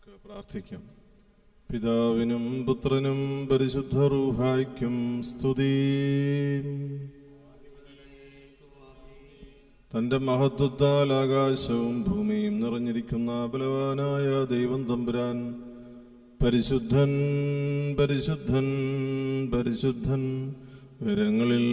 നമുക്ക് പ്രാർത്ഥിക്കാം പിതാവിനും പുത്രനും പരിശുദ്ധ റൂഹായ്ക്കും സ്തുതി തന്റെ മഹത്വത്താൽ ആകാശവും ഭൂമിയും നിറഞ്ഞിരിക്കുന്ന ബലവാനായ ദൈവം തമ്പുരാൻ പരിശുദ്ധൻ പരിശുദ്ധൻ പരിശുദ്ധൻ വിരങ്ങളിൽ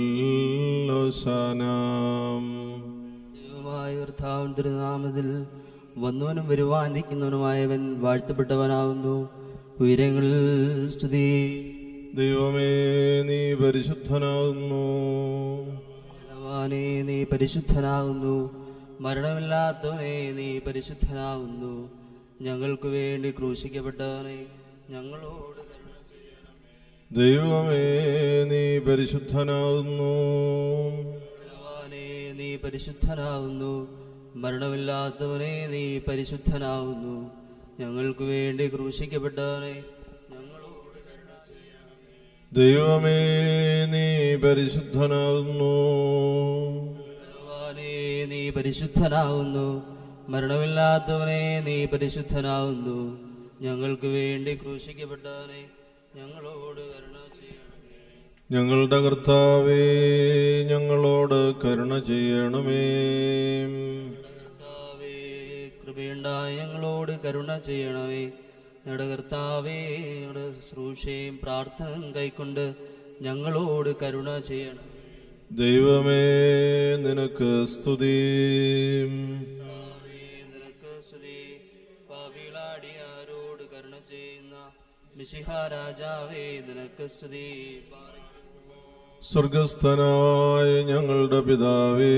ഓശാനാം ദൈവമായ കർത്താവിൻ തിരുനാമത്തിൽ വന്നവനും വരുവാനിരിക്കുന്നവനുമായവൻ വാഴ്ത്തപ്പെട്ടവനാവുന്നു ഉയരങ്ങളിൽ സ്തുതി ദൈവമേ നീ പരിശുദ്ധനാകുന്നു ഭഗവാനെ നീ പരിശുദ്ധനാകുന്നു മരണമില്ലാത്തവനെ നീ പരിശുദ്ധനാകുന്നു ഞങ്ങൾക്ക് വേണ്ടി ക്രൂശിക്കപ്പെട്ടവനെ ഞങ്ങളോട് കരുണ ചെയ്യണമേ. ദൈവമേ നീ പരിശുദ്ധനാകുന്നു ഭഗവാനെ നീ പരിശുദ്ധനാകുന്നു മരണമില്ലാത്തവനെ നീ പരിശുദ്ധനാകുന്നു ഞങ്ങൾക്ക് വേണ്ടി ക്രൂശിക്കപ്പെട്ടവനെ ഞങ്ങളോട് കരുണ ചെയ്യണമേ. ദൈവമേ നീ പരിശുദ്ധനാകുന്നു ഭഗവാനേ നീ പരിശുദ്ധനാകുന്നു മരണമില്ലാത്തവനെ നീ പരിശുദ്ധനാകുന്നു ഞങ്ങൾക്ക് വേണ്ടി ക്രൂശിക്കപ്പെട്ടവനെ ഞങ്ങളോട് കരുണ ചെയ്യണമേ ഞങ്ങളുടെ കർത്താവേ ഞങ്ങളോട് കരുണ ചെയ്യണമേ കർത്താവേ കൃപയുണ്ടായി ഞങ്ങളോട് കരുണ ചെയ്യണമേ ഞങ്ങളുടെ കർത്താവേ ഞങ്ങളുടെ ശുശ്രൂഷയും പ്രാർത്ഥനയും കൈക്കൊണ്ട് ഞങ്ങളോട് കരുണ ചെയ്യണം ദൈവമേ നിനക്ക് സ്തുതി കർത്താവേ, നിനക്ക് സ്തുതി പാപികളാടിയാരോട് കരുണ ചെയ്യുന്ന മിശിഹ രാജാവേ നിനക്ക് സ്തുതി പാറയ്ക്കുന്നു. സ്വർഗസ്ഥനായ ഞങ്ങളുടെ പിതാവേ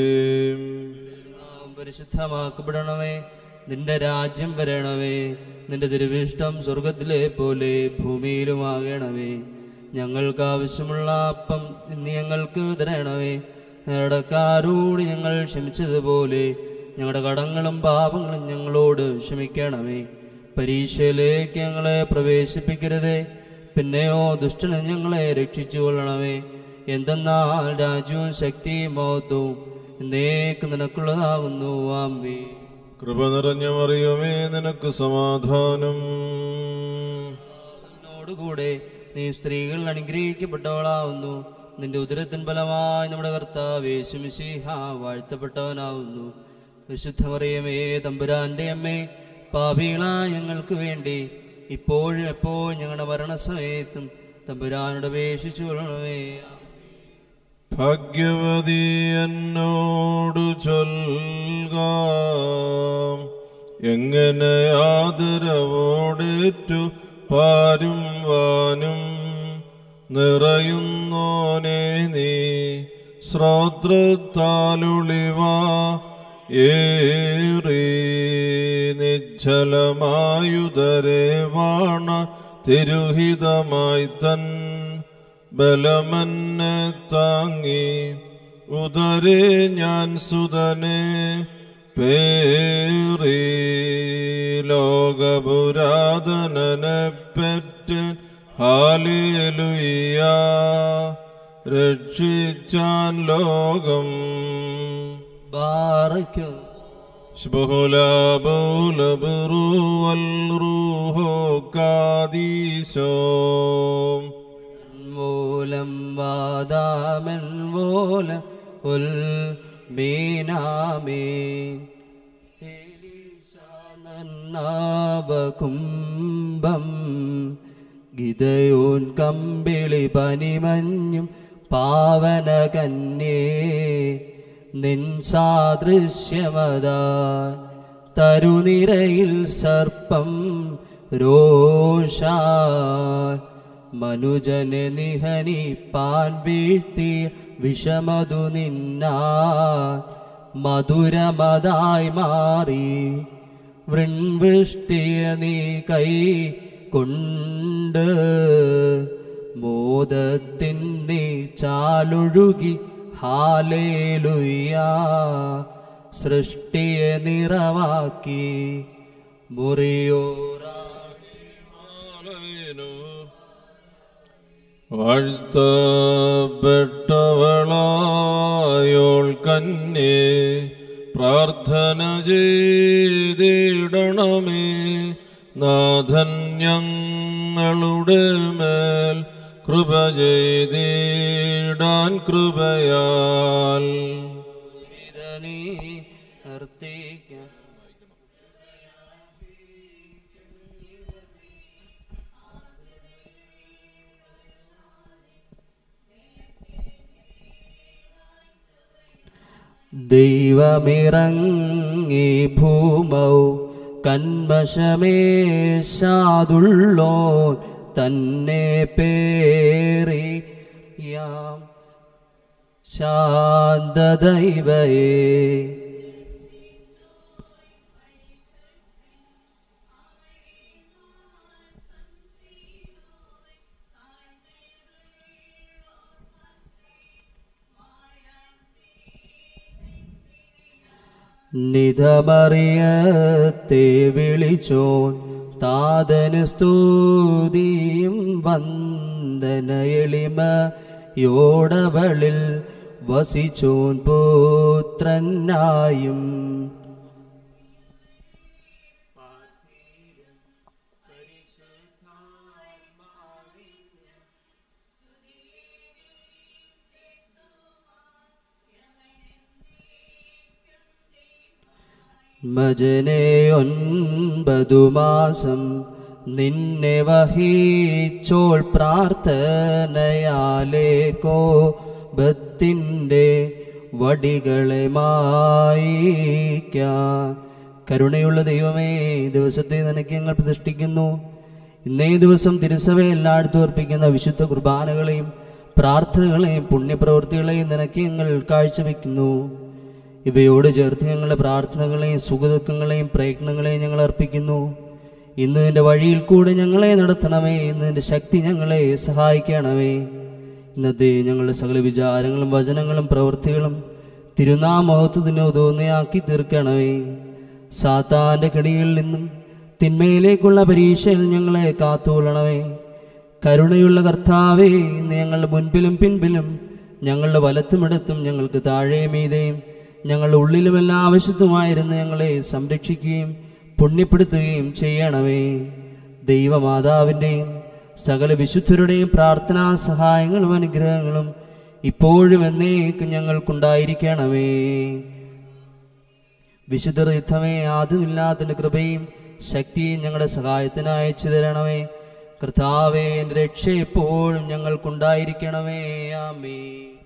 നാം പരിശുദ്ധമാക്കപ്പെടണമേ നിന്റെ രാജ്യം വരണമേ നിന്റെ തിരുവിഷ്ടം സ്വർഗത്തിലെ പോലെ ഭൂമിയിലുമാകണമേ ഞങ്ങൾക്ക് ആവശ്യമുള്ള അപ്പം ഇന്ന് ഞങ്ങൾക്ക് തരണമേ ഞങ്ങളുടെക്കാരോട് ഞങ്ങൾ ക്ഷമിച്ചതുപോലെ ഞങ്ങളുടെ കടങ്ങളും പാപങ്ങളും ഞങ്ങളോട് ക്ഷമിക്കണമേ പരീക്ഷയിലേക്ക് ഞങ്ങളെ പ്രവേശിപ്പിക്കരുതേ പിന്നെയോ ദുഷ്ടന് ഞങ്ങളെ രക്ഷിച്ചു കൊള്ളണമേ എന്തെന്നാൽ രാജ്യവും ശക്തിയും മഹത്വവും എന്നേക്ക് നിനക്കുള്ളതാകുന്നു ആമ്പി കൃപ നിറഞ്ഞ മറിയമേ നിനക്ക് സമാധാനം എന്നോടുകൂടെ നീ സ്ത്രീകൾ അനുഗ്രഹിക്കപ്പെട്ടവളാവുന്നു നിന്റെ ഉദരത്തിൻ ഫലമായി നമ്മുടെ കർത്താവ് യേശുമിശിഹ വാഴ്ത്തപ്പെട്ടവനാവുന്നു വിശുദ്ധമറിയമേ തമ്പുരാന്റെ അമ്മേ പാപികളായ ഞങ്ങൾക്ക് വേണ്ടി ഇപ്പോഴും എപ്പോഴും ഞങ്ങളുടെ മരണസമയത്തും തമ്പുരാനോട് അപേക്ഷിച്ചു കൊള്ളണമേ ഭാഗ്യവതി എന്നോടു ചൊൽകാം എങ്ങനെ ആദരവോടേറ്റു പാരും വാനും നിറയുന്നോനെ നീ ശ്രോത്രത്താലുളിവ ഏറി നിശ്ചലമായുധരെ വാണ തിരുഹിതമായി തൻ ബലമന്നെ താങ്ങി ഉദരേ ഞാൻ സുതനെ പേറി ലോകപുരാതനനെ പെറ്റ് ഹാലേലുയ്യ രക്ഷിച്ചാൻ ലോകം ബാറയ്ക്കും ശുഭുലാബുലബുറുവൽറുഹോ കാദീശോ മൂലം വാദാമൻ മൂലം ഉൽ മീനാമേ കുംഭം ഗിതയോൻ കമ്പിളി പനിമഞ്ഞും പാവന കന്യേ നിൻ സാദൃശ്യമതാ തരുനിരയിൽ സർപ്പം രോഷാ മനുജനെ നിഹനിപ്പാൻ വീഴ്ത്തിയ വിഷമതു നിന്നാ മധുരമതായി മാറി വൃൺവൃഷ്ടിയ നീ കൈ കൊണ്ട് മോദത്തിൻ നീ ചാലൊഴുകി ഹാലേലുയ്യ സൃഷ്ടിയെ നിറവാക്കി മുറിയോറാ വാഴ്ത്തപ്പെട്ടവളായോൾ കന്യേ പ്രാർത്ഥന ചെയ്തിടണമേ നാഥൻ ഞങ്ങളുടെ മേൽ കൃപ ചെയ്തിടാൻ കൃപയാൽ നീ നിർത്തിക്ക ദൈവമിറങ്ങി ഭൂമൗ കന്മശമേശാതുള്ളോ തന്നെ പേറിയാം ശാന്തദൈവയേ നിധമറിയത്തെ വിളിച്ചോൻ താതന് സ്തുതിയും വന്ദന എളിമയോടവളിൽ വസിച്ചോൻ പുത്രനായും മജനെ ഒൻപതു മാസം നിന്നെ വഹിച്ചോൾ പ്രാർത്ഥനയാലേ കോപത്തിൻ്റെ വടികളെ മായിക്കാൻ കരുണയുള്ള ദൈവമേ ഈ ദിവസത്തെ നിനക്ക് ഞങ്ങൾ പ്രതിഷ്ഠിക്കുന്നു ഇന്നേ ദിവസം തിരുസഭയെ എല്ലായിടത്തും അർപ്പിക്കുന്ന വിശുദ്ധ കുർബാനകളെയും പ്രാർത്ഥനകളെയും പുണ്യപ്രവൃത്തികളെയും നിനക്ക് ഞങ്ങൾ കാഴ്ചവെക്കുന്നു ഇവയോട് ചേർത്ത് ഞങ്ങളുടെ പ്രാർത്ഥനകളെയും സുഖദുഃഖങ്ങളെയും പ്രയത്നങ്ങളെയും ഞങ്ങൾ അർപ്പിക്കുന്നു ഇന്ന് നിന്റെ വഴിയിൽ കൂടെ ഞങ്ങളെ നടത്തണമേ ഇന്ന് നിന്റെ ശക്തി ഞങ്ങളെ സഹായിക്കണമേ ഇന്നത്തെ ഞങ്ങളുടെ സകല വിചാരങ്ങളും വചനങ്ങളും പ്രവൃത്തികളും തിരുനാമഹത്വത്തിന് ഉതോന്നയാക്കി തീർക്കണമേ സാത്താന്റെ കെണിയിൽ നിന്നും തിന്മയിലേക്കുള്ള പരീക്ഷയിൽ ഞങ്ങളെ കാത്തുകൊള്ളണമേ കരുണയുള്ള കർത്താവേ ഇന്ന് ഞങ്ങളുടെ മുൻപിലും പിൻപിലും ഞങ്ങളുടെ വലത്തുമിടത്തും ഞങ്ങൾക്ക് താഴെ മീതെയും ഞങ്ങളുടെ ഉള്ളിലുമെല്ലാം ആവശ്യത്തുമായിരുന്ന് ഞങ്ങളെ സംരക്ഷിക്കുകയും പുണ്യപ്പെടുത്തുകയും ചെയ്യണമേ ദൈവമാതാവിൻ്റെയും സകല വിശുദ്ധരുടെയും പ്രാർത്ഥനാ സഹായങ്ങളും അനുഗ്രഹങ്ങളും ഇപ്പോഴും എന്നേക്കും ഞങ്ങൾക്കുണ്ടായിരിക്കണമേ വിശുദ്ധ യുദ്ധമേ ആദ്യമില്ലാത്തതിൻ്റെ കൃപയും ശക്തിയും ഞങ്ങളുടെ സഹായത്തിന് അയച്ചു തരണമേ കർത്താവേ എൻ്റെ രക്ഷ എപ്പോഴും ഞങ്ങൾക്കുണ്ടായിരിക്കണമേ ആമേ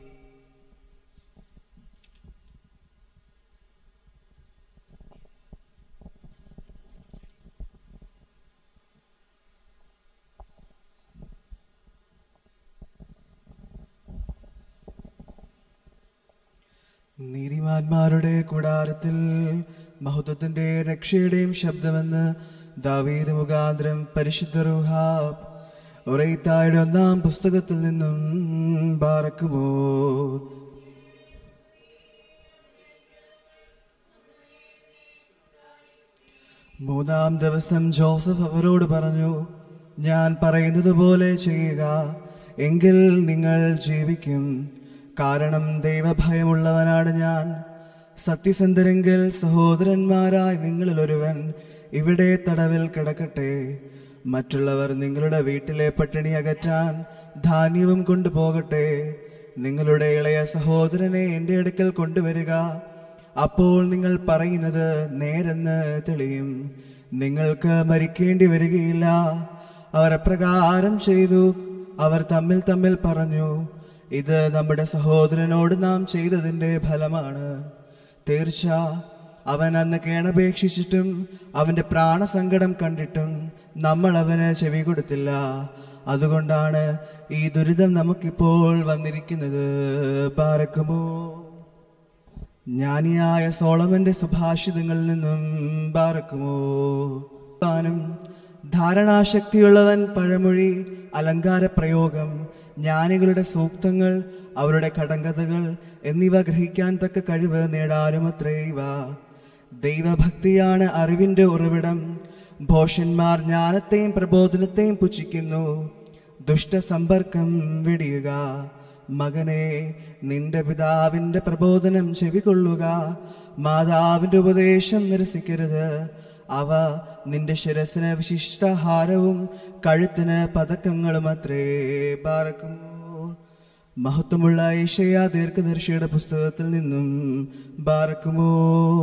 നീതിമാന്മാരുടെ കൂടാരത്തിൽ മഹത്വത്തിന്റെ രക്ഷയുടെയും ശബ്ദമെന്ന് ദാവീദ് മുഖാന്തരം പരിശുദ്ധ റുഹാബ് ഒറൈത്തായുടെ ഒന്നാം പുസ്തകത്തിൽ നിന്നും ബാറക്കുമോ മൂന്നാം ദിവസം ജോസഫ് അവരോട് പറഞ്ഞു ഞാൻ പറയുന്നത് പോലെ ചെയ്യുക എങ്കിൽ നിങ്ങൾ ജീവിക്കും കാരണം ദൈവഭയമുള്ളവനാണ് ഞാൻ സത്യസന്ധരെങ്കിൽ സഹോദരന്മാരായി നിങ്ങളിൽ ഒരുവൻ ഇവിടെ തടവിൽ കിടക്കട്ടെ മറ്റുള്ളവർ നിങ്ങളുടെ വീട്ടിലെ പട്ടിണി അകറ്റാൻ ധാന്യവും കൊണ്ടുപോകട്ടെ നിങ്ങളുടെ ഇളയ സഹോദരനെ എൻ്റെ അടുക്കൽ കൊണ്ടുവരിക അപ്പോൾ നിങ്ങൾ പറയുന്നത് നേരെന്ന് തെളിയും നിങ്ങൾക്ക് മരിക്കേണ്ടി വരികയില്ല അവർ അപ്രകാരം ചെയ്തു അവർ തമ്മിൽ തമ്മിൽ പറഞ്ഞു ഇത് നമ്മുടെ സഹോദരനോട് നാം ചെയ്തതിൻ്റെ ഫലമാണ് തീർച്ച അവൻ അന്ന് കേണപേക്ഷിച്ചിട്ടും അവന്റെ പ്രാണസങ്കടം കണ്ടിട്ടും നമ്മൾ അവന് ചെവി കൊടുത്തില്ല അതുകൊണ്ടാണ് ഈ ദുരിതം നമുക്കിപ്പോൾ വന്നിരിക്കുന്നത് പാരക്കുമോ ജ്ഞാനിയായ സോളമന്റെ സുഭാഷിതങ്ങളിൽ നിന്നും പാരക്കുമോ താനും ധാരണാശക്തിയുള്ളവൻ പഴമൊഴി അലങ്കാര പ്രയോഗം ജ്ഞാനികളുടെ സൂക്തങ്ങൾ അവരുടെ കടങ്കഥകൾ എന്നിവ ഗ്രഹിക്കാൻ തക്ക കഴിവ് നേടാനുമത്രേ ഇവ ദൈവഭക്തിയാണ് അറിവിന്റെ ഉറവിടം ഭോഷന്മാർ ജ്ഞാനത്തെയും പ്രബോധനത്തെയും പുച്ഛിക്കുന്നു ദുഷ്ടസമ്പർക്കം വെടിയുക മകനെ നിന്റെ പിതാവിന്റെ പ്രബോധനം ചെവികൊള്ളുക മാതാവിന്റെ ഉപദേശം നിരസിക്കരുത് അവ നിന്റെ ശിരസിന് വിശിഷ്ടഹാരവും കഴുത്തിന് പതക്കങ്ങളും അത്രേ പാർക്കുമോ മഹത്വമുള്ള ഏഷ്യ ദീർഘദർശിയുടെ പുസ്തകത്തിൽ നിന്നും ബാറക്കുമോ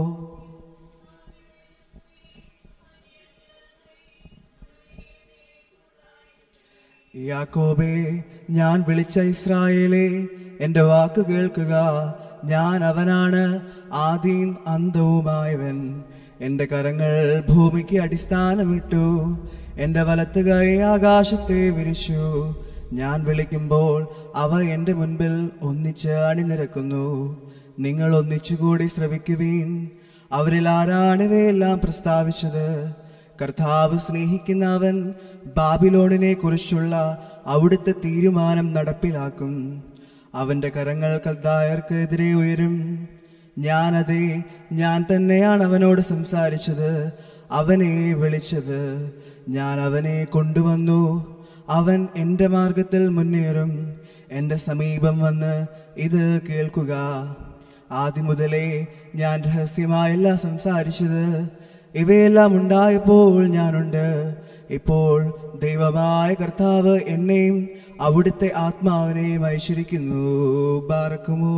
യാക്കോബേ ഞാൻ വിളിച്ച ഇസ്രായേലേ എൻ്റെ വാക്ക് കേൾക്കുക ഞാൻ അവനാണ് ആദിയും അന്തവുമായവൻ എൻ്റെ കരങ്ങൾ ഭൂമിക്ക് അടിസ്ഥാനമിട്ടു എൻ്റെ വലത്ത് കൈ ആകാശത്തെ വിരിച്ചു ഞാൻ വിളിക്കുമ്പോൾ അവ എൻ്റെ മുൻപിൽ ഒന്നിച്ച് അണിനിരക്കുന്നു നിങ്ങൾ ഒന്നിച്ചുകൂടി ശ്രവിക്കുവീൻ അവരിൽ ആരാണ് ഇവയെല്ലാം പ്രസ്താവിച്ചത് കർത്താവ് സ്നേഹിക്കുന്ന അവൻ ബാബിലോണിനെ കുറിച്ചുള്ള അവിടുത്തെ തീരുമാനം നടപ്പിലാക്കും അവന്റെ കരങ്ങൾ കൽദായർക്ക് എതിരെ ഉയരും ഞാനതേ ഞാൻ തന്നെയാണ് അവനോട് സംസാരിച്ചത് അവനെ വിളിച്ചത് ഞാൻ അവനെ കൊണ്ടുവന്നു അവൻ എൻ്റെ മാർഗത്തിൽ മുന്നേറും എൻ്റെ സമീപം വന്ന് ഇത് കേൾക്കുക ആദ്യം മുതലേ ഞാൻ രഹസ്യമായല്ല സംസാരിച്ചത് ഇവയെല്ലാം ഉണ്ടായപ്പോൾ ഞാനുണ്ട് ഇപ്പോൾ ദൈവമായ കർത്താവ് എന്നെയും അവിടുത്തെ ആത്മാവിനെയും ഐശ്വരിക്കുന്നു ബാറക്കുമോ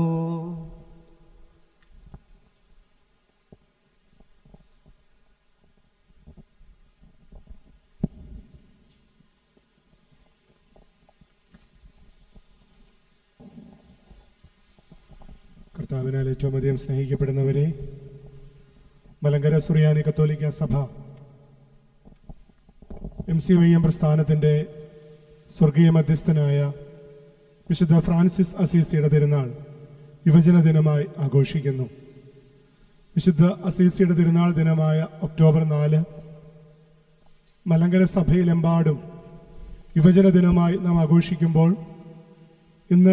കർത്താവിനാൽ ഏറ്റവും അധികം സ്നേഹിക്കപ്പെടുന്നവരെ മലങ്കര സുറിയാനി കത്തോലിക്ക സഭ എം സി വൈ എം പ്രസ്ഥാനത്തിൻ്റെ സ്വർഗീയ മധ്യസ്ഥനായ വിശുദ്ധ ഫ്രാൻസിസ് അസീസിയുടെ തിരുനാൾ യുവജന ദിനമായി ആഘോഷിക്കുന്നു വിശുദ്ധ അസീസിയുടെ തിരുനാൾ ദിനമായ ഒക്ടോബർ നാല് മലങ്കര സഭയിലെമ്പാടും യുവജന ദിനമായി നാം ആഘോഷിക്കുമ്പോൾ ഇന്ന്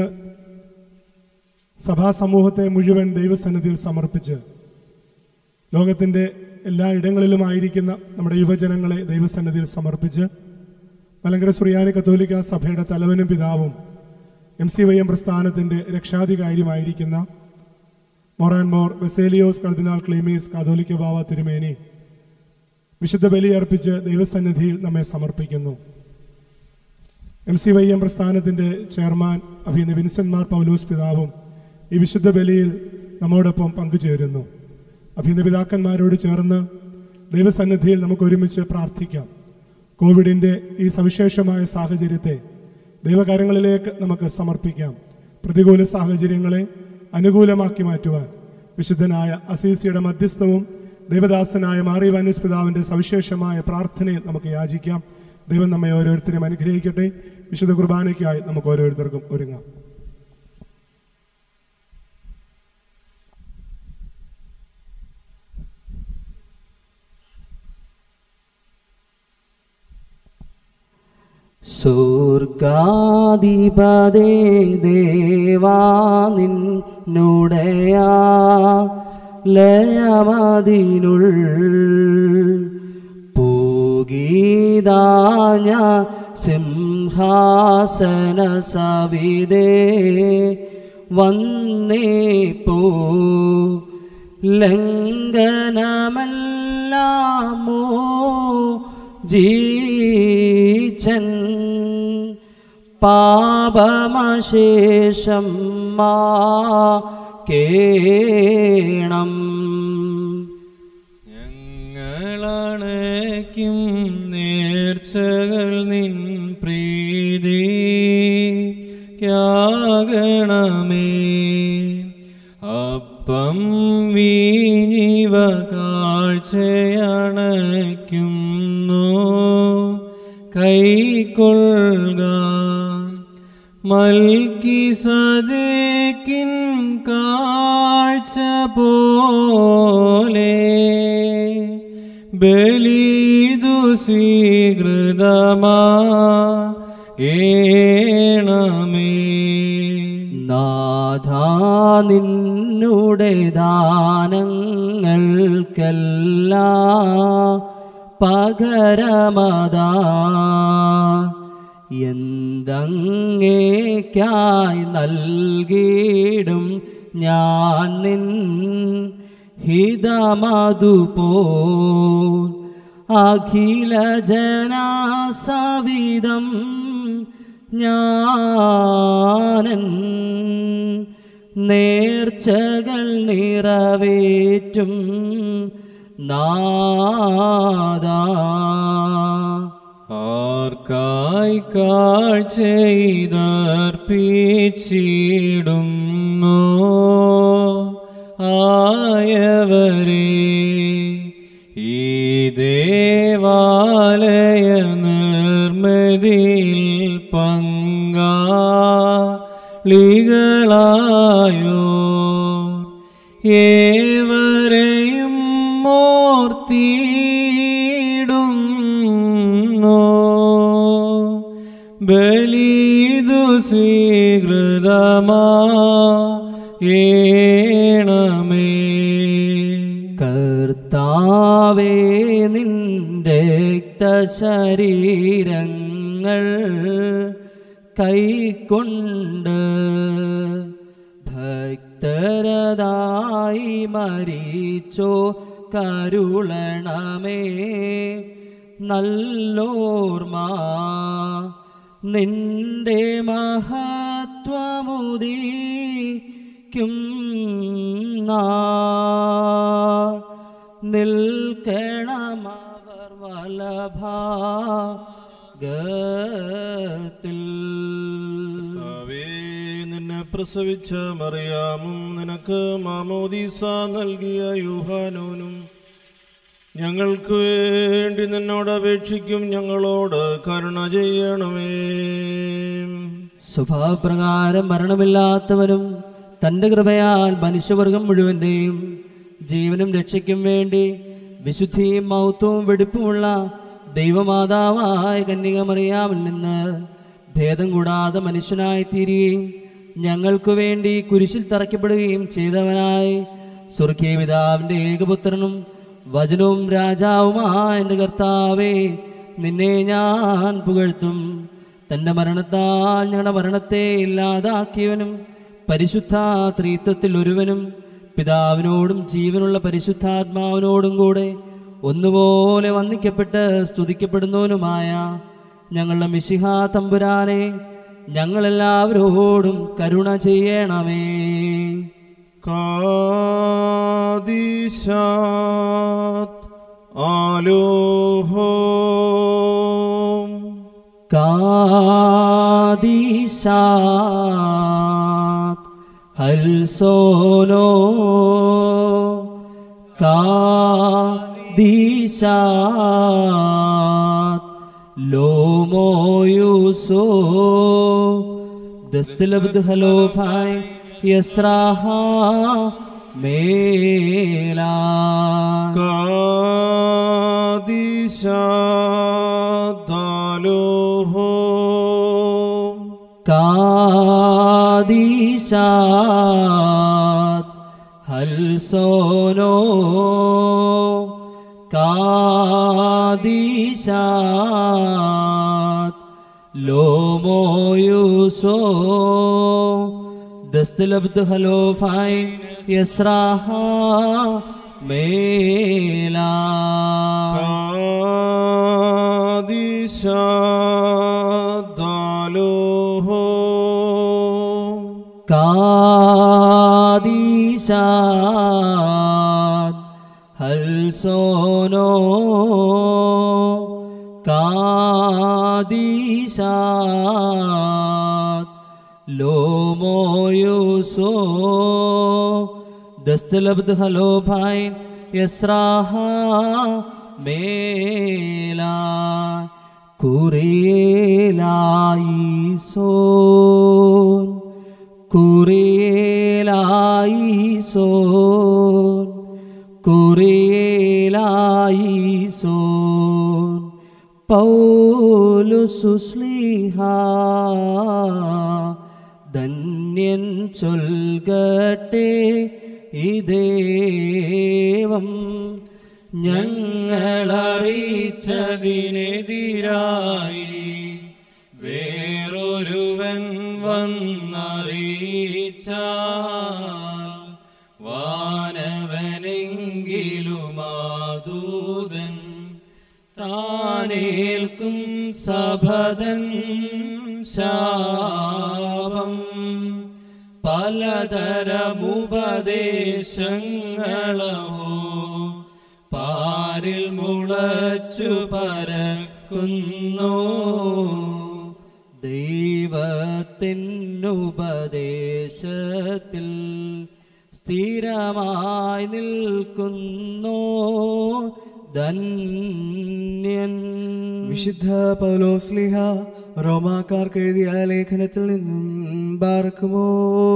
സഭാ സമൂഹത്തെ മുഴുവൻ ദൈവസന്നിധിയിൽ സമർപ്പിച്ച് ലോകത്തിൻ്റെ എല്ലാ ഇടങ്ങളിലുമായിരിക്കുന്ന നമ്മുടെ യുവജനങ്ങളെ ദൈവസന്നിധിയിൽ സമർപ്പിച്ച് മലങ്കര സുറിയാനി കത്തോലിക്ക സഭയുടെ തലവനും പിതാവും എം സി വൈ എം പ്രസ്ഥാനത്തിൻ്റെ രക്ഷാധികാരിയുമായിരിക്കുന്ന മൊറാൻമോർ വെസേലിയോസ് കർദിനാൾ ക്ലീമീസ് കാതോലിക്ക ബാവ തിരുമേനി വിശുദ്ധ ബലിയർപ്പിച്ച് ദൈവസന്നിധിയിൽ നമ്മെ സമർപ്പിക്കുന്നു എം സി വൈ എം പ്രസ്ഥാനത്തിൻ്റെ ചെയർമാൻ അഭിന് വിൻസെന്റ് മാർ പൗലോസ് പിതാവും ഈ വിശുദ്ധ ബലിയിൽ നമ്മോടൊപ്പം പങ്കുചേരുന്നു അഭിന പിതാക്കന്മാരോട് ചേർന്ന് ദൈവസന്നിധിയിൽ നമുക്ക് ഒരുമിച്ച് പ്രാർത്ഥിക്കാം കോവിഡിൻ്റെ ഈ സവിശേഷമായ സാഹചര്യത്തെ ദൈവകാര്യങ്ങളിലേക്ക് നമുക്ക് സമർപ്പിക്കാം പ്രതികൂല സാഹചര്യങ്ങളെ അനുകൂലമാക്കി മാറ്റുവാൻ വിശുദ്ധനായ അസീസിയുടെ മധ്യസ്ഥവും ദൈവദാസനായ മാറി വാനിസ് പിതാവിൻ്റെ സവിശേഷമായ പ്രാർത്ഥനയെ നമുക്ക് യാചിക്കാം ദൈവം നമ്മെ ഓരോരുത്തരെയും അനുഗ്രഹിക്കട്ടെ വിശുദ്ധ കുർബാനയ്ക്കായി നമുക്ക് ഓരോരുത്തർക്കും ഒരുങ്ങാം സ്വർഗാധിപതേ ദേവാ നിന്നുടയാ ലയമതിനുൾ പൂഗീതാഞ്ഞ സിംഹാസന സവിതേ വന്നേപ്പോ ലംഘനമല്ലാമോ ജീച്ചൻ പാപമശേഷം മാ കേണം ഞങ്ങളണയ്ക്കും നേർച്ചകൾ നിൻ പ്രീതിക്കാകണമേ അപ്പം വീഞ്ഞിവ കാഴ്ചയണയ്ക്കുന്നു കൈക്കൊള്ളുക മൽക്കി സദേക്കിൻ കാഴ്ച പോലെ ബലിദു സ്വീകൃതമാ കേണമേ നാഥാ നിന്നുടെ ദാനങ്ങൾക്കെല്ലാ പകരമതാ എന്തങ്ങേക്കായി നൽകിയിടും ഞാൻ നിൻ ഹിതമതുപോ അഖില ജനാസവിധം ഞാനൻ നേർച്ചകൾ നിറവേറ്റും നാദാ ആർക്കായി കാഴ്ചയിതർപ്പിച്ചിടുന്നു ആയവരെ ഈ ദേവാലയ നിർമ്മിതിയിൽ പങ്കാളികളായോ ഏവരെയും മോർത്തിയിടുന്നു ബലിതു സ്വീകൃതമാ ഏണമേ കർത്താവേ നിന്റെ ശരീരങ്ങൾ കൈക്കൊണ്ട് ഭക്തരതായി മരിച്ചോ കരുളണമേ നല്ലോർമ നിന്റെ മഹത്വമുദീക്കും നാൾ നിൽക്കണമവർ വലഭാഗത്തിൽ കർത്താവേ, നിന്നെ പ്രസവിച്ച മറിയാമും നിനക്ക് മാമോദീസ നൽകിയ യൂഹാനോനും ഞങ്ങൾക്ക് വേണ്ടി നിന്നോട് അപേക്ഷിക്കും ഞങ്ങളോട് കരുണ ചെയ്യണമേ സ്വഭാവപ്രകാരം മരണമില്ലാത്തവനും തന്റെ കൃപയാൽ മനുഷ്യവർഗം മുഴുവന്റെയും ജീവനും രക്ഷയ്ക്കും വേണ്ടി വിശുദ്ധിയും മൗത്വവും വെടിപ്പുമുള്ള ദൈവമാതാവായ കന്യകമറിയാമിൽ നിന്ന് ഭേദം കൂടാതെ മനുഷ്യനായി തീരുകയും ഞങ്ങൾക്കു വേണ്ടി കുരിശിൽ തറയ്ക്കപ്പെടുകയും ചെയ്തവനായി സ്വർഗീയ പിതാവിന്റെ ഏകപുത്രനും വചനവും രാജാവുമായ എൻ്റെ കർത്താവേ നിന്നെ ഞാൻ പുകഴ്ത്തും തന്റെ മരണത്താൽ ഞങ്ങളുടെ മരണത്തെ ഇല്ലാതാക്കിയവനും പരിശുദ്ധ ത്രീത്വത്തിൽ ഒരുവനും പിതാവിനോടും ജീവനുള്ള പരിശുദ്ധാത്മാവിനോടും കൂടെ ഒന്നുപോലെ വന്ദിക്കപ്പെട്ട് സ്തുതിക്കപ്പെടുന്നവനുമായ ഞങ്ങളുടെ മിശിഹ തമ്പുരാനെ ഞങ്ങളെല്ലാവരോടും കരുണ ചെയ്യണമേ കാദീശാത് ആലോഹോം കാദീശാത് ഹൽസോനോ കാദീശാത് ലോമോയുസോ ദസ്തലബ്ദ് ഹലോഫായ് യസ്രാഹ മേലാ കാദീശാത് ആലോഹോം കാദീശാത് ഹൽസോനോ കാദീശാത് ലോമോയുസോ ദസ്തലബ്ദ് ഹലോഫായ് യസ്രാഹ മേലാ കാദീശാത് ആലോഹോം കാദീശാത് ഹൽസോനോ കാദീശാത് ലോമോയുസോ ദസ്തലബ്ദ് ഹലോഭായ് യസ്രാഹ മേലാ കുറിയേലായിസോൻ കുറിയേലായിസോൻ കുറിയേലായിസോൻ പൗലുസുസ്ലിഹ ധന്യൻ ചൊൽകട്ടെ ഇദേവം ഞങ്ങളറിയിച്ചതിനെതിരായി വേറൊരുവൻ വന്നറിയിച്ചാൽ വാനവനെങ്കിലുമാതൂതൻ താനേൽക്കും സഭതൻ ശാപം പലതരമുപദേശങ്ങളോ പാരിൽ മുളച്ചു പരക്കുന്നു ദൈവത്തിനുപദേശത്തിൽ സ്ഥിരമായി നിൽക്കുന്നു ധന്യൻ വിശുദ്ധ പൗലോസ്ലിഹ റോമാക്കാർക്ക് എഴുതിയ ലേഖനത്തിൽ നിന്നും ബാർക്കുമോ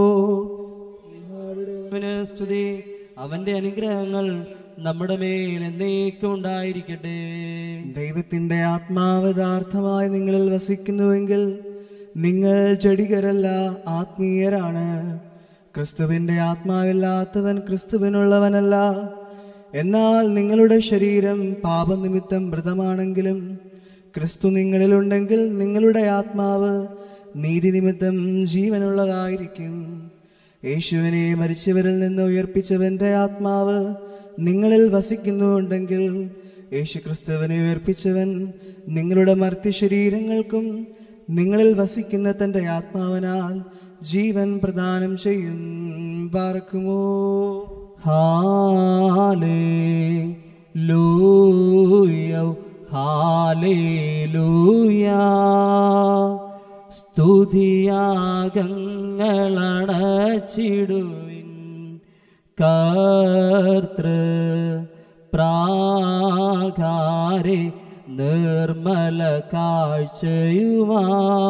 അവന് സ്തുതി അവന്റെ അനുഗ്രഹങ്ങൾ നമ്മുടെ മേൽ എന്നേക്കും ഉണ്ടായിരിക്കട്ടെ ദൈവത്തിന്റെ ആത്മാവ് യഥാർത്ഥമായി നിങ്ങളിൽ വസിക്കുന്നുവെങ്കിൽ നിങ്ങൾ ജഡികരല്ല ആത്മീയരാണ് ക്രിസ്തുവിന്റെ ആത്മാവില്ലാത്തവൻ ക്രിസ്തുവിനുള്ളവനല്ല എന്നാൽ നിങ്ങളുടെ ശരീരം പാപനിമിത്തം മൃതമാണെങ്കിലും ക്രിസ്തു നിങ്ങളിലുണ്ടെങ്കിൽ നിങ്ങളുടെ ആത്മാവ് നീതി നിമിത്തം ജീവനുള്ളതായിരിക്കും യേശുവിനെ മരിച്ചവരിൽ നിന്ന് ഉയർപ്പിച്ചവന്റെ ആത്മാവ് നിങ്ങളിൽ വസിക്കുന്നുണ്ടെങ്കിൽ യേശു ക്രിസ്തുവിനെ ഉയർപ്പിച്ചവൻ നിങ്ങളുടെ മർത്യ ശരീരങ്ങൾക്കും നിങ്ങളിൽ വസിക്കുന്ന തന്റെ ആത്മാവിനാൽ ജീവൻ പ്രദാനം ചെയ്യും പാർക്കുമോ ഹാലേ ലൂയ ഹാലേ ലൂയ സ്തുതിയാഗങ്ങളണച്ചിടുവിൻ കർത്തൃ പ്രാകാരെ നിർമ്മല കാഴ്ചയുമാ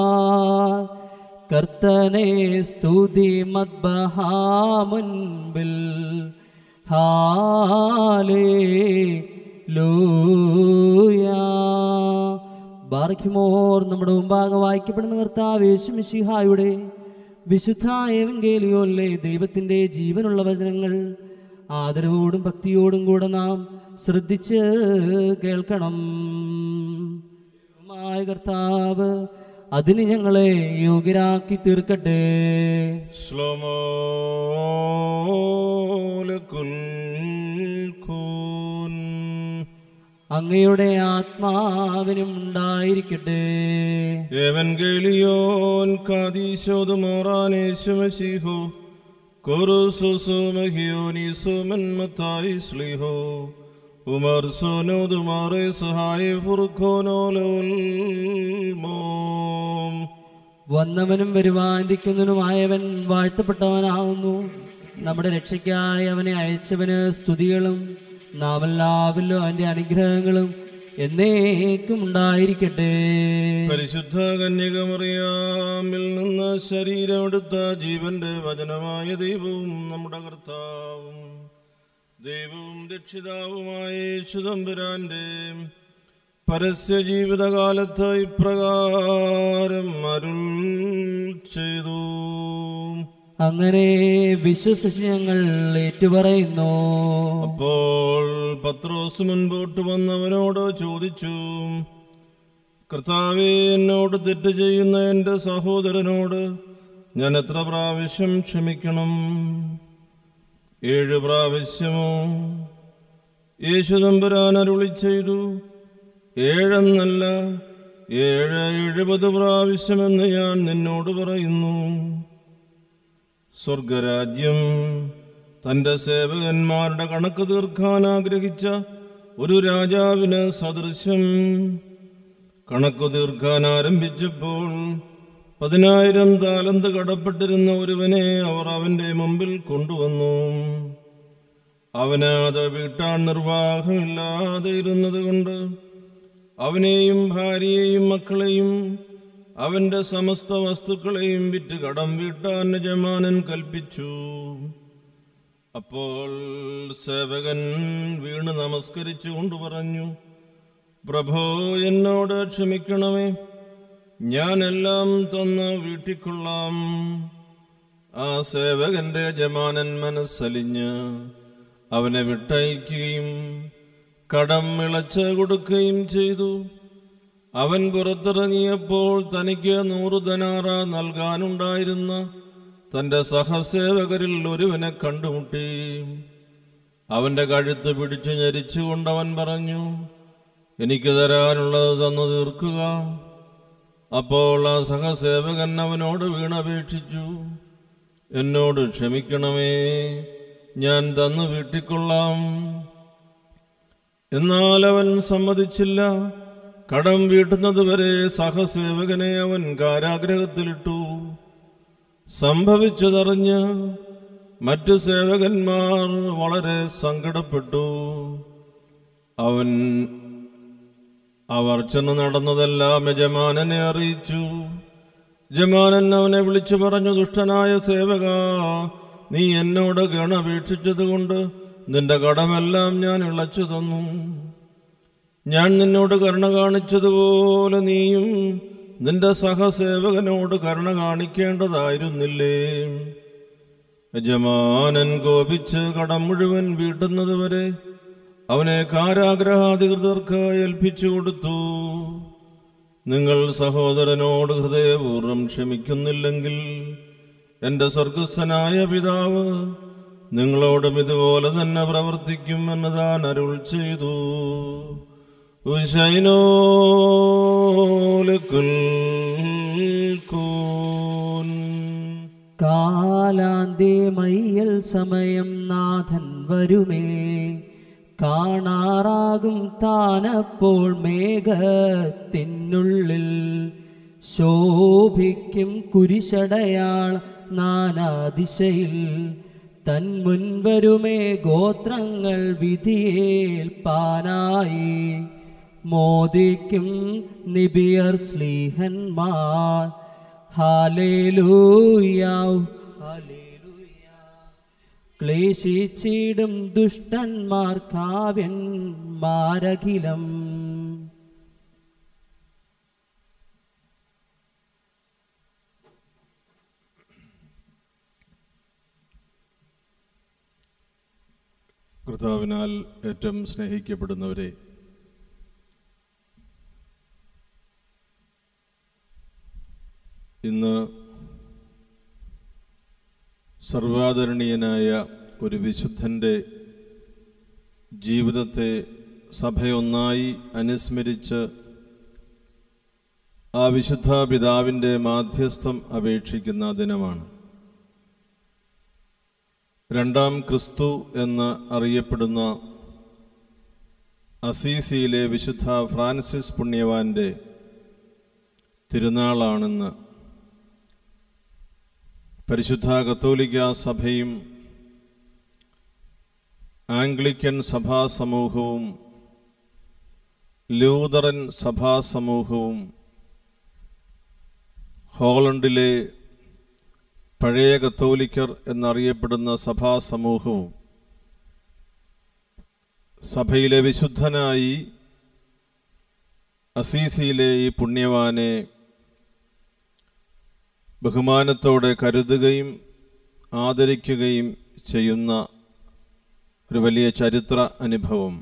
കർത്തനെ സ്തുതി മദ്ബഹാമുൻപിൽ ഹാലേ ലൂയ ബാർഖിമോർ നമ്മുടെ മുമ്പാകെ വായിക്കപ്പെടുന്ന കർത്താവ് യേശുമിശിഹായുടെ വിശുദ്ധ എവങ്കേലിയോനിലെ ദൈവത്തിൻ്റെ ജീവനുള്ള വചനങ്ങൾ ആദരവോടും ഭക്തിയോടും കൂടെ നാം ശ്രദ്ധിച്ച് കേൾക്കണം മായ കർത്താവ് അതിന് ഞങ്ങളെ യോഗ്യരാക്കി തീർക്കട്ടെ ശ്ലോമോലകുൽ കൂൻ അങ്ങയുടെ ആത്മാവിനും ഉണ്ടായിരിക്കട്ടെ എവൻഗേലിയോൻ കാദീശോദ് മോറാനേശുമശിഹോ കൊറുസുസു മഹിയോനിസുമൻ മത്തായി സ്ലിഹോ ഉമർ സോനോദ് മാറെ സഹായ ഫുർഖോനോലോൽ മോം വന്നവനും വരുവാന്തിക്കുന്നവനുമായവൻ വാഴ്ത്തപ്പെട്ടവനാവുന്നു നമ്മുടെ രക്ഷയ്ക്കായി അവനെ അയച്ചവന് സ്തുതികളും നാം എല്ലാവരിലും അവന്റെ അനുഗ്രഹങ്ങളും എന്നേക്കും ഉണ്ടായിരിക്കട്ടെ പരിശുദ്ധ കന്യകമറിയാമിൽ നിന്ന് ശരീരമെടുത്ത ജീവന്റെ വചനമായ ദൈവവും നമ്മുടെ കർത്താവും ദൈവവും രക്ഷിതാവുമായ യേശുദമ്പുരാന്റെ പരസ്യ ജീവിതകാലത്ത് ഇപ്രകാരം അരുൾ ചെയ്തു അങ്ങനെ വിശ്വസിച്ച് ഞങ്ങൾ ഏറ്റുപറയുന്നു അപ്പോൾ പത്രോസ് മുൻപോട്ട് വന്നവനോട് ചോദിച്ചു കർത്താവെ എന്നോട് തെറ്റ് ചെയ്യുന്ന എൻ്റെ സഹോദരനോട് ഞാൻ എത്ര പ്രാവശ്യം ക്ഷമിക്കണം ഏഴ് പ്രാവശ്യമോ യേശു തമ്പുരാൻ അരുളി ചെയ്തു ഏഴെന്നല്ല ഏഴ് എഴുപത് പ്രാവശ്യമെന്ന് ഞാൻ നിന്നോട് പറയുന്നു സ്വർഗരാജ്യം തന്റെ സേവകന്മാരുടെ കണക്ക് തീർക്കാൻ ആഗ്രഹിച്ച ഒരു രാജാവിന് സദൃശ്യം കണക്കു തീർക്കാൻ ആരംഭിച്ചപ്പോൾ പതിനായിരം താലന്ത് കടപ്പെട്ടിരുന്ന ഒരുവനെ അവർ അവന്റെ മുമ്പിൽ കൊണ്ടുവന്നു അവന് അത് വീട്ടാൻ നിർവാഹമില്ലാതെ ഇരുന്നത് കൊണ്ട് അവനെയും ഭാര്യയെയും മക്കളെയും അവന്റെ സമസ്ത വസ്തുക്കളെയും വിറ്റ് കടം വീട്ടാൻ യജമാനൻ കൽപ്പിച്ചു അപ്പോൾ സേവകൻ വീണ് നമസ്കരിച്ചുകൊണ്ട് പറഞ്ഞു പ്രഭോ എന്നോട് ക്ഷമിക്കണമേ ഞാൻ എല്ലാം തന്ന് വീട്ടിക്കൊള്ളാം ആ സേവകന്റെ യജമാനൻ മനസ്സലിഞ്ഞ് അവനെ വിട്ടയക്കുകയും കടം ഇളച്ച് കൊടുക്കുകയും ചെയ്തു അവൻ പുറത്തിറങ്ങിയപ്പോൾ തനിക്ക് നൂറ് ധനാറ നൽകാനുണ്ടായിരുന്ന തന്റെ സഹസേവകരിൽ ഒരുവനെ കണ്ടുമുട്ടി അവന്റെ കഴുത്ത് പിടിച്ചു ഞെരിച്ചുകൊണ്ടവൻ പറഞ്ഞു എനിക്ക് തരാനുള്ളത് തന്നു തീർക്കുക അപ്പോൾ ആ സഹസേവകൻ അവനോട് വീണപേക്ഷിച്ചു എന്നോട് ക്ഷമിക്കണമേ ഞാൻ തന്നു വീട്ടിക്കൊള്ളാം എന്നാൽ അവൻ സമ്മതിച്ചില്ല കടം വീട്ടുന്നതുവരെ സഹസേവകനെ അവൻ കാരാഗ്രഹത്തിലിട്ടു സംഭവിച്ചതറിഞ്ഞ് മറ്റു സേവകന്മാർ വളരെ സങ്കടപ്പെട്ടു അവൻ അവർ ചെന്ന് നടന്നതെല്ലാം യജമാനനെ അറിയിച്ചു യജമാനൻ അവനെ വിളിച്ചു പറഞ്ഞു ദുഷ്ടനായ സേവക നീ എന്നോട് ഗണപേക്ഷിച്ചതുകൊണ്ട് നിന്റെ കടമെല്ലാം ഞാൻ ഇളച്ചു തന്നു ഞാൻ നിന്നോട് കരുണ കാണിച്ചതുപോലെ നീയും നിന്റെ സഹസേവകനോട് കരുണ കാണിക്കേണ്ടതായിരുന്നില്ലേ യജമാനൻ കോപിച്ച് കടം മുഴുവൻ വീട്ടുന്നതുവരെ അവനെ കാരാഗ്രഹാധികൃതർക്ക് ഏൽപ്പിച്ചു കൊടുത്തു നിങ്ങൾ സഹോദരനോട് ഹൃദയപൂർവ്വം ക്ഷമിക്കുന്നില്ലെങ്കിൽ എന്റെ സ്വർഗസ്ഥനായ പിതാവ് നിങ്ങളോടും ഇതുപോലെ തന്നെ പ്രവർത്തിക്കും എന്ന് താൻ അരുൾ ചെയ്തു ഉശൈനോലുക്കുൽ കൂൻ കാലാന്തി മയ്യൽ സമയം നാഥൻ വരുമേ കാണാറാകും താനപ്പോൾ മേഘത്തിനുള്ളിൽ ശോഭിക്കും കുരിശടയാൾ നാനാദിശയിൽ തൻ മുൻവരുമേ ഗോത്രങ്ങൾ വിധിയേൽപ്പാനായി മോദിക്കും നിബിയർ സ്ലീഹന്മാർ ഹാലേലൂയാവ് ഹാലേലൂയ ക്ലേശിച്ചിടും ദുഷ്ടന്മാർ കാവ്യന്മാരഖിലം കർത്താവിനാൽ ഏറ്റവും സ്നേഹിക്കപ്പെടുന്നവരെ ഇന്ന് സർവാദരണീയനായ ഒരു വിശുദ്ധൻ്റെ ജീവിതത്തെ സഭയൊന്നായി അനുസ്മരിച്ച് ആ വിശുദ്ധ പിതാവിൻ്റെ മാധ്യസ്ഥം അപേക്ഷിക്കുന്ന ദിനമാണ് രണ്ടാം ക്രിസ്തു എന്ന് അറിയപ്പെടുന്ന അസീസിയിലെ വിശുദ്ധ ഫ്രാൻസിസ് പുണ്യവാന്റെ തിരുനാളാണെന്ന് പരിശുദ്ധ കത്തോലിക്ക സഭയും ആംഗ്ലിക്കൻ സഭാ സമൂഹവും ലൂതറൻ സഭാ സമൂഹവും ഹോളണ്ടിലെ പഴയ കത്തോലിക്കർ എന്നറിയപ്പെടുന്ന സഭാ സമൂഹവും സഭയിലെ വിശുദ്ധനായി അസീസിയിലെ ഈ പുണ്യവാനെ ബഹുമാനത്തോടെ കരുതുകയും ആദരിക്കുകയും ചെയ്യുന്ന ഒരു വലിയ ചരിത്ര അനുഭവം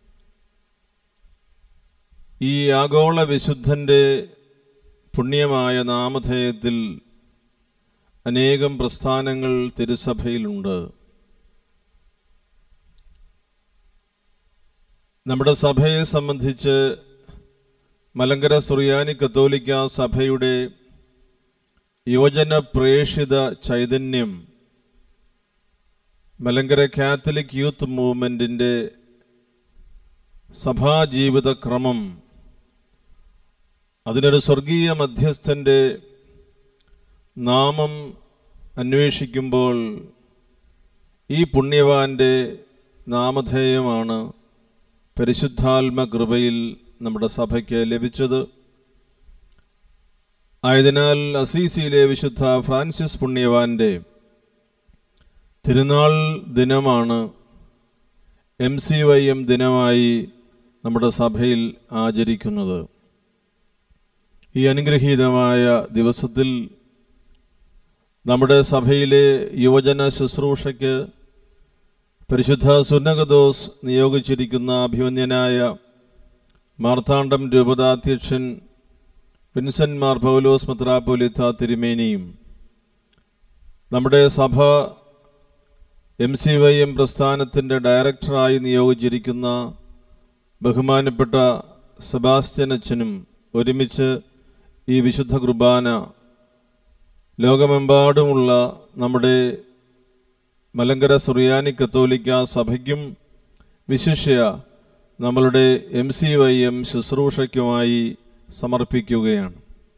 ഈ ആഗോള വിശുദ്ധൻ്റെ പുണ്യമായ നാമധേയത്തിൽ അനേകം പ്രസ്ഥാനങ്ങൾ തിരുസഭയിലുണ്ട് നമ്മുടെ സഭയെ സംബന്ധിച്ച് മലങ്കര സുറിയാനി കത്തോലിക്ക സഭയുടെ യുവജന പ്രേഷിത ചൈതന്യം മലങ്കര കാത്തലിക് യൂത്ത് മൂവ്മെൻറ്റിൻ്റെ സഭാജീവിത ക്രമം അതിനൊരു സ്വർഗീയ മധ്യസ്ഥൻ്റെ നാമം അന്വേഷിക്കുമ്പോൾ ഈ പുണ്യവാന്റെ നാമധേയമാണ് പരിശുദ്ധാത്മ കൃപയിൽ നമ്മുടെ സഭയ്ക്ക് ലഭിച്ചത് ആയതിനാൽ അസീസിയിലെ വിശുദ്ധ ഫ്രാൻസിസ് പുണ്യവാന്റെ തിരുനാൾ ദിനമാണ് എം സി വൈ എം ദിനമായി നമ്മുടെ സഭയിൽ ആചരിക്കുന്നത് ഈ അനുഗ്രഹീതമായ ദിവസത്തിൽ നമ്മുടെ സഭയിലെ യുവജന ശുശ്രൂഷയ്ക്ക് പരിശുദ്ധ സുന്നകദോസ് നിയോഗിച്ചിരിക്കുന്ന അഭിമന്യനായ മാർത്താണ്ഡം രൂപതാധ്യക്ഷൻ വിൻസെന്റ് മാർ പൗലോസ് മെത്രാപ്പൊലിത്ത തിരുമേനിയും നമ്മുടെ സഭ എം സി വൈ എം പ്രസ്ഥാനത്തിൻ്റെ ഡയറക്ടറായി നിയോഗിച്ചിരിക്കുന്ന ബഹുമാനപ്പെട്ട സെബാസ്റ്റ്യൻ അച്ഛനും ഒരുമിച്ച് ഈ വിശുദ്ധ കുർബാന ലോകമെമ്പാടുമുള്ള നമ്മുടെ മലങ്കര സുറിയാനി കത്തോലിക്ക സഭയ്ക്കും വിശിഷ്യ നമ്മളുടെ എം സി വൈ എം ശുശ്രൂഷയ്ക്കുമായി സമർപ്പിക്കുകയാണ്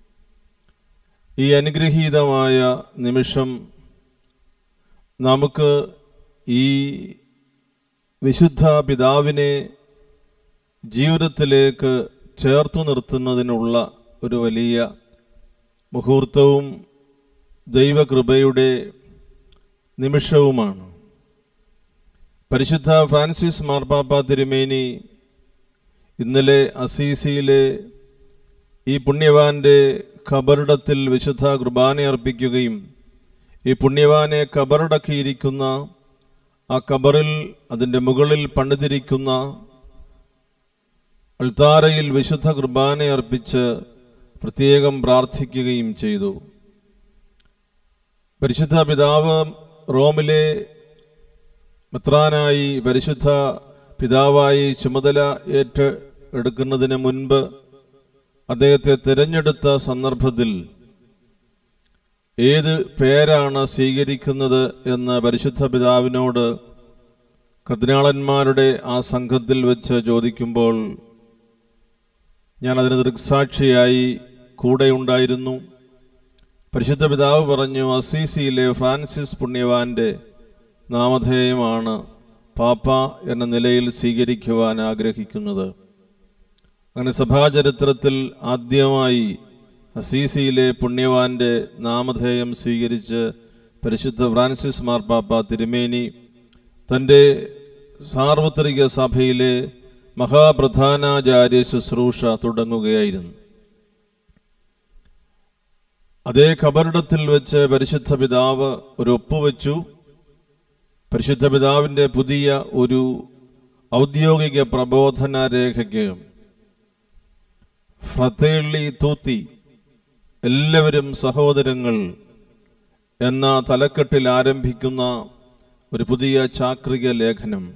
ഈ അനുഗ്രഹീതമായ നിമിഷം നമുക്ക് ഈ വിശുദ്ധ പിതാവിനെ ജീവിതത്തിലേക്ക് ചേർത്തു നിർത്തുന്നതിനുള്ള ഒരു വലിയ മുഹൂർത്തവും ദൈവകൃപയുടെ നിമിഷവുമാണ് പരിശുദ്ധ ഫ്രാൻസിസ് മാർപ്പാപ്പ തിരുമേനി ഇന്നലെ അസീസിയിലെ ഈ പുണ്യവാന്റെ ഖബറിടത്തിൽ വിശുദ്ധ കുർബാന അർപ്പിക്കുകയും ഈ പുണ്യവാനെ ഖബറടക്കിയിരിക്കുന്ന ആ ഖബറിൽ അതിൻ്റെ മുകളിൽ പണിതിരിക്കുന്ന അൾത്താരയിൽ വിശുദ്ധ കുർബാന അർപ്പിച്ച് പ്രത്യേകം പ്രാർത്ഥിക്കുകയും ചെയ്തു പരിശുദ്ധ പിതാവ് റോമിലെ മെത്രാനായി പരിശുദ്ധ പിതാവായി ചുമതല ഏറ്റ് എടുക്കുന്നതിന് മുൻപ് അദ്ദേഹത്തെ തിരഞ്ഞെടുത്ത സന്ദർഭത്തിൽ ഏത് പേരാണ് സ്വീകരിക്കുന്നത് എന്ന് പരിശുദ്ധ പിതാവിനോട് കർദിനാളന്മാരുടെ ആ സംഘത്തിൽ വെച്ച് ചോദിക്കുമ്പോൾ ഞാൻ അതിന് ദൃക്സാക്ഷിയായി കൂടെ ഉണ്ടായിരുന്നു പരിശുദ്ധ പിതാവ് പറഞ്ഞു അസീസിയിലെ ഫ്രാൻസിസ് പുണ്യവാന്റെ നാമധേയമാണ് പാപ്പ എന്ന നിലയിൽ സ്വീകരിക്കുവാൻ ആഗ്രഹിക്കുന്നത് അങ്ങനെ സഭാചരിത്രത്തിൽ ആദ്യമായി അസീസിയിലെ പുണ്യവാന്റെ നാമധേയം സ്വീകരിച്ച് പരിശുദ്ധ ഫ്രാൻസിസ് മാർപ്പാപ്പ തിരുമേനി തൻ്റെ സാർവത്രിക സഭയിലെ മഹാപ്രധാനാചാര്യ ശുശ്രൂഷ തുടങ്ങുകയായിരുന്നു അതേ ഖബറിടത്തിൽ വെച്ച് പരിശുദ്ധ പിതാവ് ഒരു ഒപ്പുവെച്ചു പരിശുദ്ധ പിതാവിൻ്റെ പുതിയ ഒരു ഔദ്യോഗിക പ്രബോധന രേഖയ്ക്ക് ഫ്രത്തേള്ളി തൂത്തി എല്ലാവരും സഹോദരങ്ങൾ എന്ന തലക്കെട്ടിൽ ആരംഭിക്കുന്ന ഒരു പുതിയ ചാക്രിക ലേഖനം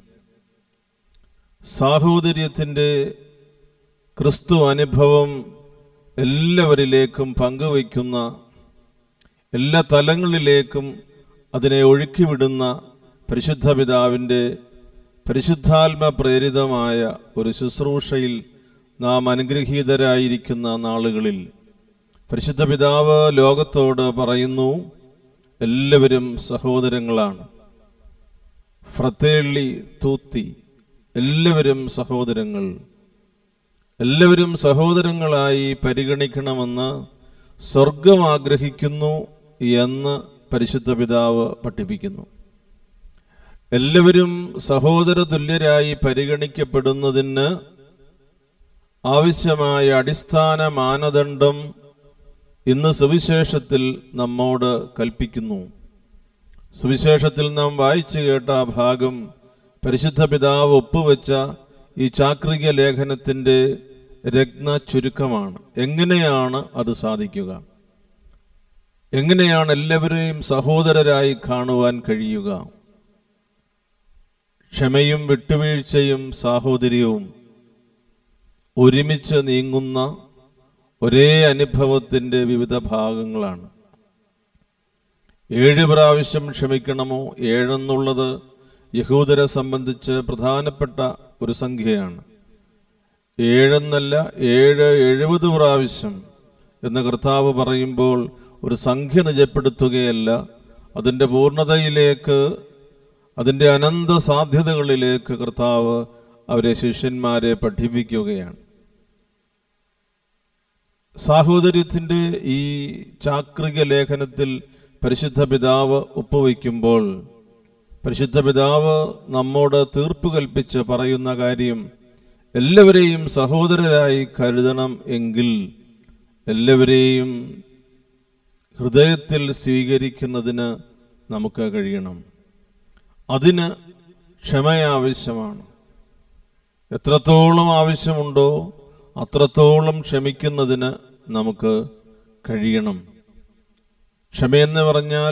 സാഹോദര്യത്തിൻ്റെ ക്രിസ്തു അനുഭവം എല്ലാവരിലേക്കും പങ്കുവയ്ക്കുന്ന എല്ലാ തലങ്ങളിലേക്കും അതിനെ ഒഴുക്കിവിടുന്ന പരിശുദ്ധ പിതാവിൻ്റെ പരിശുദ്ധാത്മ പ്രേരിതമായ ഒരു ശുശ്രൂഷയിൽ നാം അനുഗ്രഹീതരായിരിക്കുന്ന നാളുകളിൽ പരിശുദ്ധ പിതാവ് ലോകത്തോട് പറയുന്നു എല്ലാവരും സഹോദരങ്ങളാണ് ഫ്രത്തേള്ളി തൂത്തി എല്ലാവരും സഹോദരങ്ങൾ എല്ലാവരും സഹോദരങ്ങളായി പരിഗണിക്കണമെന്ന് സ്വർഗം ആഗ്രഹിക്കുന്നു എന്ന് പരിശുദ്ധ പിതാവ് പഠിപ്പിക്കുന്നു എല്ലാവരും സഹോദര തുല്യരായി പരിഗണിക്കപ്പെടുന്നതിന് ആവശ്യമായ അടിസ്ഥാന മാനദണ്ഡം ഇന്ന് സുവിശേഷത്തിൽ നമ്മോട് കൽപ്പിക്കുന്നു സുവിശേഷത്തിൽ നാം വായിച്ചു കേട്ട ആ ഭാഗം പരിശുദ്ധ പിതാവ് ഒപ്പുവെച്ച ഈ ചാക്രിക ലേഖനത്തിൻ്റെ രത്ന ചുരുക്കമാണ് എങ്ങനെയാണ് അത് സാധിക്കുക എങ്ങനെയാണ് എല്ലാവരെയും സഹോദരരായി കാണുവാൻ കഴിയുക ക്ഷമയും വിട്ടുവീഴ്ചയും സാഹോദര്യവും ഒരുമിച്ച് നീങ്ങുന്ന ഒരേ അനുഭവത്തിൻ്റെ വിവിധ ഭാഗങ്ങളാണ് ഏഴ് പ്രാവശ്യം ക്ഷമിക്കണമോ ഏഴെന്നുള്ളത് യഹൂദരെ സംബന്ധിച്ച് പ്രധാനപ്പെട്ട ഒരു സംഖ്യയാണ് ഏഴെന്നല്ല ഏഴ് എഴുപത് പ്രാവശ്യം എന്ന് കർത്താവ് പറയുമ്പോൾ ഒരു സംഖ്യ നിജപ്പെടുത്തുകയല്ല അതിൻ്റെ പൂർണ്ണതയിലേക്ക് അതിൻ്റെ അനന്ത സാധ്യതകളിലേക്ക് കർത്താവ് അവരെ ശിഷ്യന്മാരെ പഠിപ്പിക്കുകയാണ് സാഹോദര്യത്തിൻ്റെ ഈ ചാക്രിക ലേഖനത്തിൽ പരിശുദ്ധ പിതാവ് ഒപ്പുവയ്ക്കുമ്പോൾ പരിശുദ്ധ പിതാവ് നമ്മോട് തീർപ്പ് കൽപ്പിച്ച് പറയുന്ന കാര്യം എല്ലാവരെയും സഹോദരരായി കരുതണം എങ്കിൽ എല്ലാവരെയും ഹൃദയത്തിൽ സ്വീകരിക്കുന്നതിന് നമുക്ക് കഴിയണം അതിന് ക്ഷമ ആവശ്യമാണ് എത്രത്തോളം ആവശ്യമുണ്ടോ അത്രത്തോളം ക്ഷമിക്കുന്നതിന് നമുക്ക് കഴിയണം ക്ഷമയെന്ന് പറഞ്ഞാൽ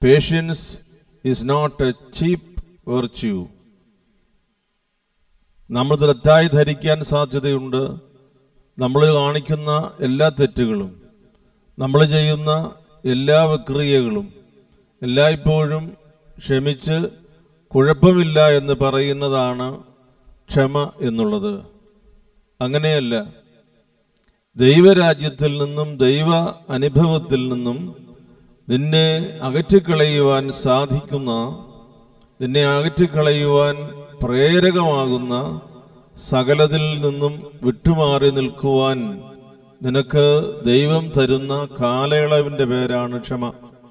patience is not a cheap virtue നമ്മൾ തെറ്റായി ധരിക്കാൻ സാധ്യതയുണ്ട് നമ്മൾ കാണിക്കുന്ന എല്ലാ തെറ്റുകളും നമ്മൾ ചെയ്യുന്ന എല്ലാ വിക്രിയകളും എല്ലായ്പ്പോഴും ക്ഷമിച്ച് കുഴപ്പമില്ല എന്ന് പറയുന്നതാണ് ക്ഷമ എന്നുള്ളത് അങ്ങനെയല്ല ദൈവരാജ്യത്തിൽ നിന്നും ദൈവ അനുഭവത്തിൽ നിന്നും നിന്നെ അകറ്റിക്കളയുവാൻ സാധിക്കുന്ന നിന്നെ അകറ്റിക്കളയുവാൻ പ്രേരകമാകുന്ന സകലതിൽ നിന്നും വിട്ടുമാറി നിൽക്കുവാൻ നിനക്ക് ദൈവം തരുന്ന കാലയളവിന്റെ പേരാണ് ക്ഷമ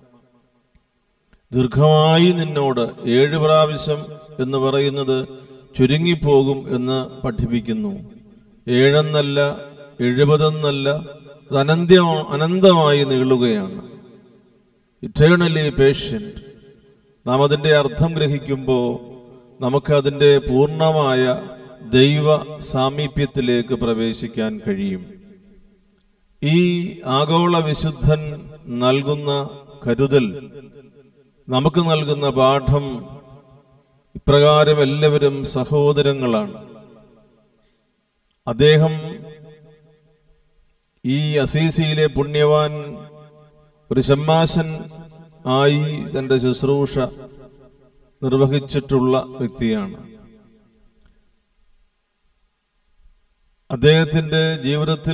ദീർഘമായി നിന്നോട് ഏഴ് പ്രാവശ്യം എന്ന് പറയുന്നത് ചുരുങ്ങിപ്പോകും എന്ന് പഠിപ്പിക്കുന്നു ഏഴെന്നല്ല എഴുപതെന്നല്ല അത് അനന്ത്യ അനന്തമായി നീളുകയാണ് ഇറ്റേണലി പേഷ്യന്റ് നാം അതിൻ്റെ അർത്ഥം ഗ്രഹിക്കുമ്പോൾ നമുക്ക് അതിൻ്റെ പൂർണ്ണമായ ദൈവ സാമീപ്യത്തിലേക്ക് പ്രവേശിക്കാൻ കഴിയും ഈ ആഗോള വിശുദ്ധൻ നൽകുന്ന കരുതൽ നമുക്ക് നൽകുന്ന പാഠം ഇപ്രകാരം എല്ലാവരും സഹോദരങ്ങളാണ് അദ്ദേഹം ഈ അസീസിയിലെ പുണ്യവാൻ ഒരു ഷമ്മാശൻ ആയി തന്റെ ശുശ്രൂഷ നിർവഹിച്ചിട്ടുള്ള വ്യക്തിയാണ് അദ്ദേഹത്തിന്റെ ജീവിതത്തിൽ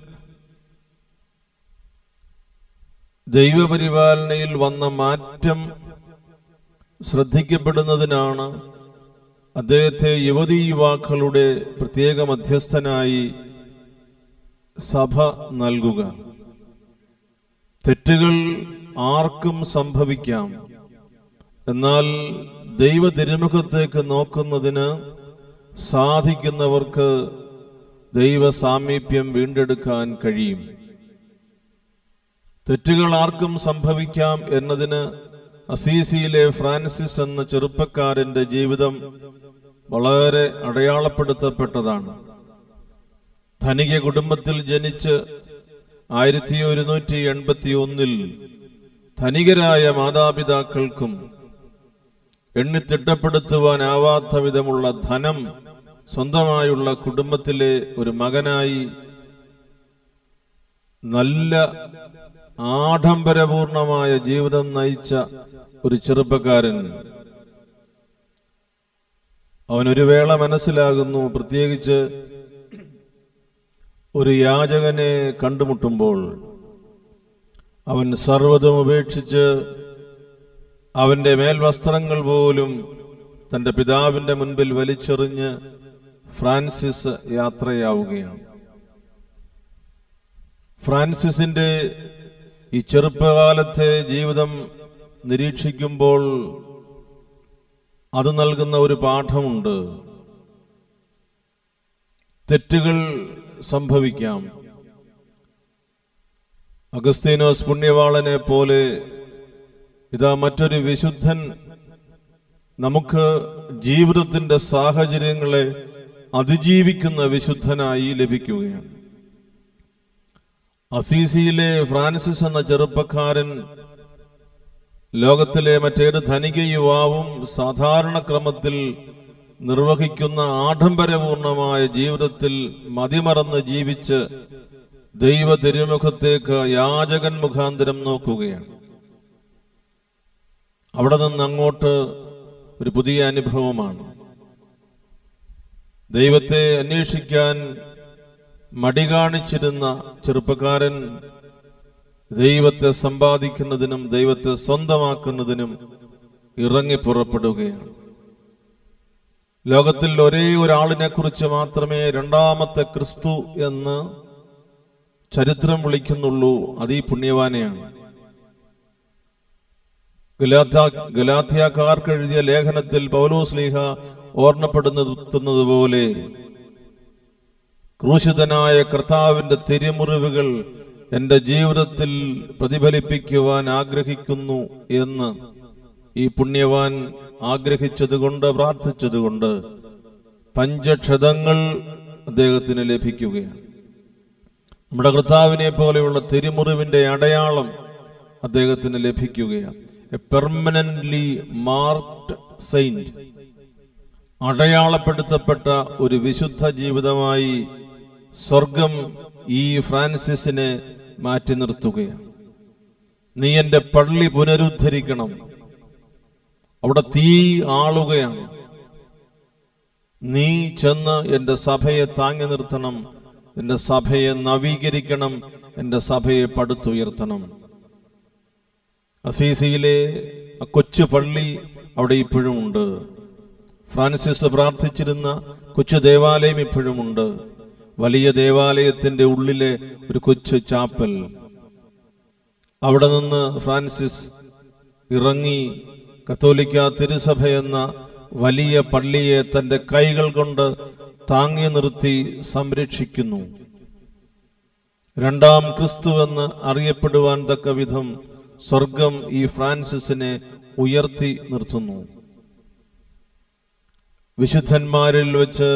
ദൈവപരിപാലനയിൽ വന്ന മാറ്റം ശ്രദ്ധിക്കപ്പെടുന്നതിനാണ് അദ്ദേഹത്തെ യുവതീ യുവാക്കളുടെ പ്രത്യേക മധ്യസ്ഥനായി സഭ നൽകുക തെറ്റുകൾ ആർക്കും സംഭവിക്കാം എന്നാൽ ദൈവ തിരുമുഖത്തേക്ക് നോക്കുന്നതിന് സാധിക്കുന്നവർക്ക് ദൈവ സാമീപ്യം വീണ്ടെടുക്കാൻ കഴിയും തെറ്റുകൾ ആർക്കും സംഭവിക്കാം എന്നതിന് അസീസിയിലെ ഫ്രാൻസിസ് എന്ന ചെറുപ്പക്കാരന്റെ ജീവിതം വളരെ അടയാളപ്പെടുത്തപ്പെട്ടതാണ് ധനിക കുടുംബത്തിൽ ജനിച്ച് ആയിരത്തി ഒരുന്നൂറ്റി എൺപത്തി ഒന്നിൽ ധനികരായ മാതാപിതാക്കൾക്കും എണ്ണിത്തിട്ടപ്പെടുത്തുവാനാവാത്ത വിധമുള്ള ധനം സ്വന്തമായുള്ള കുടുംബത്തിലെ ഒരു മകനായി നല്ല ആഡംബരപൂർണമായ ജീവിതം നയിച്ച ഒരു ചെറുപ്പക്കാരൻ അവൻ ഒരു വേള മനസ്സിലാകുന്നു പ്രത്യേകിച്ച് ഒരു യാചകനെ കണ്ടുമുട്ടുമ്പോൾ അവൻ സർവ്വതും ഉപേക്ഷിച്ച് അവന്റെ മേൽവസ്ത്രങ്ങൾ പോലും തന്റെ പിതാവിന്റെ മുൻപിൽ വലിച്ചെറിഞ്ഞ് ഫ്രാൻസിസ് യാത്രയാവുകയാണ് ഫ്രാൻസിസിന്റെ ഈ ചെറുപ്പകാലത്തെ ജീവിതം നിരീക്ഷിക്കുമ്പോൾ അത് നൽകുന്ന ഒരു പാഠമുണ്ട് തെറ്റുകൾ സംഭവിക്കാം അഗസ്തീനോസ് പുണ്യവാളനെ പോലെ ഇതാ മറ്റൊരു വിശുദ്ധൻ നമുക്ക് ജീവിതത്തിന്റെ സാഹചര്യങ്ങളെ അതിജീവിക്കുന്ന വിശുദ്ധനായി ലഭിക്കുകയാണ് അസീസിയിലെ ഫ്രാൻസിസ് എന്ന ചെറുപ്പക്കാരൻ ലോകത്തിലെ മറ്റേത് ധനിക യുവാവും സാധാരണ ക്രമത്തിൽ നിർവഹിക്കുന്ന ആഡംബരപൂർണമായ ജീവിതത്തിൽ മതിമറന്ന് ജീവിച്ച് ദൈവ തിരുമുഖത്തേക്ക് യാചകൻ മുഖാന്തരം നോക്കുകയാണ് അവിടെ നിന്ന് അങ്ങോട്ട് ഒരു പുതിയ അനുഭവമാണ് ദൈവത്തെ അന്വേഷിക്കാൻ മടി കാണിച്ചിരുന്ന ചെറുപ്പക്കാരൻ ദൈവത്തെ സമ്പാദിക്കുന്നതിനും ദൈവത്തെ സ്വന്തമാക്കുന്നതിനും ഇറങ്ങി പുറപ്പെടുകയാണ് ലോകത്തിൽ ഒരേ ഒരാളിനെ കുറിച്ച് മാത്രമേ രണ്ടാമത്തെ ക്രിസ്തു എന്ന് ചരിത്രം വിളിക്കുന്നുള്ളൂ അത് ഈ പുണ്യവാനെയാണ് ഗലാത്യ ഗലാത്യാക്കാർക്ക് എഴുതിയ ലേഖനത്തിൽ പൗലോസ് ലീഹ ഓർമ്മപ്പെടുന്നത് പോലെ ക്രൂശിതനായ കർത്താവിന്റെ തിരുമുറിവുകൾ എന്റെ ജീവിതത്തിൽ പ്രതിഫലിപ്പിക്കുവാൻ ആഗ്രഹിക്കുന്നു എന്ന് ഈ പുണ്യവാൻ ആഗ്രഹിച്ചതുകൊണ്ട് പ്രാർത്ഥിച്ചതുകൊണ്ട് പഞ്ചക്ഷതങ്ങൾ അദ്ദേഹത്തിന് ലഭിക്കുകയാണ് നമ്മുടെ കർത്താവിനെ പോലെയുള്ള തിരുമുറിവിന്റെ അടയാളം അദ്ദേഹത്തിന് ലഭിക്കുകയാണ് എ പെർമനന്റ്ലി മാർക്ഡ് സെയിന്റ് അടയാളപ്പെടുത്തപ്പെട്ട ഒരു വിശുദ്ധ ജീവിതമായി സ്വർഗം ഈ ഫ്രാൻസിസിനെ മാറ്റി നിർത്തുകയാണ് നീ എൻ്റെ പള്ളി പുനരുദ്ധരിക്കണം അവിടെ തീ ആളുകയാണ് നീ ചെന്ന് എൻ്റെ സഭയെ താങ്ങി നിർത്തണം എൻ്റെ സഭയെ നവീകരിക്കണം എൻ്റെ സഭയെ പടുത്തുയർത്തണം അസീസിയിലെ ആ കൊച്ചു പള്ളി അവിടെ ഇപ്പോഴും ഉണ്ട് ഫ്രാൻസിസ് പ്രാർത്ഥിച്ചിരുന്ന കൊച്ചു ദേവാലയം ഇപ്പോഴുമുണ്ട് വലിയ ദേവാലയത്തിന്റെ ഉള്ളിലെ ഒരു കൊച്ചു ചാപ്പൽ അവിടെ നിന്ന് ഫ്രാൻസിസ് ഇറങ്ങി കത്തോലിക്ക തിരുസഭ എന്ന വലിയ പള്ളിയെ തന്റെ കൈകൾ കൊണ്ട് താങ്ങി നിർത്തി സംരക്ഷിക്കുന്നു രണ്ടാം ക്രിസ്തു എന്ന് അറിയപ്പെടുവാൻ തക്ക വിധം സ്വർഗം ഈ ഫ്രാൻസിസിനെ ഉയർത്തി നിർത്തുന്നു വിശുദ്ധന്മാരിൽ വെച്ച്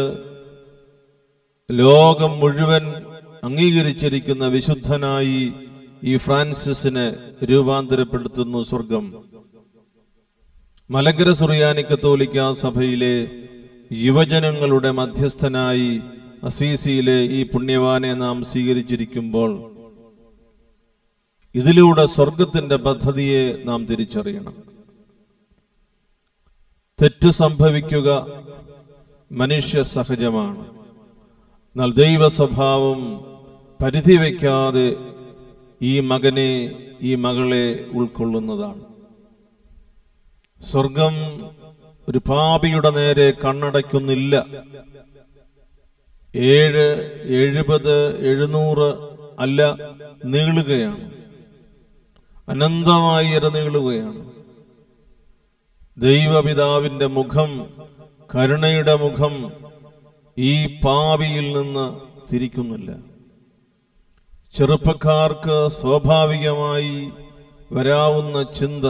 ലോകം മുഴുവൻ അംഗീകരിച്ചിരിക്കുന്ന വിശുദ്ധനായി ഈ ഫ്രാൻസിസിനെ രൂപാന്തരപ്പെടുത്തുന്നു സ്വർഗം മലങ്കര സുറിയാനി കത്തോലിക്ക സഭയിലെ യുവജനങ്ങളുടെ മധ്യസ്ഥനായി അസീസിയിലെ ഈ പുണ്യവാനെ നാം സ്വീകരിച്ചിരിക്കുമ്പോൾ ഇതിലൂടെ സ്വർഗത്തിന്റെ പദ്ധതിയെ നാം തിരിച്ചറിയണം തെറ്റ് സംഭവിക്കുക മനുഷ്യ സഹജമാണ് എന്നാൽ ദൈവ സ്വഭാവം പരിധി വയ്ക്കാതെ ഈ മകനെ ഈ മകളെ ഉൾക്കൊള്ളുന്നതാണ് സ്വർഗം ഒരു പാപിയുടെ നേരെ കണ്ണടയ്ക്കുന്നില്ല ഏഴ് എഴുപത് എഴുന്നൂറ് അല്ല നീളുകയാണ് അനന്തമായി ഇര നീളുകയാണ് ദൈവപിതാവിന്റെ മുഖം കരുണയുടെ മുഖം ഈ പാവിയിൽ നിന്ന് തിരിക്കുന്നില്ല ചെറുപ്പക്കാർക്ക് സ്വാഭാവികമായി വരാവുന്ന ചിന്ത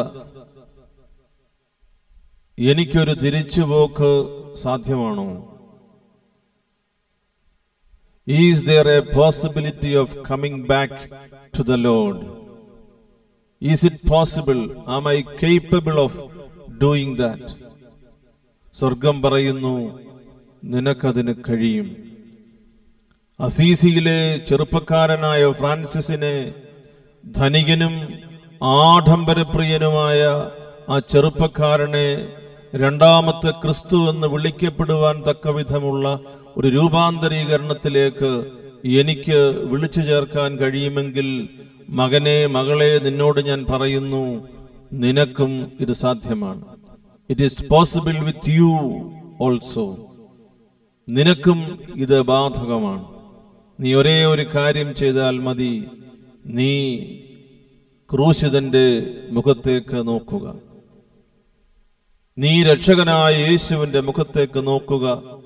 എനിക്കൊരു തിരിച്ചുപോക്ക് സാധ്യമാണോ is there a possibility of coming back to the Lord is it possible am I capable of doing that സ്വർഗം പറയുന്നു നിനക്കതിന് കഴിയും അസീസിയിലെ ചെറുപ്പക്കാരനായ ഫ്രാൻസിസിനെ ധനികനും ആഡംബരപ്രിയനുമായ ആ ചെറുപ്പക്കാരനെ രണ്ടാമത്തെ ക്രിസ്തു എന്ന് വിളിക്കപ്പെടുവാൻ തക്കവിധമുള്ള ഒരു രൂപാന്തരീകരണത്തിലേക്ക് എനിക്ക് വിളിച്ചു ചേർക്കാൻ കഴിയുമെങ്കിൽ മകനെ മകളെ നിന്നോട് ഞാൻ പറയുന്നു നിനക്കും ഇത് സാധ്യമാണ് it is possible with you also നിനക്കും ഇത് ബാധകമാണ് നീ ഒരേ ഒരു കാര്യം ചെയ്താൽ മതി നീ ക്രൂശിതന്റെ മുഖത്തേക്ക് നോക്കുക നീ രക്ഷകനായ യേശുവിന്റെ മുഖത്തേക്ക് നോക്കുക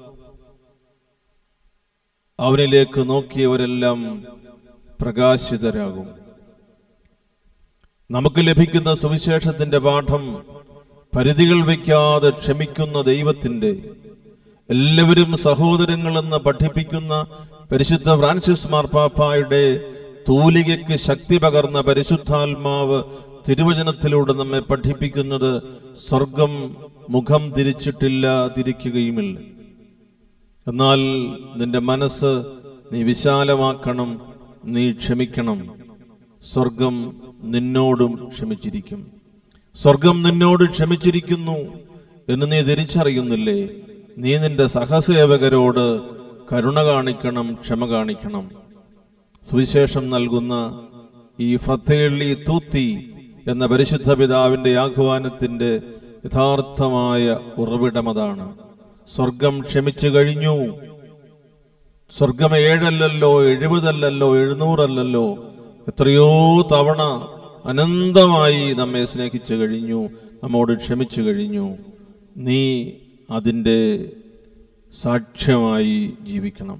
അവനിലേക്ക് നോക്കിയവരെല്ലാം പ്രകാശിതരാകും നമുക്ക് ലഭിക്കുന്ന സുവിശേഷത്തിന്റെ പാഠം പരിധികൾ വയ്ക്കാതെ ക്ഷമിക്കുന്ന ദൈവത്തിന്റെ എല്ലാവരും സഹോദരങ്ങളെന്ന് പഠിപ്പിക്കുന്ന പരിശുദ്ധ ഫ്രാൻസിസ് മാർപ്പാപ്പായുടെ തൂലികയ്ക്ക് ശക്തി പകർന്ന പരിശുദ്ധാത്മാവ് തിരുവചനത്തിലൂടെ നമ്മെ പഠിപ്പിക്കുന്നത് സ്വർഗം മുഖം തിരിച്ചിട്ടില്ല തിരിക്കുകയുമില്ല എന്നാൽ നിന്റെ മനസ്സ് നീ വിശാലമാക്കണം നീ ക്ഷമിക്കണം സ്വർഗം നിന്നോടും ക്ഷമിച്ചിരിക്കും സ്വർഗം നിന്നോട് ക്ഷമിച്ചിരിക്കുന്നു എന്ന് നീ തിരിച്ചറിയുന്നില്ലേ നീ നിന്റെ സഹസേവകരോട് കരുണ കാണിക്കണം ക്ഷമ കാണിക്കണം സുവിശേഷം നൽകുന്ന ഈ ഫ്രത്തേള്ളി തൂത്തി എന്ന പരിശുദ്ധ പിതാവിന്റെ ആഹ്വാനത്തിന്റെ യഥാർത്ഥമായ ഉറവിടമതാണ് സ്വർഗം ക്ഷമിച്ചു കഴിഞ്ഞു സ്വർഗം ഏഴല്ലല്ലോ എഴുപതല്ലല്ലോ എഴുന്നൂറല്ലല്ലോ എത്രയോ തവണ അനന്തമായി നമ്മെ സ്നേഹിച്ചു കഴിഞ്ഞു നമ്മോട് ക്ഷമിച്ചു കഴിഞ്ഞു നീ അതിൻ്റെ സാക്ഷ്യമായി ജീവിക്കണം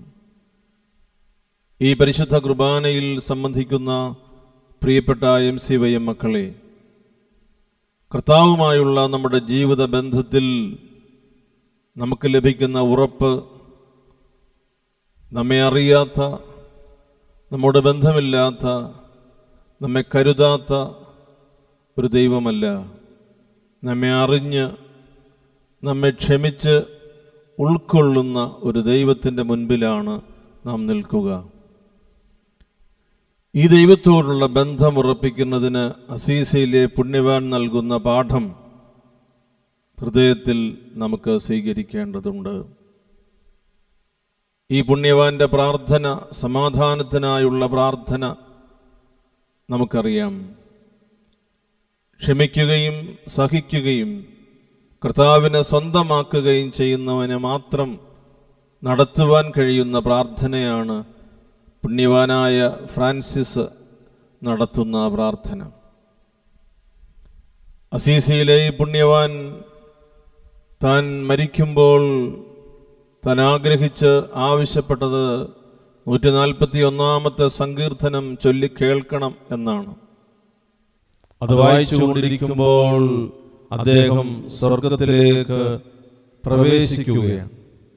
ഈ പരിശുദ്ധ കുർബാനയിൽ സംബന്ധിക്കുന്ന പ്രിയപ്പെട്ട എം സി വൈ എം മക്കളെ കർത്താവുമായുള്ള നമ്മുടെ ജീവിത ബന്ധത്തിൽ നമുക്ക് ലഭിക്കുന്ന ഉറപ്പ് നമ്മെ അറിയാത്ത നമ്മുടെ ബന്ധമില്ലാത്ത നമ്മെ കരുതാത്ത ഒരു ദൈവമല്ല നമ്മെ അറിഞ്ഞ് നമ്മെ ക്ഷമിച്ച് ഉൾക്കൊള്ളുന്ന ഒരു ദൈവത്തിൻ്റെ മുൻപിലാണ് നാം നിൽക്കുക ഈ ദൈവത്തോടുള്ള ബന്ധം ഉറപ്പിക്കുന്നതിന് അസീസയിലെ പുണ്യവാൻ നൽകുന്ന പാഠം ഹൃദയത്തിൽ നമുക്ക് സ്വീകരിക്കേണ്ടതുണ്ട് ഈ പുണ്യവാന്റെ പ്രാർത്ഥന സമാധാനത്തിനായുള്ള പ്രാർത്ഥന നമുക്കറിയാം ക്ഷമിക്കുകയും സഹിക്കുകയും കർത്താവിനെ സ്വന്തമാക്കുകയും ചെയ്യുന്നവന് മാത്രം നടത്തുവാൻ കഴിയുന്ന പ്രാർത്ഥനയാണ് പുണ്യവാനായ ഫ്രാൻസിസ് നടത്തുന്ന പ്രാർത്ഥന അസീസിയിലെ ഈ പുണ്യവാൻ താൻ മരിക്കുമ്പോൾ താൻ ആഗ്രഹിച്ച് ആവശ്യപ്പെട്ടത് നൂറ്റി നാൽപ്പത്തി ഒന്നാമത്തെ സങ്കീർത്തനം ചൊല്ലി കേൾക്കണം എന്നാണ് അത് വായിച്ചുകൊണ്ടിരിക്കുമ്പോൾ അദ്ദേഹം സ്വർഗത്തിലേക്ക് പ്രവേശിക്കുകയാണ്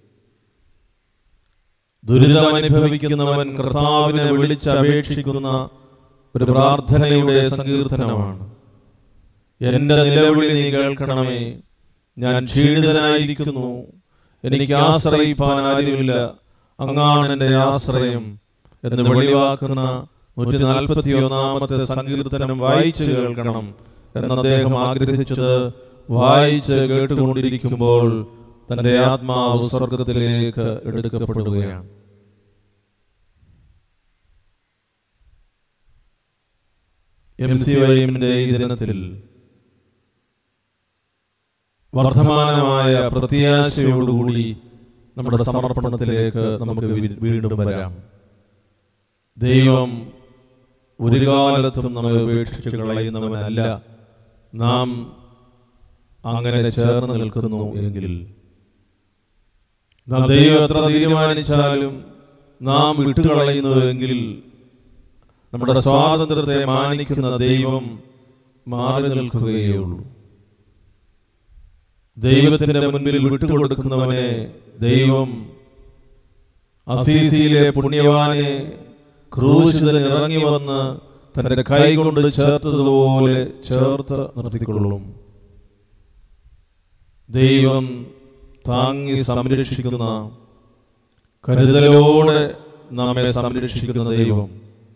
ദുരിതം അനുഭവിക്കുന്നവൻ കർത്താവിനെ വിളിച്ചപേക്ഷിക്കുന്ന ഒരു പ്രാർത്ഥനയുടെ സങ്കീർത്തനമാണ് എന്റെ നിലവിളി നീ കേൾക്കണമേ ഞാൻ ക്ഷീണിതനായിരിക്കുന്നു എനിക്ക് ആശ്രയിപ്പാൻ ആരുമില്ല അങ്ങാണ് എന്റെ ആശ്രയം എന്ന് വെളിവാക്കുന്ന നൂറ്റി നാൽപ്പത്തി ഒന്നാമത്തെ സങ്കീർത്തനം വായിച്ചു കേൾക്കണം എന്ന് അദ്ദേഹം ആഗ്രഹിച്ചത് വായിച്ച് കേട്ടുകൊണ്ടിരിക്കുമ്പോൾ തന്റെ ആത്മാവ് സ്വർഗത്തിലേക്ക് എടുക്കപ്പെടുകയാണ് എം സി വൈഎമ്മിന്റെ ഈ ദിനത്തിൽ വർദ്ധമാനമായ പ്രത്യാശയോടുകൂടി നമ്മുടെ സമർപ്പണത്തിലേക്ക് നമുക്ക് വീ- വീണ്ടും വരാം ദൈവം ഒരു കാലത്തും നമ്മെ ഉപേക്ഷിച്ച് കളയുന്നവനല്ല നാം അങ്ങനെ ചേർന്ന് നിൽക്കുന്നു എങ്കിൽ നാം ദൈവം എത്ര തീരുമാനിച്ചാലും നാം വിട്ടുകളയുന്നുവെങ്കിൽ നമ്മുടെ സ്വാതന്ത്ര്യത്തെ മാനിക്കുന്ന ദൈവം മാറി നിൽക്കുകയുള്ളൂ ദൈവത്തിന്റെ മുൻപിൽ വിട്ടുകൊടുക്കുന്നവനെ ദൈവം അസീസിയിലെ പുണ്യവാനെ ക്രൂശിതൻ ഇറങ്ങി വന്ന് തന്റെ കൈ കൊണ്ട് ചേർത്തതുപോലെ ചേർത്ത് നിർത്തിക്കൊള്ളും ദൈവം താങ്ങി സംരക്ഷിക്കുന്ന കരുതലോടെ നമ്മെ സംരക്ഷിക്കുന്ന ദൈവം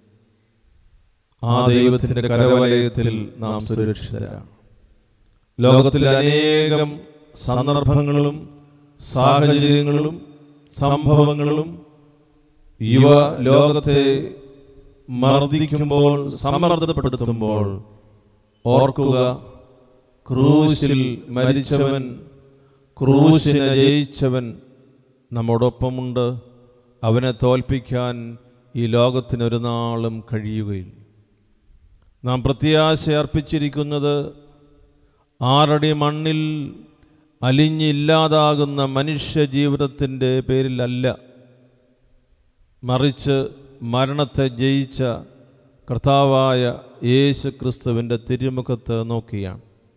ആ ദൈവത്തിന്റെ കരവലയത്തിൽ നാം സുരക്ഷിതരാണ് ലോകത്തിലെ അനേകം സന്ദർഭങ്ങളും സാഹചര്യങ്ങളും സംഭവങ്ങളും യുവ ലോകത്തെ മർദ്ദിക്കുമ്പോൾ സമ്മർദ്ദപ്പെടുത്തുമ്പോൾ ഓർക്കുക ക്രൂശിൽ മരിച്ചവൻ ക്രൂശിനെ ജയിച്ചവൻ നമ്മോടൊപ്പമുണ്ട് അവനെ തോൽപ്പിക്കാൻ ഈ ലോകത്തിന് ഒരു നാളും കഴിയുകയില്ല നാം പ്രത്യാശ അർപ്പിച്ചിരിക്കുന്നത് ആറടി മണ്ണിൽ അലിഞ്ഞില്ലാതാകുന്ന മനുഷ്യ ജീവിതത്തിൻ്റെ പേരിലല്ല മറിച്ച് മരണത്തെ ജയിച്ച കർത്താവായ യേശു ക്രിസ്തുവിൻ്റെ തിരുമുഖത്ത് നോക്കിയാണ്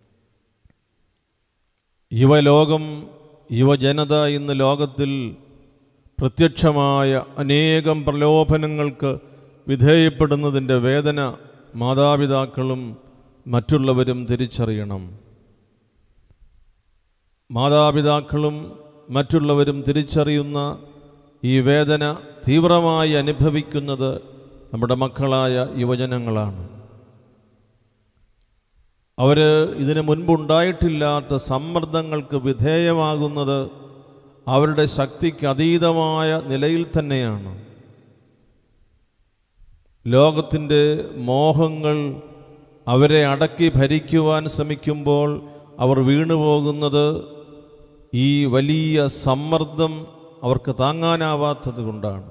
യുവലോകം യുവജനത ഇന്ന് ലോകത്തിൽ പ്രത്യക്ഷമായ അനേകം പ്രലോഭനങ്ങൾക്ക് വിധേയപ്പെടുന്നതിൻ്റെ വേദന മാതാപിതാക്കളും മറ്റുള്ളവരും തിരിച്ചറിയണം മാതാപിതാക്കളും മറ്റുള്ളവരും തിരിച്ചറിയുന്ന ഈ വേദന തീവ്രമായി അനുഭവിക്കുന്നത് നമ്മുടെ മക്കളായ യുവജനങ്ങളാണ് അവർ ഇതിനു മുൻപുണ്ടായിട്ടില്ലാത്ത സമ്മർദ്ദങ്ങൾക്ക് വിധേയമാകുന്നത് അവരുടെ ശക്തിക്ക് അതീതമായ നിലയിൽ തന്നെയാണ് ലോകത്തിൻ്റെ മോഹങ്ങൾ അവരെ അടക്കി ഭരിക്കുവാൻ ശ്രമിക്കുമ്പോൾ അവർ വീണുപോകുന്നത് ഈ വലിയ സമ്മർദ്ദം അവർക്ക് താങ്ങാനാവാത്തത് കൊണ്ടാണ്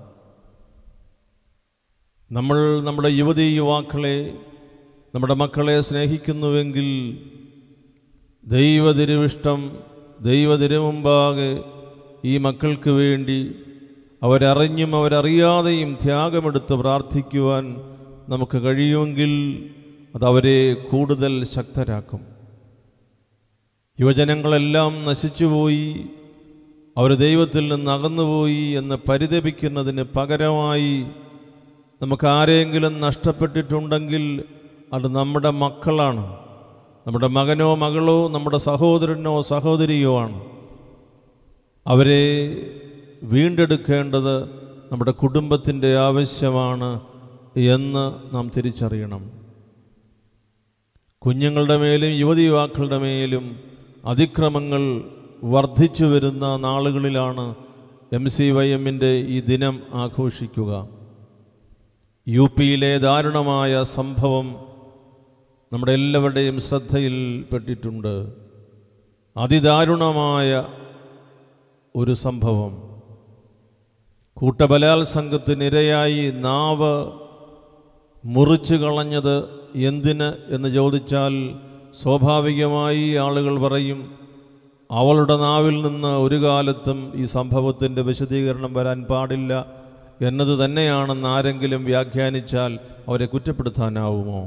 നമ്മൾ നമ്മുടെ യുവതി യുവാക്കളെ നമ്മുടെ മക്കളെ സ്നേഹിക്കുന്നുവെങ്കിൽ ദൈവതിരുവിഷ്ടം ദൈവതിരുമുമ്പാകെ ഈ മക്കൾക്ക് വേണ്ടി അവരറിഞ്ഞും അവരറിയാതെയും ത്യാഗമെടുത്ത് പ്രാർത്ഥിക്കുവാൻ നമുക്ക് കഴിയുമെങ്കിൽ അതവരെ കൂടുതൽ ശക്തരാക്കും യുവജനങ്ങളെല്ലാം നശിച്ചുപോയി അവർ ദൈവത്തിൽ നിന്ന് അകന്നുപോയി എന്ന് പരിതപിക്കുന്നതിന് പകരമായി നമുക്ക് ആരെങ്കിലും നഷ്ടപ്പെട്ടിട്ടുണ്ടെങ്കിൽ അത് നമ്മുടെ മക്കളാണ് നമ്മുടെ മകനോ മകളോ നമ്മുടെ സഹോദരനോ സഹോദരിയോ ആണ് അവരെ വീണ്ടെടുക്കേണ്ടത് നമ്മുടെ കുടുംബത്തിൻ്റെ ആവശ്യമാണ് എന്ന് നാം തിരിച്ചറിയണം കുഞ്ഞുങ്ങളുടെ മേലും യുവതി യുവാക്കളുടെ മേലും അതിക്രമങ്ങൾ വർദ്ധിച്ചു വരുന്ന നാളുകളിലാണ് എം സി വൈ എമ്മിൻ്റെ ഈ ദിനം ആഘോഷിക്കുക യു പിയിലെ ദാരുണമായ സംഭവം നമ്മുടെ എല്ലാവരുടെയും ശ്രദ്ധയിൽപ്പെട്ടിട്ടുണ്ട് അതിദാരുണമായ ഒരു സംഭവം കൂട്ടബലാത്സംഗത്തിനിരയായി നാവ് മുറിച്ചു കളഞ്ഞത് എന്തിന് എന്ന് ചോദിച്ചാൽ സ്വാഭാവികമായി ആളുകൾ പറയും അവളുടെ നാവിൽ നിന്ന് ഒരു കാലത്തും ഈ സംഭവത്തിൻ്റെ വിശദീകരണം വരാൻ പാടില്ല എന്നത് തന്നെയാണെന്ന് ആരെങ്കിലും വ്യാഖ്യാനിച്ചാൽ അവരെ കുറ്റപ്പെടുത്താനാവുമോ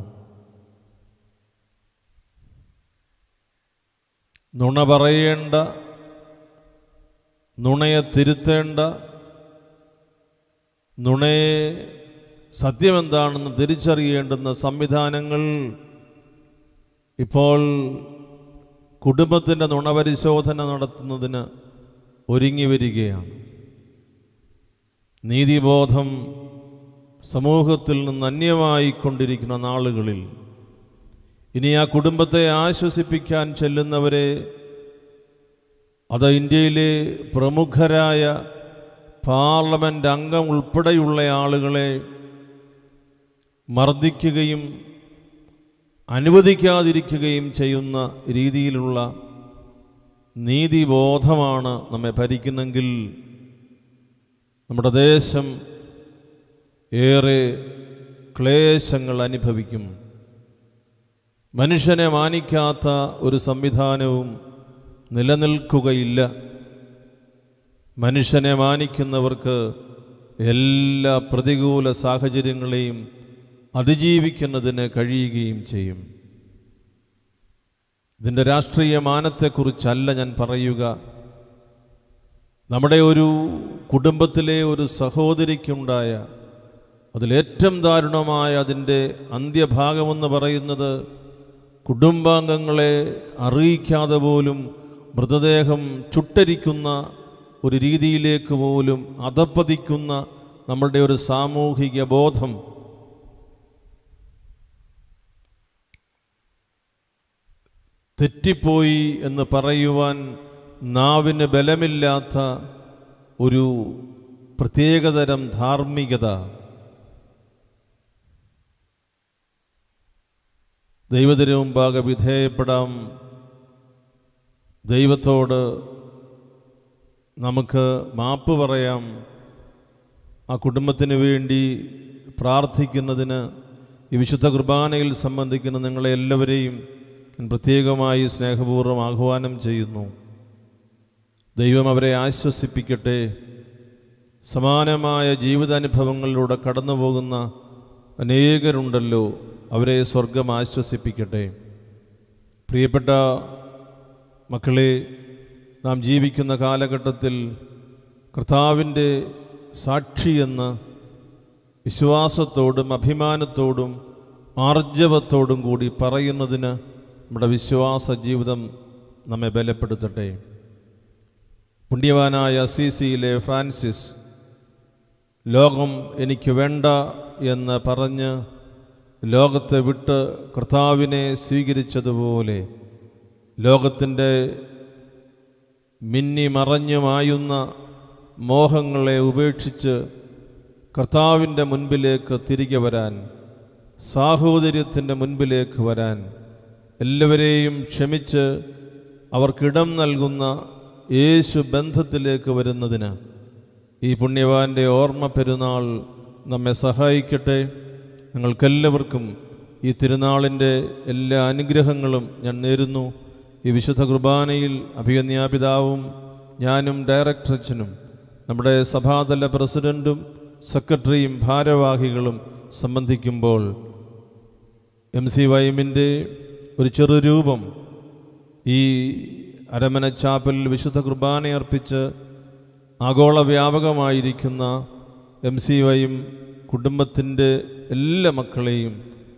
നുണ പറയേണ്ട നുണയെ തിരുത്തേണ്ട നുണയെ സത്യമെന്താണെന്ന് തിരിച്ചറിയേണ്ടുന്ന സംവിധാനങ്ങൾ ഇപ്പോൾ കുടുംബത്തിൻ്റെ നുണപരിശോധന നടത്തുന്നതിന് ഒരുങ്ങി വരികയാണ് നീതിബോധം സമൂഹത്തിൽ നിന്ന് അന്യമായിക്കൊണ്ടിരിക്കുന്ന നാളുകളിൽ ഇനി ആ കുടുംബത്തെ ആശ്വസിപ്പിക്കാൻ ചെല്ലുന്നവരെ അത് ഇന്ത്യയിലെ പ്രമുഖരായ പാർലമെൻ്റ് അംഗം ഉൾപ്പെടെയുള്ള ആളുകളെ മർദ്ദിക്കുകയും അനുവദിക്കാതിരിക്കുകയും ചെയ്യുന്ന രീതിയിലുള്ള നീതിബോധമാണ് നമ്മെ ഭരിക്കുന്നെങ്കിൽ നമ്മുടെ ദേശം ഏറെ ക്ലേശങ്ങൾ അനുഭവിക്കും മനുഷ്യനെ മാനിക്കാത്ത ഒരു സംവിധാനവും നിലനിൽക്കുകയില്ല മനുഷ്യനെ മാനിക്കുന്നവർക്ക് എല്ലാ പ്രതികൂല സാഹചര്യങ്ങളെയും അതിജീവിക്കുന്നതിന് കഴിയുകയും ചെയ്യും ഇതിൻ്റെ രാഷ്ട്രീയ മാനത്തെക്കുറിച്ചല്ല ഞാൻ പറയുക നമ്മുടെ ഒരു കുടുംബത്തിലെ ഒരു സഹോദരിക്കുണ്ടായ അതിലേറ്റവും ദാരുണമായ അതിൻ്റെ അന്ത്യഭാഗമെന്ന് പറയുന്നത് കുടുംബാംഗങ്ങളെ അറിയിക്കാതെ പോലും മൃതദേഹം ചുട്ടരിക്കുന്ന ഒരു രീതിയിലേക്ക് പോലും അധപ്പതിക്കുന്ന നമ്മളുടെ ഒരു സാമൂഹിക ബോധം തെറ്റിപ്പോയി എന്ന് പറയുവാൻ നാവിന് ബലമില്ലാത്ത ഒരു പ്രത്യേകതരം ധാർമ്മികത ദൈവത്തിന് മുമ്പാകെ വിധേയപ്പെടാം ദൈവത്തോട് നമുക്ക് മാപ്പ് പറയാം ആ കുടുംബത്തിന് വേണ്ടി പ്രാർത്ഥിക്കുന്നതിന് ഈ വിശുദ്ധ കുർബാനയിൽ സംബന്ധിക്കുന്ന നിങ്ങളെ എല്ലാവരെയും ഞാൻ പ്രത്യേകമായി സ്നേഹപൂർവ്വം ആഹ്വാനം ചെയ്യുന്നു ദൈവം അവരെ ആശ്വസിപ്പിക്കട്ടെ സമാനമായ ജീവിതാനുഭവങ്ങളിലൂടെ കടന്നു പോകുന്ന അനേകരുണ്ടല്ലോ അവരെ സ്വർഗം ആശ്വസിപ്പിക്കട്ടെ പ്രിയപ്പെട്ട മക്കളെ നാം ജീവിക്കുന്ന കാലഘട്ടത്തിൽ കർത്താവിൻ്റെ സാക്ഷിയെന്ന് വിശ്വാസത്തോടും അഭിമാനത്തോടും ആർജവത്തോടും കൂടി പറയുന്നതിന് നമ്മുടെ വിശ്വാസ ജീവിതം നമ്മെ ബലപ്പെടുത്തട്ടെ പുണ്യവാനായ സി സിയിലെ ഫ്രാൻസിസ് ലോകം എനിക്ക് വേണ്ട എന്ന് പറഞ്ഞ് ലോകത്തെ വിട്ട് കർത്താവിനെ സ്വീകരിച്ചതുപോലെ ലോകത്തിൻ്റെ മിന്നി മറഞ്ഞുമായുന്ന മോഹങ്ങളെ ഉപേക്ഷിച്ച് കർത്താവിൻ്റെ മുൻപിലേക്ക് തിരികെ വരാൻ സാഹോദര്യത്തിൻ്റെ മുൻപിലേക്ക് വരാൻ എല്ലാവരെയും ക്ഷമിച്ച് അവർക്കിടം നൽകുന്ന യേശു ബന്ധത്തിലേക്ക് വരുന്നതിന് ഈ പുണ്യവാന്റെ ഓർമ്മ പെരുന്നാൾ നമ്മെ സഹായിക്കട്ടെ നിങ്ങൾക്കെല്ലാവർക്കും ഈ തിരുനാളിൻ്റെ എല്ലാ അനുഗ്രഹങ്ങളും ഞാൻ നേരുന്നു ഈ വിശുദ്ധ കുർബാനയിൽ അഭിയന്യാപിതാവും ഞാനും ഡയറക്ടർ അച്ഛനും നമ്മുടെ സഭാതല പ്രസിഡൻറ്റും സെക്രട്ടറിയും ഭാരവാഹികളും സംബന്ധിക്കുമ്പോൾ എം സി വൈമിൻ്റെ ഒരു ചെറുരൂപം ഈ അരമന ചാപ്പലിൽ വിശുദ്ധ കുർബാന അർപ്പിച്ച് ആഗോള വ്യാപകമായിരിക്കുന്ന എം സി വൈയും കുടുംബത്തിൻ്റെ എല്ലാ മക്കളെയും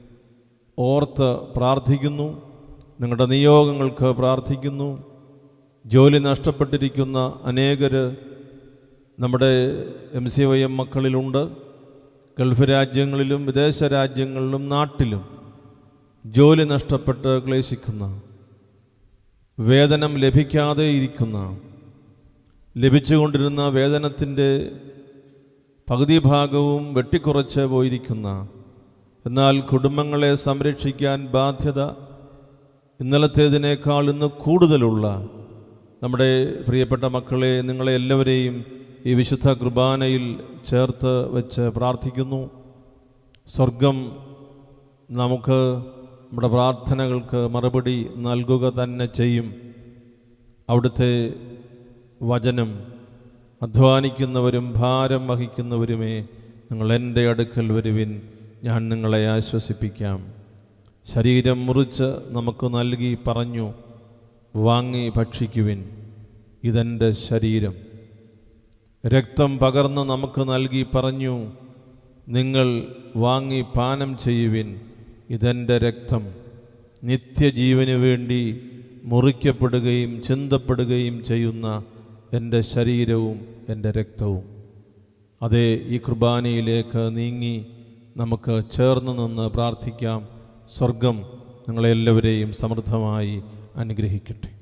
ഓർത്ത് പ്രാർത്ഥിക്കുന്നു നിങ്ങളുടെ നിയോഗങ്ങൾക്ക് പ്രാർത്ഥിക്കുന്നു ജോലി നഷ്ടപ്പെട്ടിരിക്കുന്ന അനേകർ നമ്മുടെ എം സി വൈ എം മക്കളിലുണ്ട് ഗൾഫ് രാജ്യങ്ങളിലും വിദേശ രാജ്യങ്ങളിലും നാട്ടിലും ജോലി നഷ്ടപ്പെട്ട് ക്ലേശിക്കുന്ന വേതനം ലഭിക്കാതെ ഇരിക്കുന്ന ലഭിച്ചുകൊണ്ടിരുന്ന വേതനത്തിൻ്റെ പകുതി ഭാഗവും വെട്ടിക്കുറച്ച് പോയിരിക്കുന്ന എന്നാൽ കുടുംബങ്ങളെ സംരക്ഷിക്കാൻ ബാധ്യത ഇന്നലത്തേതിനേക്കാൾ ഇന്ന് കൂടുതലുള്ള നമ്മുടെ പ്രിയപ്പെട്ട മക്കളെ നിങ്ങളെ എല്ലാവരെയും ഈ വിശുദ്ധ കുർബാനയിൽ ചേർത്ത് വെച്ച് പ്രാർത്ഥിക്കുന്നു സ്വർഗം നമുക്ക് നമ്മുടെ പ്രാർത്ഥനകൾക്ക് മറുപടി നൽകുക തന്നെ ചെയ്യും അവിടുത്തെ വചനം അധ്വാനിക്കുന്നവരും ഭാരം വഹിക്കുന്നവരുമേ നിങ്ങൾ എൻ്റെ അടുക്കൽ വരുവിൻ ഞാൻ നിങ്ങളെ ആശ്വസിപ്പിക്കാം ശരീരം മുറിച്ച് നമുക്ക് നൽകി പറഞ്ഞു വാങ്ങി ഭക്ഷിക്കുവിൻ ഇതെൻ്റെ ശരീരം രക്തം പകർന്ന് നമുക്ക് നൽകി പറഞ്ഞു നിങ്ങൾ വാങ്ങി പാനം ചെയ്യുവിൻ ഇതെൻ്റെ രക്തം നിത്യജീവന് വേണ്ടി മുറിക്കപ്പെടുകയും ചിന്തപ്പെടുകയും ചെയ്യുന്ന എൻ്റെ ശരീരവും എൻ്റെ രക്തവും അതേ ഈ കുർബാനയിലേക്ക് നീങ്ങി നമുക്ക് ചേർന്ന് നിന്ന് പ്രാർത്ഥിക്കാം സ്വർഗം നിങ്ങളെല്ലാവരെയും സമൃദ്ധമായി അനുഗ്രഹിക്കട്ടെ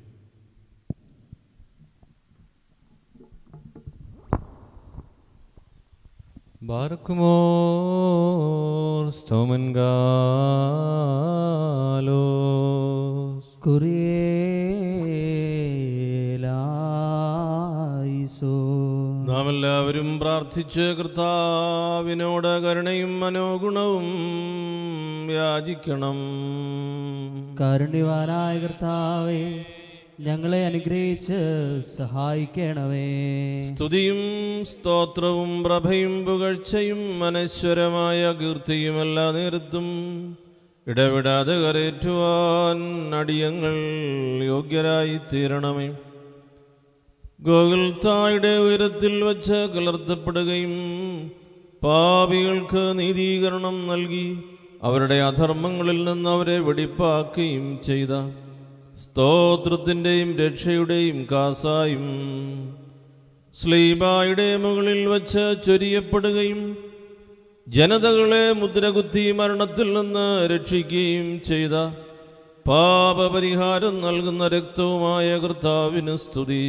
Barkumor Stomen Galos കുറിയേലായിസോ നാം എല്ലാവരും പ്രാർത്ഥിച്ച് കർത്താവിനോട് കരുണയും മനോഗുണവും യാചിക്കണം കാരുണ്യവാനായ കർത്താവേ ഞങ്ങളെ അനുഗ്രഹിച്ച് സഹായിക്കണമേ സ്തുതിയും സ്തോത്രവും പ്രഭയും പുകഴ്ചയും അനശ്വരമായ കീർത്തിയും എല്ലാ നേരത്തും ഇടവിടാതെ കരേറ്റുവാൻ അടിയങ്ങൾ യോഗ്യരായി തീരണമേ ഗോകുൽത്തായുടെ ഉയരത്തിൽ വച്ച് കലർത്തപ്പെടുകയും പാപികൾക്ക് നീതീകരണം നൽകി അവരുടെ അധർമ്മങ്ങളിൽ നിന്ന് അവരെ വെടിപ്പാക്കുകയും ചെയ്ത സ്തോത്രത്തിൻ്റെയും രക്ഷയുടെയും കാസായും സ്ലീബായുടെ മുകളിൽ വച്ച് ചൊരിയപ്പെടുകയും ജനതകളെ മുദ്രകുത്തി മരണത്തിൽ നിന്ന് രക്ഷിക്കുകയും ചെയ്ത പാപപരിഹാരം നൽകുന്ന രക്തവുമായ കർത്താവിന് സ്തുതി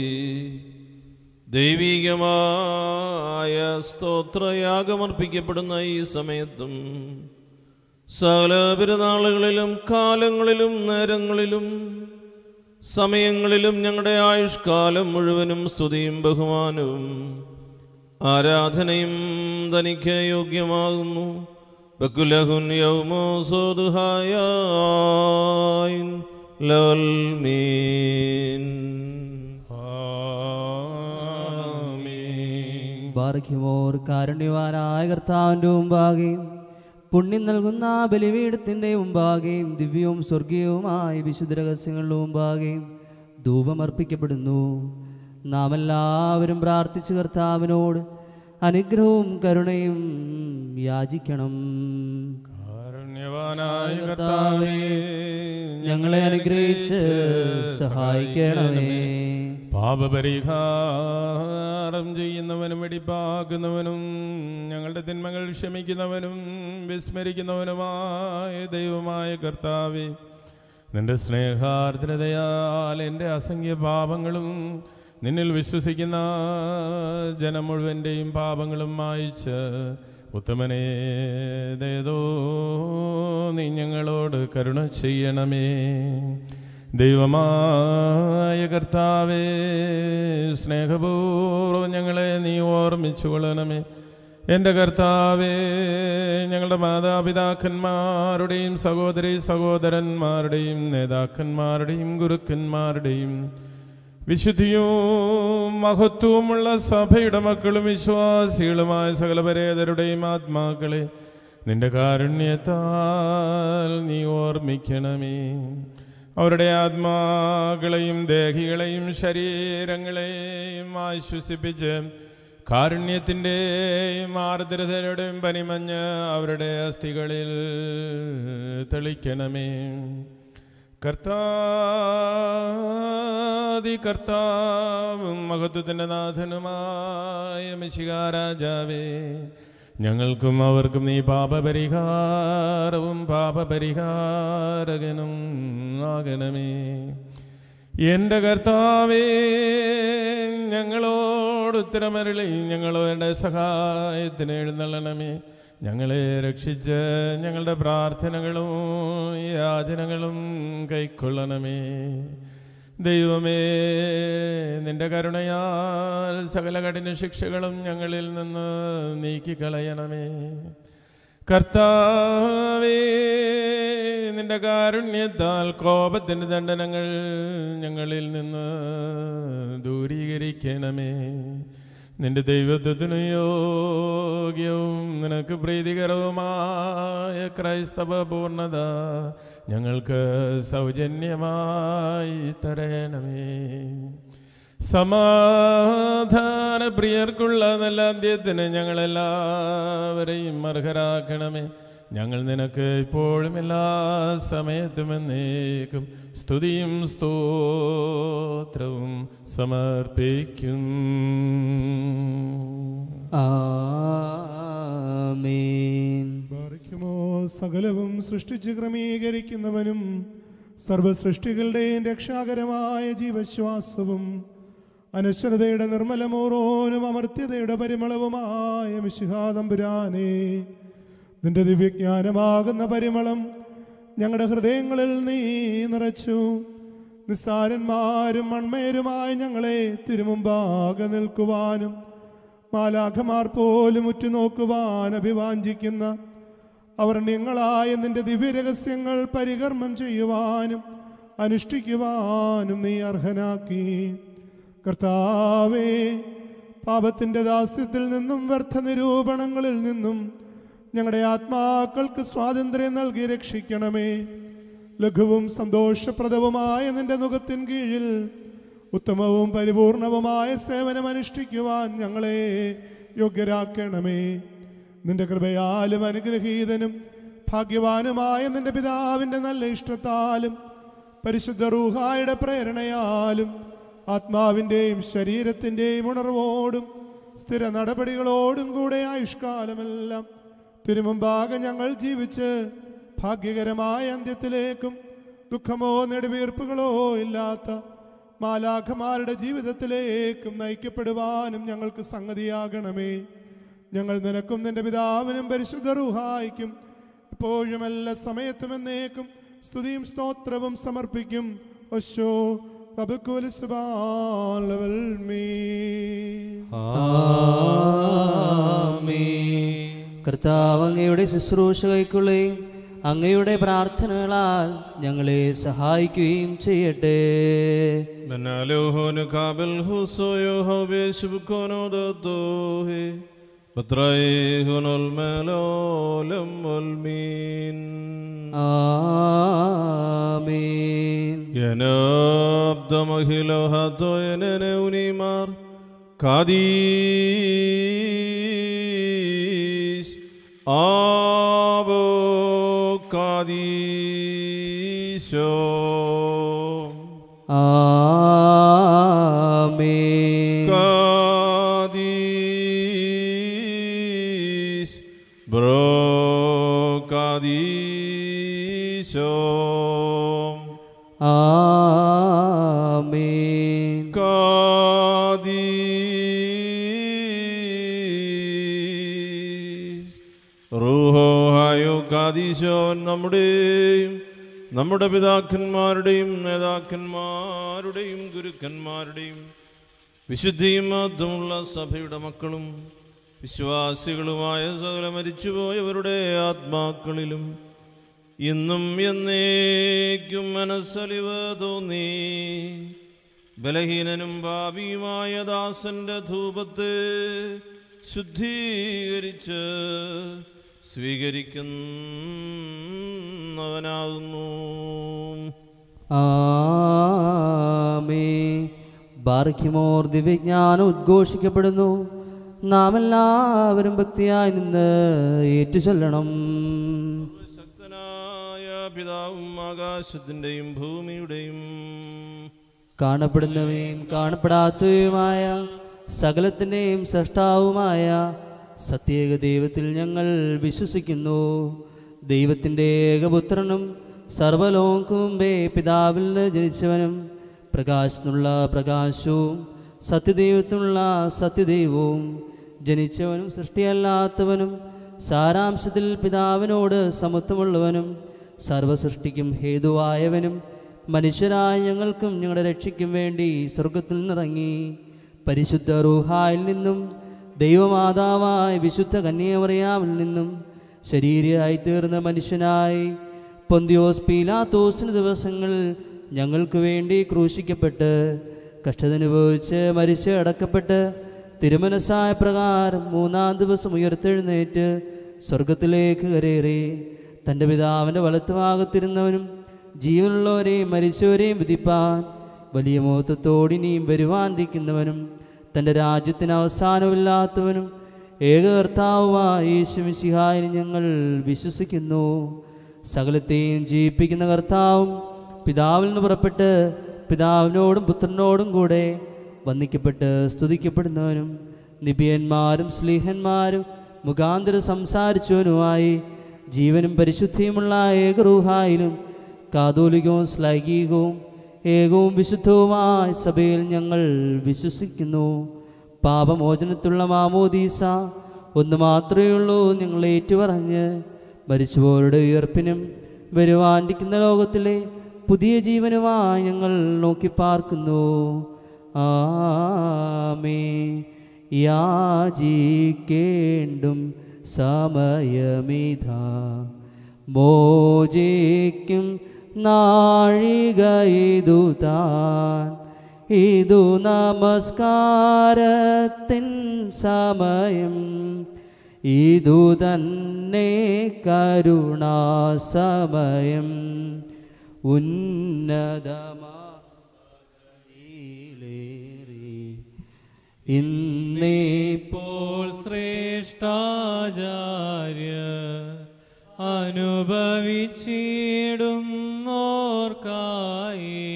ദൈവികമായ സ്തോത്രയാഗമർപ്പിക്കപ്പെടുന്ന ഈ സമയത്തും സകല പെരുന്നാളുകളിലും കാലങ്ങളിലും നേരങ്ങളിലും സമയങ്ങളിലും ഞങ്ങളുടെ ആയുഷ്കാലം മുഴുവനും സ്തുതിയും ബഹുമാനവും ആരാധനയും തനിക്ക് യോഗ്യമാകുന്നു ബക്കുലഹുൻ യൗമോ സോദുഹായൻ ലവൽ മീൻ ബാർഖ്യമോർ കാരുണ്യവാനായ കർത്താവിൻ്റെ മുമ്പാകെയും പുണ്യം നൽകുന്ന ബലിപീഠത്തിൻ്റെ മുമ്പാകെയും ദിവ്യവും സ്വർഗീയവുമായ വിശുദ്ധ രഹസ്യങ്ങളുടെ മുമ്പാകെയും ധൂപമർപ്പിക്കപ്പെടുന്നു നാം എല്ലാവരും പ്രാർത്ഥിച്ച് കർത്താവിനോട് അനുഗ്രഹവും കരുണയും യാചിക്കണം കാരുണ്യവാനായ കർത്താവേ ഞങ്ങളെ അനുഗ്രഹിച്ച് സഹായിക്കണമേ പാപപരിഹാരം ചെയ്യുന്നവനും വെടിപ്പാക്കുന്നവനും ഞങ്ങളുടെ തിന്മകൾ ക്ഷമിക്കുന്നവനും വിസ്മരിക്കുന്നവനുമായ ദൈവമായ കർത്താവേ നിന്റെ സ്നേഹാർദ്രതയാൽ എൻ്റെ അസംഖ്യ പാപങ്ങളും നിന്നിൽ വിശ്വസിക്കുന്ന ജനം മുഴുവൻ്റെയും പാപങ്ങളും മായിച്ച് ഉത്തമനേതേതോ നീ ഞങ്ങളോട് കരുണ ചെയ്യണമേ ദൈവമായ കർത്താവേ സ്നേഹപൂർവ്വം ഞങ്ങളെ നീ ഓർമ്മിച്ചു കൊള്ളണമേ എൻ്റെ കർത്താവേ ഞങ്ങളുടെ മാതാപിതാക്കന്മാരുടെയും സഹോദരി സഹോദരന്മാരുടെയും നേതാക്കന്മാരുടെയും ഗുരുക്കന്മാരുടെയും വിശുദ്ധിയും മഹത്വവുമുള്ള സഭയുടെ മക്കളും വിശ്വാസികളുമായ സകല പരേതരുടെയും ആത്മാക്കളെ നിന്റെ കാരുണ്യത്താൽ നീ ഓർമ്മിക്കണമേ അവരുടെ ആത്മാക്കളെയും ദേഹികളെയും ശരീരങ്ങളെയും ആശ്വസിപ്പിച്ച് കാരുണ്യത്തിൻ്റെയും ആർദ്രതയുടെയും പനിമഞ്ഞ് അവരുടെ അസ്ഥികളിൽ തെളിക്കണമേ കർത്താതി കർത്താവും മഹത്വത്തിൻ്റെ നാഥനുമായ മിശികാരാജാവേ ഞങ്ങൾക്കും അവർക്കും നീ പാപപരിഹാരവും പാപപരിഹാരകനും ആകണമേ എൻ്റെ കർത്താവേ ഞങ്ങളോട് ഉത്തരമരളി ഞങ്ങളുടെ സഹായത്തിന് എഴുന്നള്ളണമേ ഞങ്ങളെ രക്ഷിച്ച് ഞങ്ങളുടെ പ്രാർത്ഥനകളും യാചനകളും കൈക്കൊള്ളണമേ ദൈവമേ നിന്റെ കരുണയാൽ സകല കഠിന ശിക്ഷകളും ഞങ്ങളിൽ നിന്ന് നീക്കിക്കളയണമേ കർത്താവേ നിന്റെ കാരുണ്യത്താൽ കോപത്തിൻ്റെ ദണ്ഡനങ്ങൾ ഞങ്ങളിൽ നിന്ന് ദൂരീകരിക്കണമേ നിന്റെ ദൈവത്വത്തിനു യോഗ്യവും നിനക്ക് പ്രീതികരവുമായ ക്രൈസ്തവ പൂർണ്ണത ഞങ്ങൾക്ക് സൗജന്യമായി തരണമേ സമാധാന പ്രിയർക്കുള്ള നല്ല അന്ത്യത്തിന് ഞങ്ങളെല്ലാവരെയും അർഹരാക്കണമേ ഞങ്ങൾ നിനക്ക് ഇപ്പോഴും എല്ലാ സമയത്തും എന്നേക്കും സ്തുതിയും സ്തോത്രവും സമർപ്പിക്കും ആമേൻ ബാധിക്കുമോ സകലവും സൃഷ്ടിച്ച് ക്രമീകരിക്കുന്നവനും സർവസൃഷ്ടികളുടെയും രക്ഷാകരമായ ജീവശ്വാസവും അനശ്വരതയുടെ നിർമ്മലമോറോനും അമർത്യതയുടെ പരിമളവുമായ മിശിഹാതമ്പുരാനെ നിന്റെ ദിവ്യജ്ഞാനമാകുന്ന പരിമളം ഞങ്ങളുടെ ഹൃദയങ്ങളിൽ നീ നിറച്ചു നിസ്സാരന്മാരും മൺമേരുമായി ഞങ്ങളെ തിരുമുമ്പാകെ നിൽക്കുവാനും മാലാഖമാർ പോലും ഉറ്റുനോക്കുവാൻ അഭിവാഞ്ചിക്കുന്ന അവർണ്യങ്ങളായ നിന്റെ ദിവ്യരഹസ്യങ്ങൾ പരികർമ്മം ചെയ്യുവാനും അനുഷ്ഠിക്കുവാനും നീ അർഹനാക്കി കർത്താവേ പാപത്തിൻ്റെ ദാസ്യത്തിൽ നിന്നും വ്യർത്ഥ നിരൂപണങ്ങളിൽ നിന്നും ഞങ്ങളുടെ ആത്മാക്കൾക്ക് സ്വാതന്ത്ര്യം നൽകി രക്ഷിക്കണമേ ലഘുവും സന്തോഷപ്രദവുമായ നിന്റെ മുഖത്തിൻ കീഴിൽ ഉത്തമവും പരിപൂർണവുമായ സേവനം അനുഷ്ഠിക്കുവാൻ ഞങ്ങളെ യോഗ്യരാക്കണമേ നിന്റെ കൃപയാലും അനുഗ്രഹീതനും ഭാഗ്യവാനുമായ നിന്റെ പിതാവിൻ്റെ നല്ല ഇഷ്ടത്താലും പരിശുദ്ധ റൂഹായുടെ പ്രേരണയാലും ആത്മാവിൻ്റെയും ശരീരത്തിൻ്റെയും ഉണർവോടും സ്ഥിര നടപടികളോടും കൂടെ ആയുഷ്കാലമെല്ലാം തിരുമുമ്പാകെ ഞങ്ങൾ ജീവിച്ച് ഭാഗ്യകരമായ അന്ത്യത്തിലേക്കും ദുഃഖമോ നെടുവീർപ്പുകളോ ഇല്ലാത്ത മാലാഖമാരുടെ ജീവിതത്തിലേക്കും നയിക്കപ്പെടുവാനും ഞങ്ങൾക്ക് സംഗതിയാകണമേ ഞങ്ങൾ നിനക്കും നിന്റെ പിതാവിനും പരിശുദ്ധ റൂഹായിക്കും എപ്പോഴും എല്ലാ സമയത്തും എന്നേക്കും സ്തുതിയും സ്തോത്രവും സമർപ്പിക്കും ഒശോ കർത്താവ് അങ്ങയുടെ ശുശ്രൂഷ കൈക്കൊള്ളുകയും അങ്ങയുടെ പ്രാർത്ഥനകളാൽ ഞങ്ങളെ സഹായിക്കുകയും ചെയ്യട്ടെ ബനാലോഹോന് കാബൽ ഹുസോയോ ഹോബേ ശുഭ്കോനോ ദത്തോഹേ പത്രയേഹുനൊൽ മേലോലം ഒൽമീൻ ആമേൻ യനാബ്ദമഹിലോ ഹത്തോയനെ ഉനിമാർ കാദീസ് ആവോ കാദീശോ ആമേൻ കാദീസ് ബ്രോ കാദീശോ ആമേൻ റൂഹോഹായോ കാദീശോൻ നമ്മുടെയും നമ്മുടെ പിതാക്കന്മാരുടെയും നേതാക്കന്മാരുടെയും ഗുരുക്കന്മാരുടെയും വിശുദ്ധിയും മാത്രമുള്ള സഭയുടെ മക്കളും വിശ്വാസികളുമായ സകല മരിച്ചുപോയവരുടെ ആത്മാക്കളിലും ഇന്നും എന്നേക്കും മനസ്സലിവ് തോന്നി ബലഹീനനും ഭാവിയുമായ ദാസന്റെ ധൂപത്തെ ശുദ്ധീകരിച്ച് സ്വീകരിക്കുന്നവനാകുന്നു ആമേ ബാർഖിമോർ ദിവ്യജ്ഞാനം ഉദ്ഘോഷിക്കപ്പെടുന്നു നാം എല്ലാവരും ഭക്തിയായി നിന്ന് ഏറ്റുചൊല്ലണം ശക്തനായ പിതാവും ആകാശത്തിൻ്റെയും ഭൂമിയുടെയും കാണപ്പെടുന്നവയും കാണപ്പെടാത്തവയുമായ സകലത്തിൻ്റെയും സൃഷ്ടാവുമായ സത്യേക ദൈവത്തിൽ ഞങ്ങൾ വിശ്വസിക്കുന്നു ദൈവത്തിൻ്റെ ഏകപുത്രനും സർവലോകവും മുമ്പേ പിതാവിൽ നിന്ന് ജനിച്ചവനും പ്രകാശത്തിനുള്ള പ്രകാശവും സത്യദൈവത്തിനുള്ള സത്യദൈവവും ജനിച്ചവനും സൃഷ്ടിയല്ലാത്തവനും സാരാംശത്തിൽ പിതാവിനോട് സമത്വമുള്ളവനും സർവസൃഷ്ടിക്കും ഹേതുവായവനും മനുഷ്യരായ ഞങ്ങൾക്കും ഞങ്ങളുടെ രക്ഷയ്ക്കും വേണ്ടി സ്വർഗത്തിൽ നിന്നിറങ്ങി പരിശുദ്ധ റൂഹായിൽ നിന്നും ദൈവമാതാവായ വിശുദ്ധ കന്യാമറിയാമിൽ നിന്നും ശരീരയായി തീർന്ന മനുഷ്യനായി പൊന്തിയോസ് പീലാത്തോസിന് ദിവസങ്ങളിൽ ഞങ്ങൾക്ക് വേണ്ടി ക്രൂശിക്കപ്പെട്ട് കഷ്ടതനുഭവിച്ച് മരിച്ച് അടക്കപ്പെട്ട് തിരുമനസായ പ്രകാരം മൂന്നാം ദിവസം ഉയർത്തെഴുന്നേറ്റ് സ്വർഗത്തിലേക്ക് കരേറി തൻ്റെ പിതാവിൻ്റെ വലത്തുഭാഗത്തിരുന്നവനും ജീവനുള്ളവരെയും മരിച്ചവരെയും വിധിപ്പാൻ വലിയ മോഹത്തോടിനിയും വരുവാനിരിക്കുന്നവനും തൻ്റെ രാജ്യത്തിന് അവസാനമില്ലാത്തവനും ഏകകർത്താവുമായ യേശുമിശിഹായി ഞങ്ങൾ വിശ്വസിക്കുന്നു സകലത്തെയും ജീവിപ്പിക്കുന്ന കർത്താവും പിതാവിൽ നിന്ന് പുറപ്പെട്ട് പിതാവിനോടും പുത്രനോടും കൂടെ വന്ദിക്കപ്പെട്ട് സ്തുതിക്കപ്പെടുന്നവനും നിബിയന്മാരും സ്ലീഹന്മാരും മുഖാന്തരം സംസാരിച്ചവനുമായി ജീവനും പരിശുദ്ധിയുമുള്ള ഏകറൂഹായിലും കാതോലികവും ശ്ലൈകീകവും ഏകവും വിശുദ്ധവുമായ സഭയിൽ ഞങ്ങൾ വിശ്വസിക്കുന്നു പാപമോചനത്തിലുള്ള മാമോദീസ ഒന്ന് മാത്രമേ ഉള്ളൂ ഞങ്ങൾ ഏറ്റുപറഞ്ഞ് മരിച്ചുപോരുടെ ഉയർപ്പിനും വരുവാനിരിക്കുന്ന ലോകത്തിലെ പുതിയ ജീവനുമായി ഞങ്ങൾ നോക്കി പാർക്കുന്നു ആമേ യാചിക്കേണ്ടും സമയമിതാ മോചിക്കും നാഴിക ഇതു താൻ ഇതു നമസ്കാരത്തിൻ സമയം ഇതു തന്നെ കരുണാസമയം ഉന്നതമാ ഇന്നിപ്പോൾ ശ്രേഷ്ഠാചാര്യ അനുഭവിച്ചിടുന്നോർക്കായി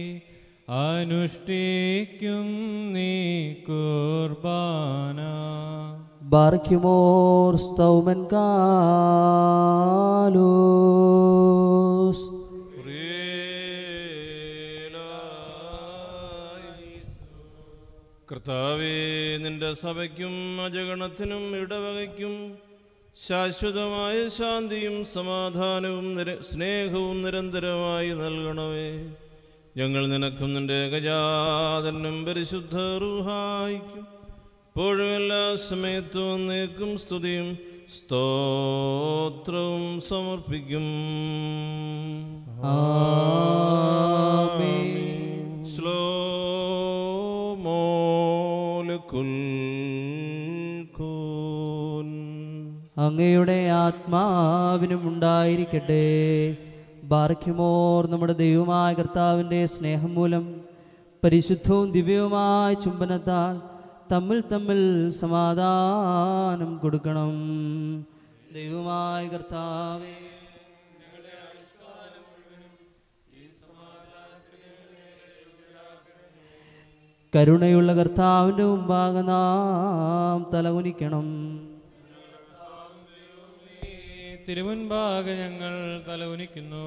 അനുഷ്ഠിക്കും നീ കുർബാന ബാർക്കുമോർ സ്തൗമൻ കാലോസ് കർത്താവേ നിന്റെ സഭയ്ക്കും അജഗണത്തിനും ഇടവകയ്ക്കും ശാശ്വതമായ ശാന്തിയും സമാധാനവും നിര- സ്നേഹവും നിരന്തരമായി നൽകണമേ ഞങ്ങൾ നിനക്കും നിന്റെ ഗജാതനും പരിശുദ്ധ റൂഹായിക്കും ഇപ്പോഴും എല്ലാ സമയത്തും നീക്കും സ്തുതിയും സ്തോത്രവും സമർപ്പിക്കും ശ്ലോമോലകുൽ കൂൻ അങ്ങയുടെ ആത്മാവിനും ഉണ്ടായിരിക്കട്ടെ ബാർക്കുമോർ നമ്മുടെ ദൈവമായ കർത്താവിൻ്റെ സ്നേഹം മൂലം പരിശുദ്ധവും ദിവ്യവുമായ ചുംബനത്താൽ തമ്മിൽ തമ്മിൽ സമാധാനം കൊടുക്കണം ദൈവമായ കർത്താവേ കരുണയുള്ള കർത്താവിൻ്റെ മുമ്പാകെ നാം തലകുനിക്കണം തിരുമുൻപാകെ ഞങ്ങൾ തലകുനിക്കുന്നു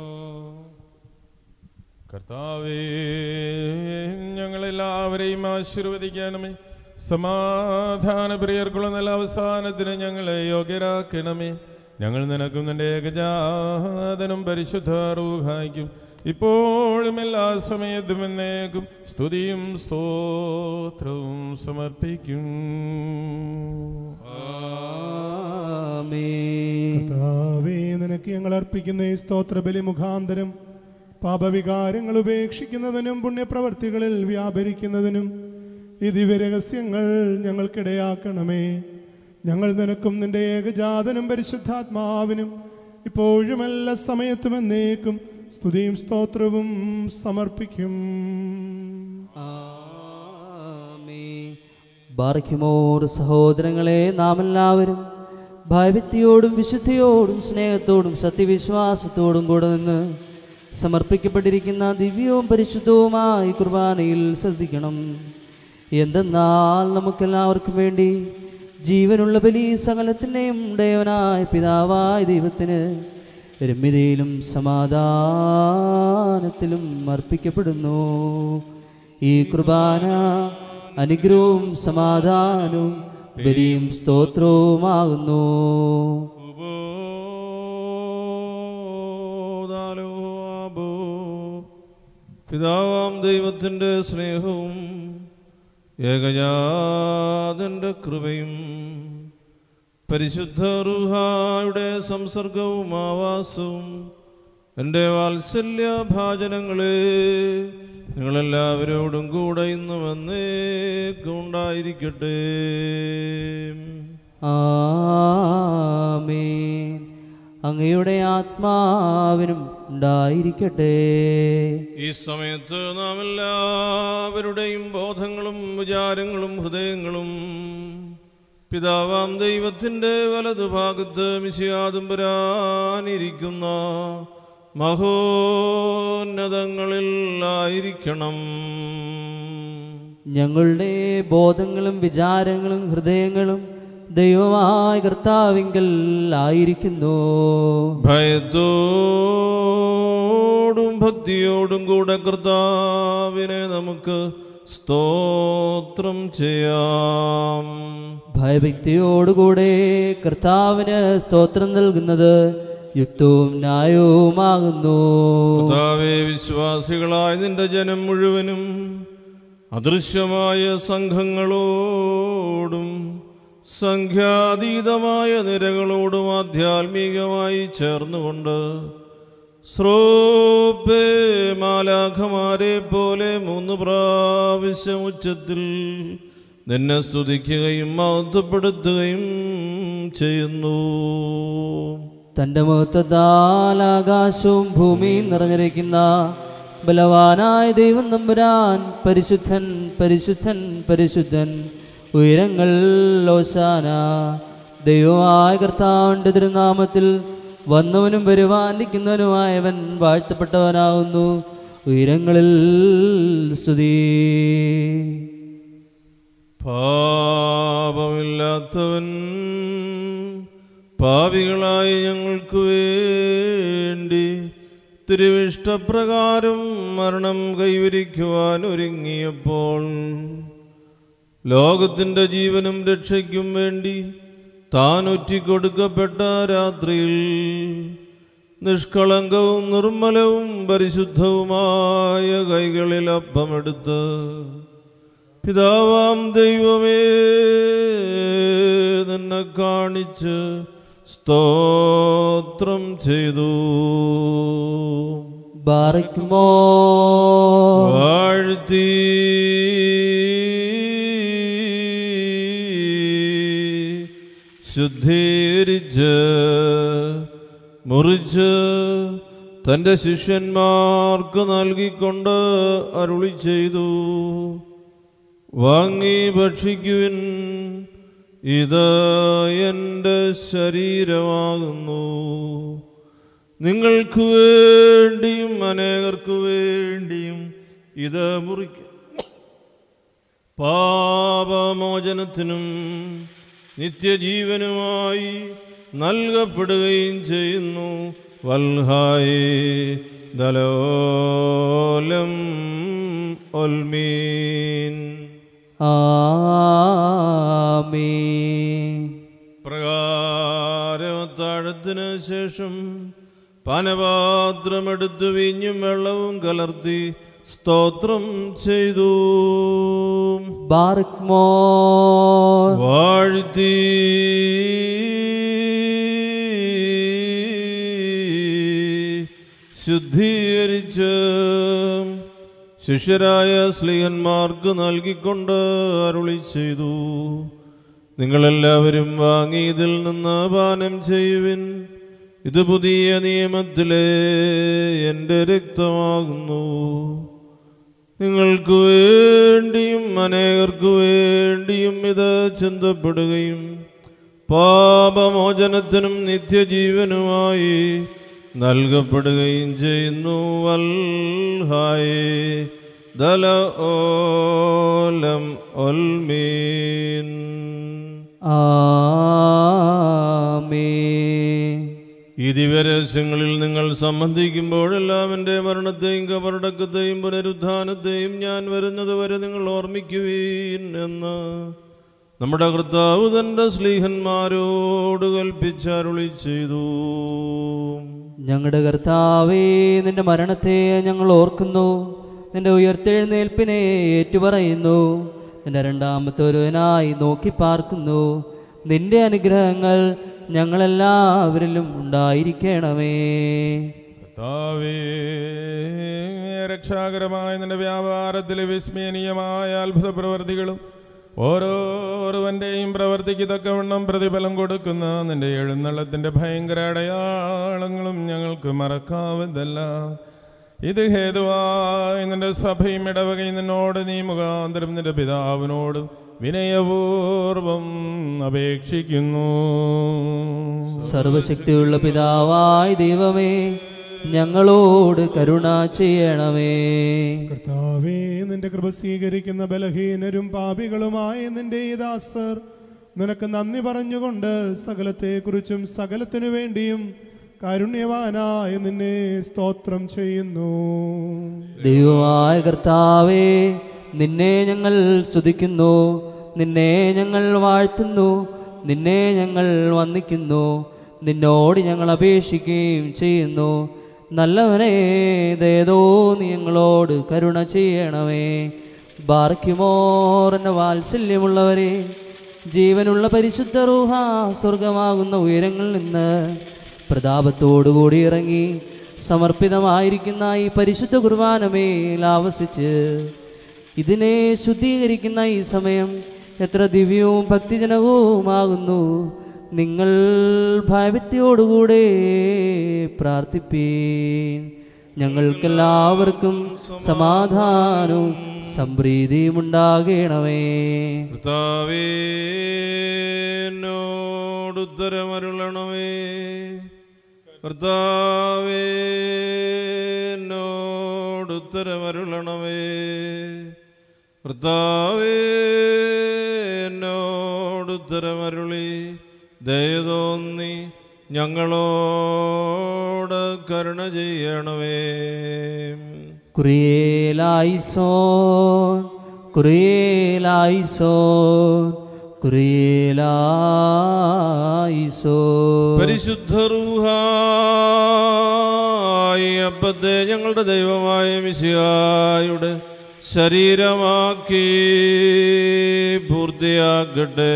കർത്താവേ ഞങ്ങളെല്ലാവരെയും ആശീർവദിക്കണമേ സമാധാന പ്രിയർക്കുള്ള നല്ല അവസാനത്തിന് ഞങ്ങളെ യോഗ്യരാക്കണമേ ഞങ്ങൾ നിനക്കും നിന്റെ ഏകജാതനും പരിശുദ്ധ റൂഹായിക്കും ഇപ്പോഴും എല്ലാ സമയത്തും എന്നേക്കും സ്തുതിയും സ്തോത്രവും സമർപ്പിക്കും ആമേൻ കർത്താവേ നിനക്ക് ഞങ്ങൾ അർപ്പിക്കുന്ന ഈ സ്തോത്രബലി മുഖാന്തരം പാപവികാരങ്ങൾ ഉപേക്ഷിക്കുന്നതിനും പുണ്യപ്രവർത്തികളിൽ വ്യാപരിക്കുന്നതിനും ഈ ദിവ്യരഹസ്യങ്ങൾ ഞങ്ങൾക്കിടയാക്കണമേ ഞങ്ങൾ നിനക്കും നിന്റെ ഏകജാതനും പരിശുദ്ധാത്മാവിനും ഇപ്പോഴും എല്ലാ സമയത്തും എന്നേക്കും സ്തുതിയും സ്തോത്രവും സമർപ്പിക്കും ആമേൻ. ബാർക്കുമോർ സഹോദരങ്ങളെ നാം എല്ലാവരും ഭയഭക്തിയോടും വിശുദ്ധിയോടും സ്നേഹത്തോടും സത്യവിശ്വാസത്തോടും കൂടെ നിന്ന് സമർപ്പിക്കപ്പെട്ടിരിക്കുന്ന ദിവ്യവും പരിശുദ്ധവുമായ ഈ കുർബാനയിൽ ശ്രദ്ധിക്കണം എന്തെന്നാൽ നമുക്കെല്ലാവർക്കും വേണ്ടി ജീവനുള്ള ബലി സകലത്തിൻ്റെയും ഉടയവനായ പിതാവായ ദൈവത്തിന് രമ്യതയിലും സമാധാനത്തിലും അർപ്പിക്കപ്പെടുന്നു ഈ കുർബാന അനുഗ്രഹവും സമാധാനവും ബലിയും സ്തോത്രവുമാകുന്നു ഉപോദാലോബോ. പിതാവാം ദൈവത്തിൻ്റെ സ്നേഹവും ഏകജാതന്റെ കൃപയും പരിശുദ്ധ റുഹായുടെ സംസർഗവും ആവാസവും എൻ്റെ വാത്സല്യ ഭാജനങ്ങളെ നിങ്ങളെല്ലാവരോടും കൂടെ ഇന്ന് വന്നേക്കുണ്ടായിരിക്കട്ടെ ആമേൻ അങ്ങയുടെ ആത്മാവിനും ഉണ്ടായിരിക്കട്ടെ ഈ സമയത്ത് നാം എല്ലാവരുടെയും ബോധങ്ങളും വിചാരങ്ങളും ഹൃദയങ്ങളും പിതാവാം ദൈവത്തിൻ്റെ വലതുഭാഗത്ത് മിശിയാതുമ്പരാനിരിക്കുന്ന മഹോന്നതങ്ങളിൽ ആയിരിക്കണം ഞങ്ങളുടെ ബോധങ്ങളും വിചാരങ്ങളും ഹൃദയങ്ങളും ദൈവമായ കർത്താവിങ്കൽ ആയിരിക്കുന്നു ഭയത്തോടും ഭക്തിയോടും കൂടെ കർത്താവിനെ നമുക്ക് സ്തോത്രം ചെയ്യാം ഭയഭക്തിയോടുകൂടെ കർത്താവിന് സ്തോത്രം നൽകുന്നത് യുക്തവും ന്യായവുമാകുന്നു കർത്താവെ വിശ്വാസികളായ നിന്റെ ജനം മുഴുവനും അദൃശ്യമായ സംഘങ്ങളോടും സംഖ്യാതീതമായ നിരകളോടും ആധ്യാത്മികമായി ചേർന്നുകൊണ്ട് ശ്രോപേ മാലാഖമാരെ പോലെ മൂന്ന് പ്രാവശ്യം ഉച്ചത്തിൽ നിന്നെ സ്തുതിക്കുകയും മഹത്വപ്പെടുത്തുകയും ചെയ്യുന്നു തന്റെ മഹത്വത്താൽ ആകാശവും ഭൂമിയും നിറഞ്ഞിരിക്കുന്ന ബലവാനായ ദൈവം നമ്പുരാൻ പരിശുദ്ധൻ പരിശുദ്ധൻ പരിശുദ്ധൻ ഉയരങ്ങൾ ലോശാന ദൈവമായ കർത്താവിൻ്റെ തിരുനാമത്തിൽ വന്നവനും വരുവാനിരിക്കുന്നവനുമായവൻ വാഴ്ത്തപ്പെട്ടവനാകുന്നു ഉയരങ്ങളിൽ സ്തുതി പാപമില്ലാത്തവൻ പാപികളായ ഞങ്ങൾക്ക് വേണ്ടി തിരുവിഷ്ടപ്രകാരം മരണം കൈവരിക്കുവാൻ ഒരുങ്ങിയപ്പോൾ ലോകത്തിൻ്റെ ജീവനും രക്ഷയ്ക്കും വേണ്ടി താൻ ഒറ്റിക്കൊടുക്കപ്പെട്ട രാത്രിയിൽ നിഷ്കളങ്കവും നിർമ്മലവും പരിശുദ്ധവുമായ കൈകളിൽ അപ്പമെടുത്ത് പിതാവാം ദൈവമേ നിന്നെ കാണിച്ച് സ്തോത്രം ചെയ്തു ബാറയ്ക്കുമോ വാഴ്ത്തി ശുദ്ധീകരിച്ച് മുറിച്ച് തൻ്റെ ശിഷ്യന്മാർക്ക് നൽകിക്കൊണ്ട് അരുളി ചെയ്തു വാങ്ങി ഭക്ഷിക്കുവിൻ ഇത് എൻ്റെ ശരീരമാകുന്നു നിങ്ങൾക്ക് വേണ്ടിയും അനേകർക്ക് വേണ്ടിയും ഇത് മുറിക്ക പാപമോചനത്തിനും നിത്യജീവനുമായി നൽകപ്പെടുകയും ചെയ്യുന്നു വൽഹായി ദലോലം ഒൽമീൻ ആമേൻ പ്രകാരത്താഴത്തിന് ശേഷം പാനപാത്രമെടുത്ത് വീഞ്ഞും വെള്ളവും കലർത്തി സ്തോത്രം ചെയ്തു ബാറക്മോ വാഴ്ത്തി ശുദ്ധീകരിച്ച് ശിഷ്യരായ സ്ലീഹന്മാർക്ക് നൽകിക്കൊണ്ട് അരുളി ചെയ്തു നിങ്ങളെല്ലാവരും വാങ്ങി ഇതിൽ നിന്ന് പാനം ചെയ്യുവിൻ ഇത് പുതിയ നിയമത്തിലെ എൻ്റെ രക്തമാകുന്നു നിങ്ങൾക്ക് വേണ്ടിയും അനേകർക്ക് വേണ്ടിയും ഇത് ചിന്തപ്പെടുകയും പാപമോചനത്തിനും നിത്യജീവനുമായി നൽകപ്പെടുകയും ചെയ്യുന്നു വൽഹായേ ദല ഓലം ഒൽമീൻ ആമേ ഈ ദിവ്യരഹസ്യങ്ങളിൽ നിങ്ങൾ സംബന്ധിക്കുമ്പോഴെല്ലാം എൻ്റെ മരണത്തെയും കബറടക്കത്തെയും പുനരുത്ഥാനത്തെയും ഞാൻ വരുന്നത് വരെ നിങ്ങൾ ഓർമ്മിക്കുവീൻ എന്ന് നമ്മുടെ കർത്താവ് തൻ്റെ സ്ലീഹന്മാരോട് കൽപ്പിച്ചരുളി ചെയ്തു ഞങ്ങളുടെ കർത്താവേ നിന്റെ മരണത്തെ ഞങ്ങൾ ഓർക്കുന്നു നിന്റെ ഉയർത്തെഴുന്നേൽപ്പിനെ ഏറ്റുപറയുന്നു നിന്റെ രണ്ടാമത്തെ ഒരുവനായി നോക്കി പാർക്കുന്നു നിന്റെ അനുഗ്രഹങ്ങൾ ഞങ്ങളെല്ലാവരിലും ഉണ്ടായിരിക്കണമേ കർത്താവേ രക്ഷാകരമായ നിന്റെ വ്യാപാരത്തിലെ വിസ്മയനീയമായ അത്ഭുത പ്രവർത്തികളും ഓരോരുവന്റെയും പ്രവർത്തിക്ക് തക്കവണ്ണം പ്രതിഫലം കൊടുക്കുന്ന നിന്റെ എഴുന്നള്ളത്തിന്റെ ഭയങ്കര അടയാളങ്ങളും ഞങ്ങൾക്ക് മറക്കാവതല്ല ഇത് ഹേതുവായി നിന്റെ സഭയും ഇടവകയും നിന്നോട് നീ മുഖാന്തരം നിന്റെ പിതാവിനോട് വിനയപൂർവം അപേക്ഷിക്കുന്നു സർവശക്തിയുള്ള പിതാവായ ദൈവമേ ഞങ്ങളോട് കരുണ ചെയ്യണമേ കർത്താവേ നിന്റെ കൃപ സ്വീകരിക്കുന്ന ബലഹീനരും പാപികളുമായ നിന്റെ ഈ ദാസർ നിനക്ക് നന്ദി പറഞ്ഞുകൊണ്ട് സകലത്തെക്കുറിച്ചും സകലത്തിനു വേണ്ടിയും കാരുണ്യവാനായ നിന്നെ സ്തോത്രം ചെയ്യുന്നു ദൈവമായ കർത്താവേ നിന്നെ ഞങ്ങൾ സ്തുതിക്കുന്നു നിന്നെ ഞങ്ങൾ വാഴ്ത്തുന്നു നിന്നെ ഞങ്ങൾ വന്ദിക്കുന്നു നിന്നോട് ഞങ്ങൾ അപേക്ഷിക്കുകയും ചെയ്യുന്നു നല്ലവനെ ദയതോ നീ ഞങ്ങളോട് കരുണ ചെയ്യണമേ ബാർക്കിമോർ എന്ന വാത്സല്യമുള്ളവരെ ജീവനുള്ള പരിശുദ്ധ റൂഹ സ്വർഗമാകുന്ന ഉയരങ്ങളിൽ നിന്ന് പ്രതാപത്തോടുകൂടി ഇറങ്ങി സമർപ്പിതമായിരിക്കുന്ന ഈ പരിശുദ്ധ കുർബാനമേൽ ആവസിച്ച് ഇതിനെ ശുദ്ധീകരിക്കുന്ന ഈ സമയം എത്ര ദിവ്യവും ഭക്തിജനകവുമാകുന്നു നിങ്ങൾ ഭയഭക്തിയോടുകൂടെ പ്രാർത്ഥിപ്പീൻ ഞങ്ങൾക്കെല്ലാവർക്കും സമാധാനവും സംപ്രീതിയും ഉണ്ടാകണമേ കർത്താവേ എന്നോടുത്തരമരുളണമേ കർത്താവേ എന്നോടുത്തരമരുളണമേ കർത്താവേ എന്നോടുത്തരമരുളി ദയതോന്നി ഞങ്ങളോട് കരുണ ചെയ്യണമേ കുറിയേലായിസോൻ കുറിയേലായിസോൻ കുറിയേലായിസോൻ പരിശുദ്ധ റൂഹായി അപ്പത്തെ ഞങ്ങളുടെ ദൈവമായ മിശിഹായുടെ ശരീരമാക്കി പൂർത്തിയാക്കട്ടെ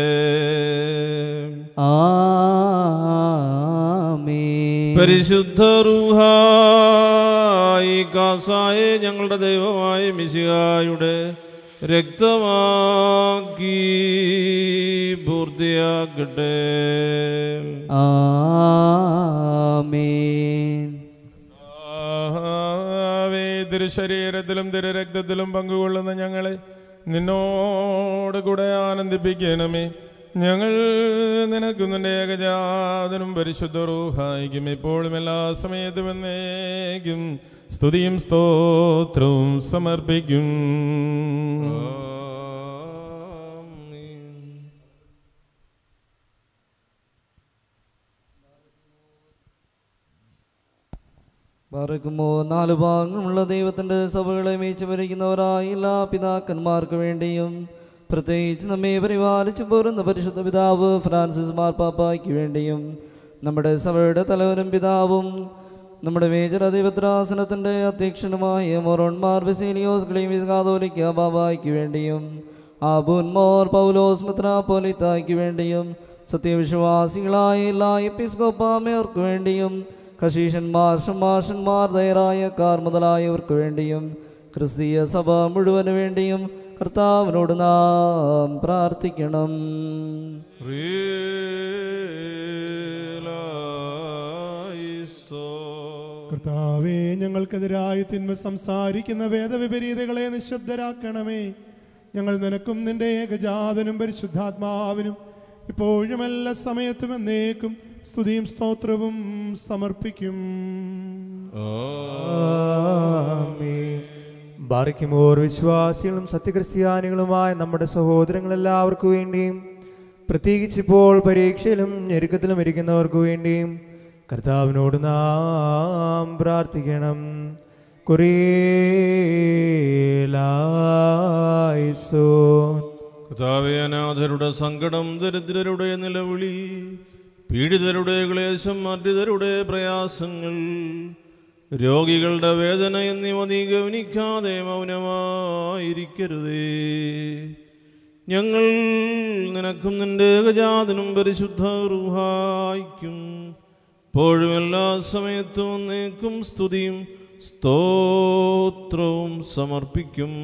ആമേൻ പരിശുദ്ധ റൂഹായി കാസായെ ഞങ്ങളുടെ ദൈവമായ മിശിഹായുടെ രക്തമാക്കി പൂർത്തിയാക്കട്ടെ ആമേൻ ആവേ തിരുശരീരത്തിലും തിരുരക്തത്തിലും പങ്കുകൊള്ളുന്ന ഞങ്ങളെ നിന്നോട് കൂടെ ആനന്ദിപ്പിക്കണമേ ഞങ്ങൾ നിനക്കും നിന്റെ ഏകജാതനും പരിശുദ്ധ റൂഹായിക്കും എപ്പോഴും എല്ലാ സമയത്തും എന്നേക്കും സ്തുതിയും സ്തോത്രവും സമർപ്പിക്കും പറക്കുമോ നാല് ഭാഗങ്ങളുള്ള ദൈവത്തിൻ്റെ സഭകളെ മേച്ചു ഭരിക്കുന്നവരായ എല്ലാ പിതാക്കന്മാർക്ക് വേണ്ടിയും പ്രത്യേകിച്ച് നമ്മെ പരിപാലിച്ചു പോരുന്ന പരിശുദ്ധ പിതാവ് ഫ്രാൻസിസ് മാർപ്പാപ്പായ്ക്ക് വേണ്ടിയും നമ്മുടെ സഭയുടെ തലവനും പിതാവും നമ്മുടെ മേജർ അധിപത്രാസനത്തിൻ്റെ അധ്യക്ഷനുമായ മൊറോൺ മാർ ബെസീലിയോസ് ക്ലീമിസ് കാതോലിക്ക ബാബായ്ക്ക് വേണ്ടിയും ആബുൻ മോർ പൗലോസ് മിത്രാപോലിത്തായ്ക്ക് വേണ്ടിയും സത്യവിശ്വാസികളായ എല്ലാ എപ്പിസ്കോപ്പാമേർക്ക് വേണ്ടിയും കശീഷന്മാർ ഷമാഷന്മാർ ദയറായക്കാർ മുതലായവർക്ക് വേണ്ടിയും ക്രിസ്തീയ സഭ മുഴുവന് വേണ്ടിയും കർത്താവിനോട് നാം പ്രാർത്ഥിക്കണം റീലായിസോ. കർത്താവേ ഞങ്ങൾക്കെതിരായി തിന്മ സംസാരിക്കുന്ന വേദവിപരീതകളെ നിശബ്ദരാക്കണമേ ഞങ്ങൾ നിനക്കും നിന്റെ ഏകജാതനും പരിശുദ്ധാത്മാവിനും ഇപ്പോഴും എല്ലാ സമയത്തും എന്നേക്കും സ്തുതിയും സ്തോത്രവും സമർപ്പിക്കും ബാറിക്കുമോർ വിശ്വാസികളും സത്യക്രിസ്ത്യാനികളുമായ നമ്മുടെ സഹോദരങ്ങളെല്ലാവർക്കു വേണ്ടിയും പ്രത്യേകിച്ച് ഇപ്പോൾ പരീക്ഷയിലും ഞെരുക്കത്തിലും ഇരിക്കുന്നവർക്കു വേണ്ടിയും കർത്താവിനോട് നാം പ്രാർത്ഥിക്കണം കുറേലായിസോ കർത്താവേ അനാഥരുടെ സങ്കടം ദരിദ്രരുടെ നിലവിളി പീഡിതരുടെ ക്ലേശം മർദ്ദിതരുടെ പ്രയാസങ്ങൾ രോഗികളുടെ വേദന എന്നിവ നീ ഗവനിക്കാതെ മൗനമായിരിക്കരുതേ ഞങ്ങൾ നിനക്കും നിന്റെ ഏകജാതനും പരിശുദ്ധ റുഹായിക്കും ഇപ്പോഴും എല്ലാ സമയത്തും ഒന്നേക്കും സ്തുതിയും സ്തോത്രവും സമർപ്പിക്കും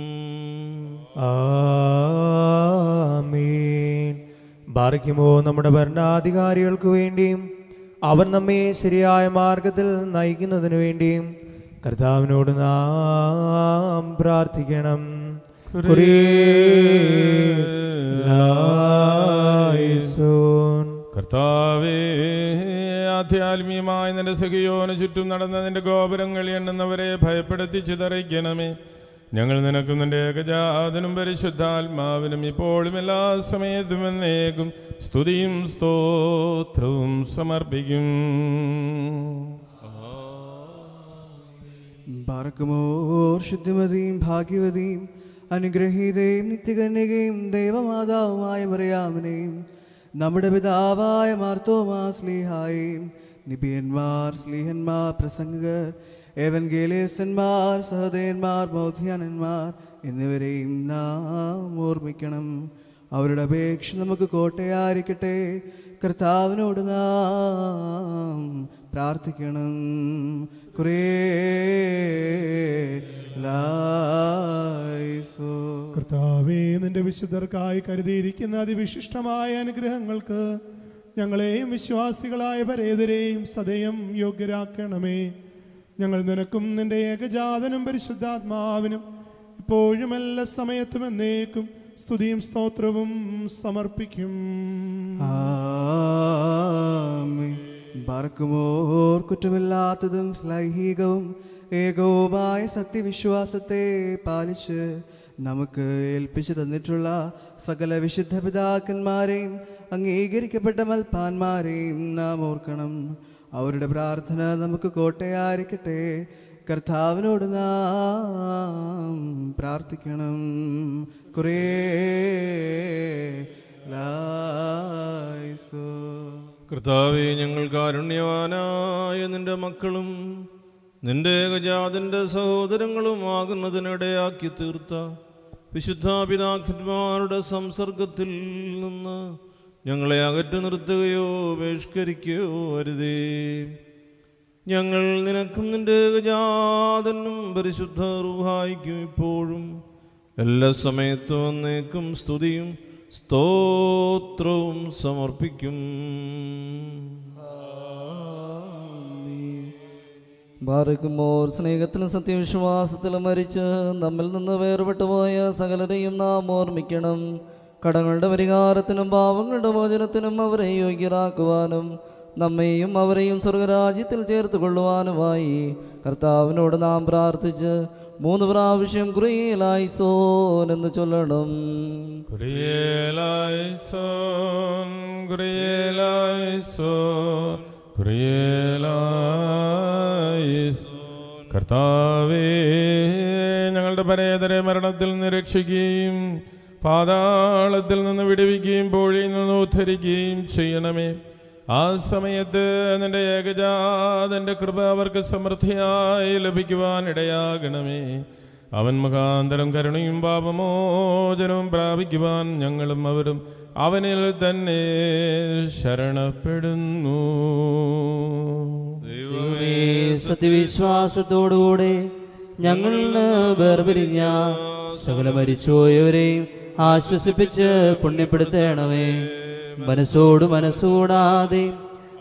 ആമീൻ ബാറിക്കുമോ നമ്മുടെ ഭരണാധികാരികൾക്ക് വേണ്ടിയും അവർ നമ്മെ ശരിയായ മാർഗത്തിൽ നയിക്കുന്നതിനു വേണ്ടിയും കർത്താവിനോട് നാം പ്രാർത്ഥിക്കണം കുറേലായിസോൻ. കർത്താവേ ആധ്യാത്മികമായി നിന്റെ സഖിയോന് ചുറ്റും നടന്ന നിന്റെ ഗോപുരങ്ങൾ എണ്ണുന്നവരെ ഭയപ്പെടുത്തി ചിതറിക്കണമേ ഞങ്ങൾ നിനക്കും നിന്റെ ഏകജാതനും പരിശുദ്ധാത്മാവിനും ഇപ്പോഴും എല്ലാ സമയത്തും എന്നേക്കും സ്തുതിയും സ്തോത്രവും സമർപ്പിക്കും ബാർക്കുമോർ ശുദ്ധിമതിയും ഭാഗ്യവതിയും അനുഗ്രഹീതയും നിത്യകന്യകയും ദൈവമാതാവുമായ മറിയാമിനെയും നമ്മുടെ പിതാവായ മാർത്തോമാ സ്ലീഹായും നിബിയന്മാർ സ്ലീഹന്മാർ പ്രസംഗകർ ഏവൻഗേലേസന്മാർ സഹോദയന്മാർ ബൗദ്ധ്യാനന്മാർ എന്നിവരെയും നാം ഓർമ്മിക്കണം അവരുടെ അപേക്ഷ നമുക്ക് കോട്ടയായിരിക്കട്ടെ കർത്താവിനോട് നാം പ്രാർത്ഥിക്കണം കുറേ ലായിസോ കർത്താവേ നിന്റെ വിശുദ്ധർക്കായി കരുതിയിരിക്കുന്ന അതിവിശിഷ്ടമായ അനുഗ്രഹങ്ങൾക്ക് ഞങ്ങളെയും വിശ്വാസികളായ പരേതരെയും സദയം യോഗ്യരാക്കണമേ ഞങ്ങൾ നിനക്കും നിന്റെ ഏകജാതനും പരിശുദ്ധാത്മാവിനും ഇപ്പോഴും എല്ലാ സമയത്തും എന്നേക്കും സ്തുതിയും സ്തോത്രവും സമർപ്പിക്കും ആമേൻ. ബാർക്കുമോർ കുറ്റമില്ലാത്തതും ശ്ലൈഹികവും ഏകവുമായ സത്യവിശ്വാസത്തെ പാലിച്ച് നമുക്ക് ഏൽപ്പിച്ചു തന്നിട്ടുള്ള സകല വിശുദ്ധ പിതാക്കന്മാരെയും അംഗീകരിക്കപ്പെട്ട മൽപ്പാന്മാരെയും നാം ഓർക്കണം അവരുടെ പ്രാർത്ഥന നമുക്ക് കോട്ടയായിരിക്കട്ടെ കർത്താവിനോട് നാം പ്രാർത്ഥിക്കണം കുറേ ലായിസോ കർത്താവെ ഞങ്ങൾ കാരുണ്യവാനായ നിന്റെ മക്കളും നിന്റെ ഏകജാതന്റെ സഹോദരങ്ങളും ആകുന്നതിനിടയാക്കി തീർത്ത വിശുദ്ധാപിതാക്കന്മാരുടെ സംസർഗത്തിൽ നിന്ന് ഞങ്ങളെ അകറ്റി നിർത്തുകയോ ബഹിഷ്കരിക്കുകയോ അരുതേ ഞങ്ങൾ നിനക്കും നിന്റെ ഏകജാതനും പരിശുദ്ധ റുഹായിക്കും ഇപ്പോഴും എല്ലാ സമയത്തും എന്നേക്കും സ്തുതിയും സ്തോത്രവും സമർപ്പിക്കും ബാറക്കുമോർ സ്നേഹത്തിലും സത്യവിശ്വാസത്തിലും മരിച്ച് നമ്മിൽ നിന്ന് വേർപെട്ടു പോയ സകലരെയും നാം ഓർമ്മിക്കണം കടങ്ങളുടെ പരിഹാരത്തിനും പാവങ്ങളുടെ മോചനത്തിനും അവരെ യോഗ്യരാക്കുവാനും നമ്മെയും അവരെയും സ്വർഗരാജ്യത്തിൽ ചേർത്ത് കൊള്ളുവാനുമായി കർത്താവിനോട് നാം പ്രാർത്ഥിച്ച് മൂന്ന് പ്രാവശ്യം കുറിയലായിസോൻ എന്ന് ചൊല്ലണം കുറിയേലായിസോൻ കുറിയേലായിസോൻ കുറിയേലായിസോൻ കർത്താവേ ഞങ്ങളുടെ പരേതരെ മരണത്തിൽ നിന്ന് രക്ഷിക്കുകയും പാതാളത്തിൽ നിന്ന് വിടുവിക്കുകയും പോഴിയിൽ നിന്ന് ഉദ്ധരിക്കുകയും ചെയ്യണമേ ആ സമയത്ത് നിന്റെ ഏകജാതന്റെ കൃപ അവർക്ക് സമൃദ്ധിയായി ലഭിക്കുവാൻ ഇടയാകണമേ അവൻ മുഖാന്തരം കരുണയും പാപമോചനവും പ്രാപിക്കുവാൻ ഞങ്ങളും അവരും അവനിൽ തന്നെ ശരണപ്പെടുന്നു ദൈവമേ, സത്യവിശ്വാസത്തോടുകൂടെ ഞങ്ങളിൽ വേർപിരിഞ്ഞ സകല മരിച്ചുപോയവരെയും ആശ്വസിപ്പിച്ച് പുണ്യപ്പെടുത്തണമേ മനസ്സോട് മനസ്സുകൂടാതെ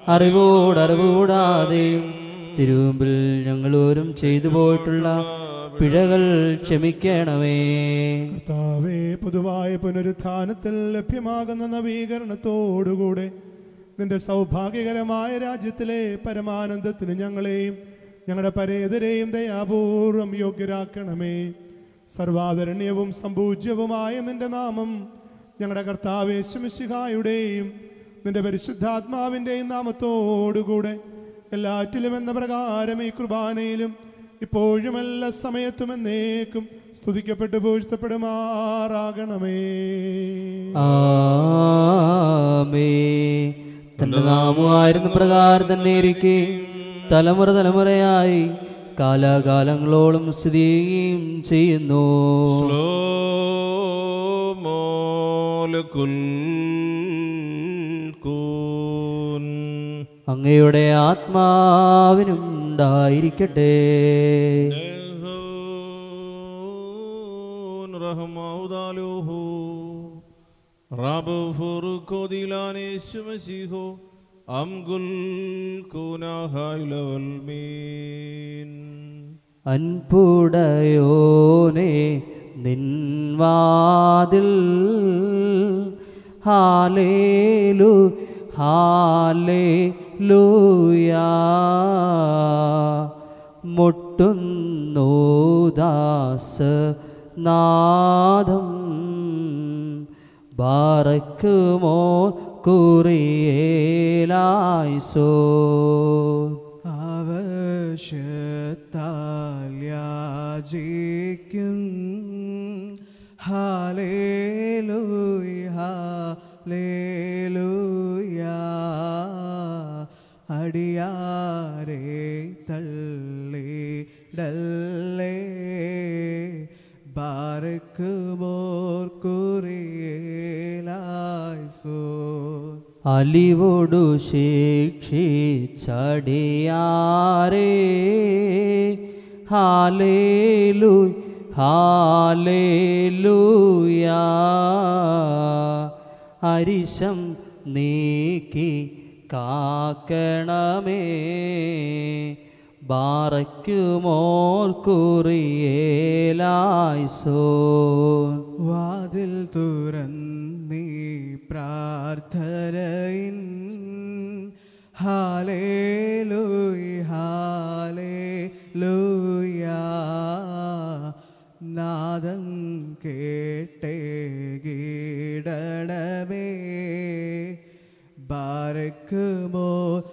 അറിവോട് അറിവുകൂടാതെയും തിരുമുമ്പിൽ ഞങ്ങളോരും ചെയ്തു പോയിട്ടുള്ള പിഴകൾ ക്ഷമിക്കണമേ കർത്താവേ പൊതുവായ പുനരുത്ഥാനത്തിൽ ലഭ്യമാകുന്ന നവീകരണത്തോടുകൂടെ നിന്റെ സൗഭാഗ്യകരമായ രാജ്യത്തിലെ പരമാനന്ദത്തിന് ഞങ്ങളെയും ഞങ്ങളുടെ പരേതരെയും ദയാപൂർവം യോഗ്യരാക്കണമേ സർവാദരണ്യവും സമ്പൂജ്യവുമായ നിന്റെ നാമം ഞങ്ങളുടെ കർത്താവേശുമിശിഹായുടെയും നിന്റെ പരിശുദ്ധാത്മാവിൻ്റെയും നാമത്തോടുകൂടെ എല്ലാറ്റിലും എന്ന പ്രകാരം ഈ കുർബാനയിലും ഇപ്പോഴും എല്ലാ സമയത്തും എന്നേക്കും സ്തുതിക്കപ്പെട്ടു പൂഴ്ത്തപ്പെടുമാറാകണമേ ആമേ തന്റെ നാമമായിരുന്ന പ്രകാരം തന്നെ ഇരിക്കെ തലമുറ തലമുറയായി കാലാകാലങ്ങളോളം സ്ഥിതി ചെയ്യുകയും ചെയ്യുന്നു ശ്ലോമോലകുൽ കൂൻ അങ്ങയുടെ ആത്മാവിനും ഉണ്ടായിരിക്കട്ടെ നെഹോൻ റഹ്മൗദാലുഹു റബ്ബ് ഫുർഖോദിലാനേശു മസീഹോ അംഗുൽ കൂനാഹൈലവൽ മീൻ അൻപുടയോനെ നിൻവാതിൽ ഹാലേലു ഹാലേലൂയാ മുട്ടുന്നു ദാസ നാദം ബാറക്കുമോ കുറിയേലായിസോ ആവശ്യത്താൽ യാചിക്കും ഹാലേലൂയ ഹാലേലൂയ അടിയാരെ തള്ളിടല്ലേ ബാരക്കുമോർ കുറിയേലായിസോ അലിവോടു ശിക്ഷിച്ചടിയാരേ ഹാലേലു ഹാലേലൂയാ അരിശം നീക്കി കാക്കണമേ ബാറയ്ക്കുമോർ കുറിയേലായിസോ വാതിൽ തുറന്നീ പ്രാർത്ഥനയിൻ ഹാലേലൂയ ഹാലേലൂയ നാദം കേട്ടേ ഗീടണമേ ബാരക്കുമോ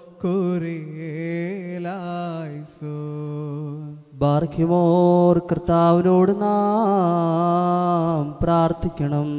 കുറിയേലായിസോ ബാർഖിമോർ കർത്താവിനോട് നാം പ്രാർത്ഥിക്കണം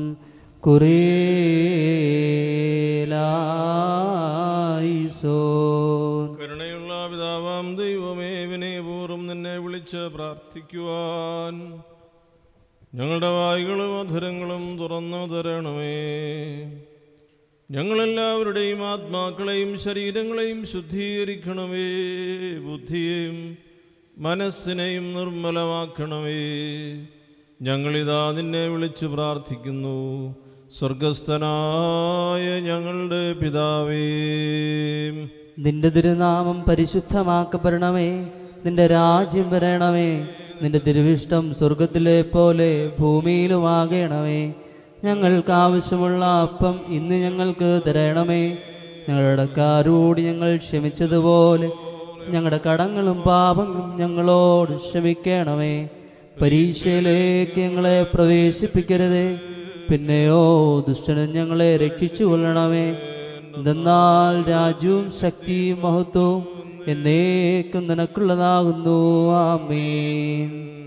കുറേലായിസോ കരുണയുള്ള പിതാവാം ദൈവമേ വിനയപൂർവ്വം നിന്നെ വിളിച്ച് പ്രാർത്ഥിക്കുവാൻ ഞങ്ങളുടെ വായികളും അധരങ്ങളും തുറന്നു തരണമേ ഞങ്ങളെല്ലാവരുടെയും ആത്മാക്കളെയും ശരീരങ്ങളെയും ശുദ്ധീകരിക്കണമേ ബുദ്ധിയെയും മനസ്സിനെയും നിർമ്മലമാക്കണമേ ഞങ്ങളിതാ നിന്നെ വിളിച്ചു പ്രാർത്ഥിക്കുന്നു സ്വർഗസ്ഥനായ ഞങ്ങളുടെ പിതാവേ നിന്റെ തിരുനാമം പരിശുദ്ധമാക്കപ്പെടണമേ നിന്റെ രാജ്യം വരണമേ നിന്റെ തിരുവിഷ്ടം സ്വർഗത്തിലെ പോലെ ഭൂമിയിലുമാകണമേ ഞങ്ങൾക്ക് ആവശ്യമുള്ള അപ്പം ഇന്ന് ഞങ്ങൾക്ക് തരണമേ ഞങ്ങളുടെ കാരോട് ഞങ്ങൾ ക്ഷമിച്ചതുപോലെ ഞങ്ങളുടെ കടങ്ങളും പാപങ്ങളും ഞങ്ങളോട് ക്ഷമിക്കണമേ പരീക്ഷയിലേക്ക് ഞങ്ങളെ പ്രവേശിപ്പിക്കരുതേ പിന്നെയോ ദുഷ്ടനും ഞങ്ങളെ രക്ഷിച്ചു കൊള്ളണമേ എന്തെന്നാൽ രാജ്യവും ശക്തിയും മഹത്വവും എന്നേക്കും നിനക്കുള്ളതാകുന്നു ആമേൻ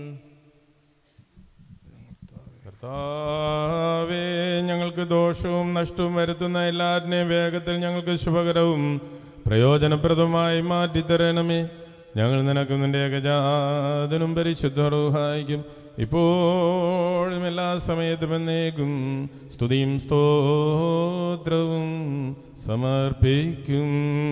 കർത്താവേ ഞങ്ങൾക്ക് ദോഷവും നഷ്ടവും വരുത്തുന്ന എല്ലാറ്റിനെയും വേഗത്തിൽ ഞങ്ങൾക്ക് ശുഭകരവും പ്രയോജനപ്രദമായി മാറ്റിത്തരണമേ ഞങ്ങൾ നിനക്കും നിന്റെ ഏകജാതനും പരിശുദ്ധ റൂഹായിക്കും ഇപ്പോഴും എല്ലാ സമയത്തും എന്നേക്കും സ്തുതിയും സ്തോത്രവും സമർപ്പിക്കും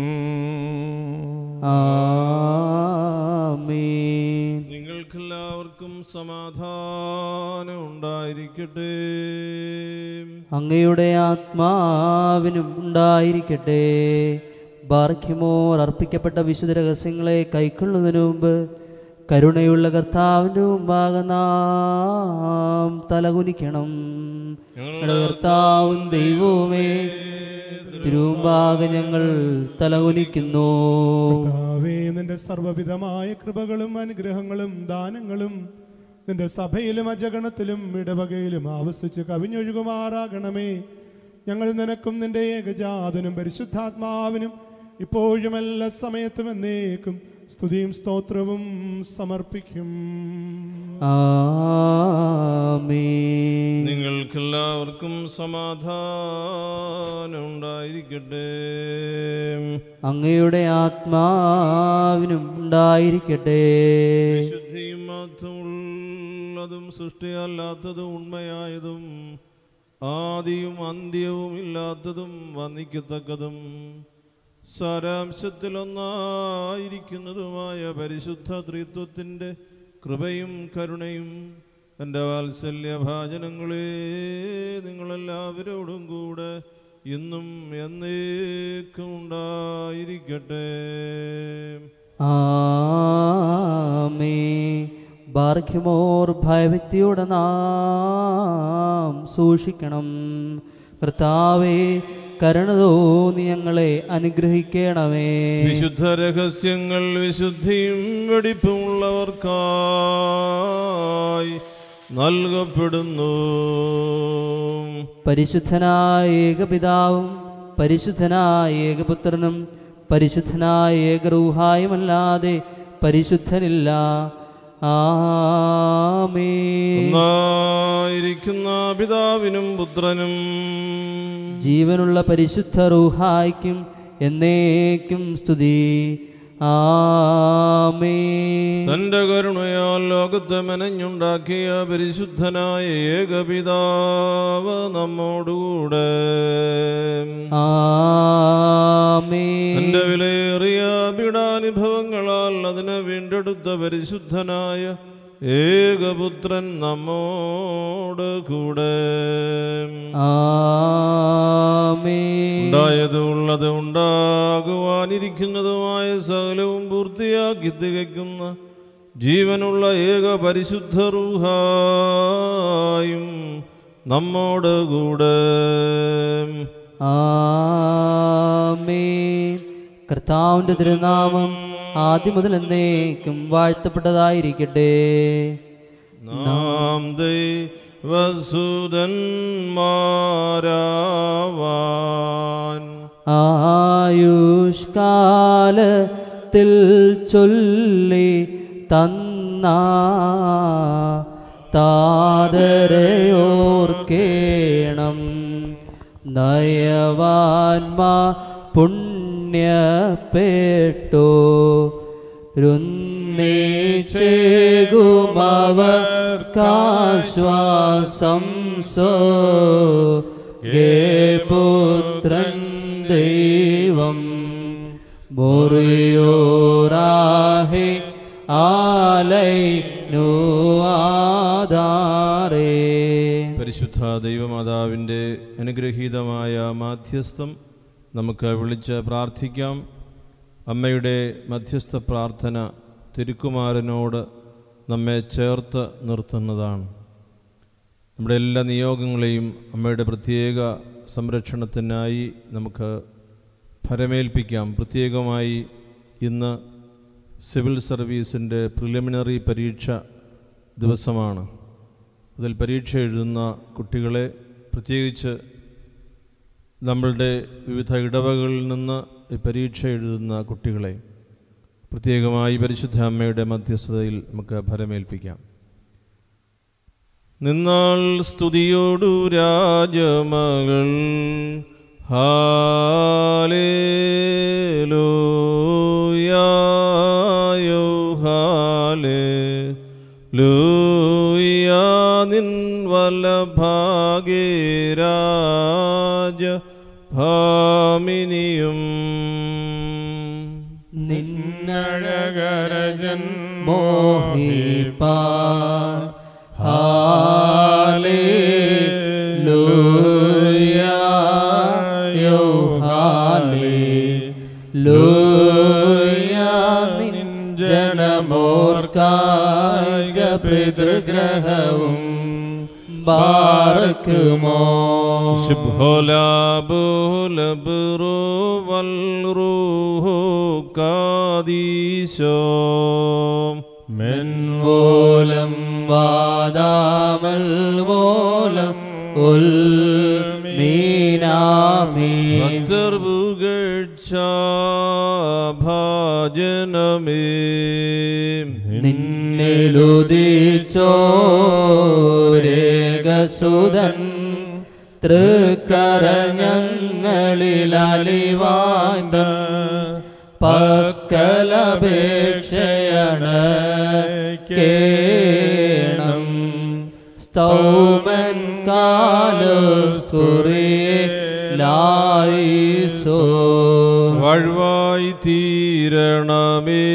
ആമേൻ നിങ്ങൾക്കെല്ലാവർക്കും സമാധാനം ഉണ്ടായിരിക്കട്ടെ അങ്ങയുടെ ആത്മാവിനും ഉണ്ടായിരിക്കട്ടെ ബാർഖ്യമോർ അർപ്പിക്കപ്പെട്ട വിശുദ്ധ രഹസ്യങ്ങളെ കൈക്കൊള്ളുന്നതിനു മുമ്പ് കരുണയുള്ള കർത്താവിൻ്റെ മുമ്പാകെ നാം തലകുനിക്കണം ഞങ്ങളുടെ കർത്താവും ദൈവവുമേ തിരുമുമ്പാകെ ഞങ്ങൾ തലകുനിക്കുന്നു കർത്താവേ നിന്റെ സർവവിധമായ കൃപകളും അനുഗ്രഹങ്ങളും ദാനങ്ങളും നിന്റെ സഭയിലും അജഗണത്തിലും ഇടവകയിലും ആവസിച്ച് കവിഞ്ഞൊഴുകുമാറാകണമേ ഞങ്ങൾ നിനക്കും നിന്റെ ഏകജാതനും പരിശുദ്ധാത്മാവിനും ഇപ്പോഴും എല്ലാ സമയത്തും എന്നേക്കും സ്തുതിയും സ്തോത്രവും സമർപ്പിക്കും ആമേൻ നിങ്ങൾക്കെല്ലാവർക്കും സമാധാനം ഉണ്ടായിരിക്കട്ടെ അങ്ങയുടെ ആത്മാവിനും ഉണ്ടായിരിക്കട്ടെ വിശുദ്ധിയും മാത്രമുള്ളതും സൃഷ്ടിയല്ലാത്തതും ഉണ്മയായതും ആദിയും അന്ത്യവും ഇല്ലാത്തതും വന്ദിക്കത്തക്കതും സാരാംശത്തിലൊന്നായിരിക്കുന്നതുമായ പരിശുദ്ധ ത്രിത്വത്തിൻ്റെ കൃപയും കരുണയും എൻ്റെ വാത്സല്യഭാചനങ്ങളെ നിങ്ങളെല്ലാവരോടും കൂടെ ഇന്നും എന്നേക്കും ഉണ്ടായിരിക്കട്ടെ ആമേ ബാർഖ്യമോർ ഭയഭക്തിയോടെ നാം സൂക്ഷിക്കണം കർത്താവേ കരുണ തോന്നി ഞങ്ങളെ അനുഗ്രഹിക്കണമേ വിശുദ്ധ രഹസ്യങ്ങൾ വിശുദ്ധിയും വെടിപ്പുമുള്ളവർക്കായി നൽകപ്പെടുന്നു പരിശുദ്ധനായ ഏകപിതാവും പരിശുദ്ധനായ ഏകപുത്രനും പരിശുദ്ധനായ ഏകറൂഹായുമല്ലാതെ പരിശുദ്ധനില്ല ആമേ ഒന്നായിരിക്കുന്ന പിതാവിനും പുത്രനും ജീവനുള്ള പരിശുദ്ധ റൂഹായ്ക്കും എന്നേക്കും സ്തുതി ആമേ തന്റെ കരുണയാൽ ലോകത്തെ മെനഞ്ഞുണ്ടാക്കിയ പരിശുദ്ധനായ ഏകപിതാവ് നമ്മോടുകൂടെ ആമേ തന്റെ വിലയേറിയ പീഡാനുഭവങ്ങളാൽ അതിനെ വീണ്ടെടുത്ത പരിശുദ്ധനായ ഏകപുത്രൻ നമ്മോട് കൂടെ ആമേ ഉണ്ടായതും ഉള്ളത് ഉണ്ടാകുവാനിരിക്കുന്നതുമായ സകലവും പൂർത്തിയാക്കി തികയ്ക്കുന്ന ജീവനുള്ള ഏക പരിശുദ്ധ റൂഹായും നമ്മോട് കൂടെ ആമേ കർത്താവിന്റെ തിരുനാമം ആദ്യം മുതൽ എന്നേക്കും വാഴ്ത്തപ്പെട്ടതായിരിക്കട്ടെ നാം ദൈവസുതന്മാരാവാൻ ആയുഷ്കാലത്തിൽ ചൊല്ലി തന്ന താതരയോർക്കേണം നയവാൻമാ പുണ്യപ്പെട്ടു രുന്നേച്ചേകുമവർക്കാശ്വാസം സോ ഗേ പുത്രൻ ദൈവം ബോറിയോറാഹെ ആലൈ നോ ആധാരേ പരിശുദ്ധ ദൈവമാതാവിൻ്റെ അനുഗ്രഹീതമായ മാധ്യസ്ഥം നമുക്ക് വിളിച്ച് പ്രാർത്ഥിക്കാം അമ്മയുടെ മധ്യസ്ഥ പ്രാർത്ഥന തിരുക്കുമാരനോട് നമ്മെ ചേർത്ത് നിർത്തുന്നതാണ് നമ്മുടെ എല്ലാ നിയോഗങ്ങളെയും അമ്മയുടെ പ്രത്യേക സംരക്ഷണത്തിനായി നമുക്ക് ഫരമേൽപ്പിക്കാം പ്രത്യേകമായി ഇന്ന് സിവിൽ സർവീസിൻ്റെ പ്രിലിമിനറി പരീക്ഷ ദിവസമാണ് അതിൽ പരീക്ഷ എഴുതുന്ന കുട്ടികളെ പ്രത്യേകിച്ച് നമ്മളുടെ വിവിധ ഇടവകളിൽ നിന്ന് ഈ പരീക്ഷ എഴുതുന്ന കുട്ടികളെ പ്രത്യേകമായി പരിശുദ്ധ അമ്മയുടെ മധ്യസ്ഥതയിൽ നമുക്ക് ഫലമേൽപ്പിക്കാം നിന്നാൾ സ്തുതിയോടു രാജമകൾ ഹാലേലൂയായോ ഹാലേ ലൂയ നിൻ വലഭാഗേ രാജ ഭാമിനിയും നിന്നഴകരജൻ മോഹിപ്പാൻ ഹാലേലൂയായോ ഹാലേലൂയ നിൻ ജനമോർക്ക കായിക പിതൃഗ്രഹവും ബാർക്കുമോ ശുഭോലാബുലബുറു വൽറുഹു കാദീശോ മെൻവോലം വാദാമൽ വോലം ഉൽ മീനാമീ ഭാജനമേ നിന്നിലുദിച്ചോരേകസുതൻ തൃക്കരഞ്ഞങ്ങളിലലിവായ്ത പക്കലപേക്ഷയണ കേണം സ്തൗമൻ കാലുസ്കുറിയെ ലായിസോ വഴുവായി തീരണമേ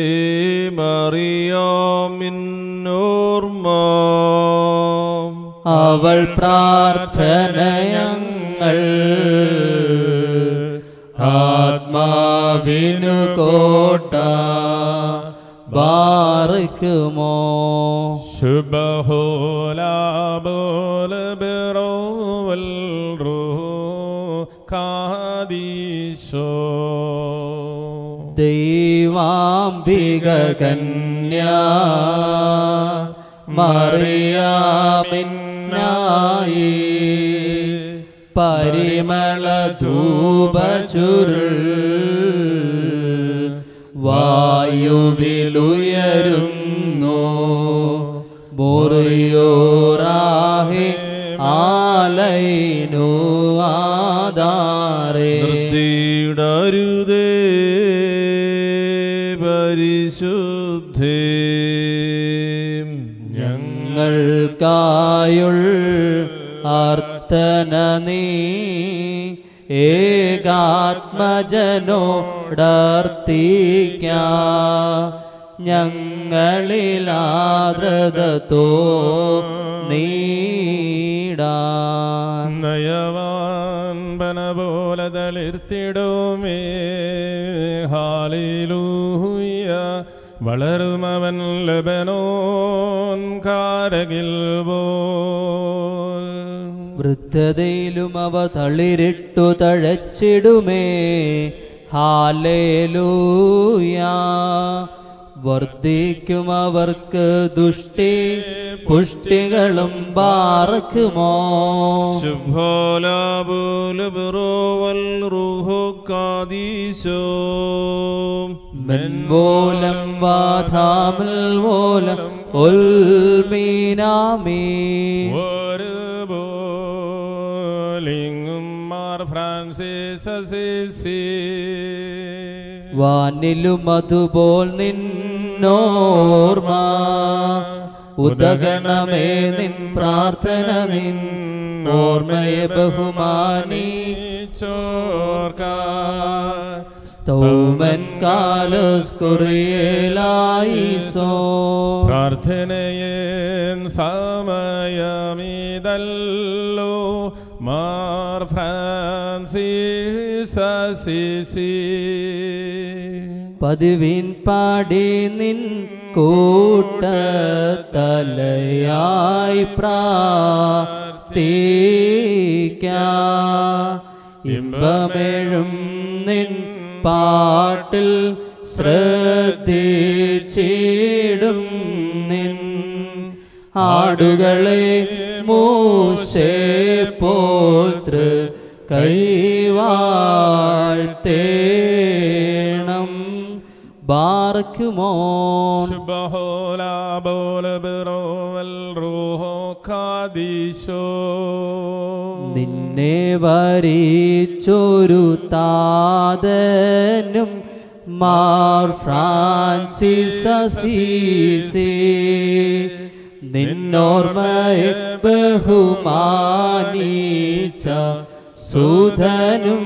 മറിയാമിന്നോർമ്മ അവൾ പ്രാർത്ഥനയങ്ങൾ ആത്മാവിനു കോട്ട ബാറിക്കുമോ ശുഭഹോലാബോലബിറോവൽ കാദീശോ ദൈവാംബിക കന്യാ മറിയാമിന്നായി പരിമള ധൂപചുരുൾ വായുവിലുയരുന്നു ബോറിയോറാഹെ ആലൈനു ആധാരേ നിർത്തിയിടരുതേ പരിശുദ്ധേ ഞങ്ങൾക്കായുൾ അർത്ഥന നീ ഏകാത്മജനോടർത്തിക്ക ഞങ്ങളിലാദ്രതോ നീടാൻ നയവാൻ ബന പോലെ തളിർത്തിടുമേ ഹാലിലൂയ വളരുമവൻ ലബനോൻ കാരകിൽ പോൽ വൃദ്ധതയിലും അവ തളിരിട്ടു തഴച്ചിടുമേ ഹാലേലൂയ വർദ്ധിക്കും അവർക്ക് ദുഷ്ടി പുഷ്ടികളും ബാർക്കുമോ ശുഭോലാബുലബിറോവൽ റുഹു കാദീശോ മെൻവോലം വാധാമൽ വോലം ഉൽമീനാമീ ഒരു ബോലിങ്ങും മാർ ഫ്രാൻസിസ് അസിസി വാനിലും അതുപോൽ നിന്നോർമ്മ ഉദഗണമേ നിൻ പ്രാർത്ഥന നിൻ ഓർമ്മയെ ബഹുമാനി ചോർക്ക സ്തൗമൻ കാലസ്കുറിയേലായിസോ പ്രാർത്ഥനയൻ സമയമീതല്ലോ മാർ ഫ്രാൻസിസ് അസിസി പതിവിൻ പാടി നിൻ കൂട്ട തലയായി പ്രാർത്ഥിക്ക ഇമ്പമേഴും നിൻ പാട്ടിൽ ശ്രദ്ധിച്ചിടും നിൻ ആടുകളെ മൂശേ പോത്ര കൈവാഴ്ത്തേണം ബാർക്കുമോ ശുഭഹോലാ ബോലബിറോവൽ റൂഹോ കാദീശോ നിന്നെ വരിച്ചൊരു താതനും മാർ ഫ്രാൻസിസ് അസീസി നിന്നോർമ്മയെ ബഹുമാനിച്ച സുധനും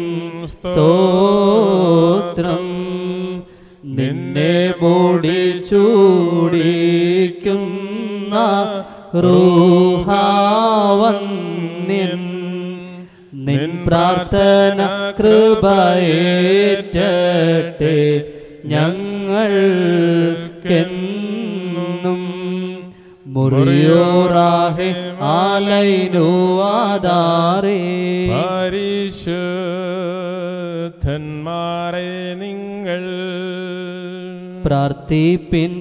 സ്തോത്രം നിന്നെ മൂടി ചൂടിക്കുന്ന റൂഹാവന്യൻ നിൻ പ്രാർത്ഥന കൃപയേറ്റട്ടെ ഞങ്ങൾക്കെന്നും മുറിയോറാഹെ ആലൈനു ആധാരേ പരിശുദ്ധന്മാരെ നിങ്ങൾ പ്രാർത്ഥിപ്പിൻ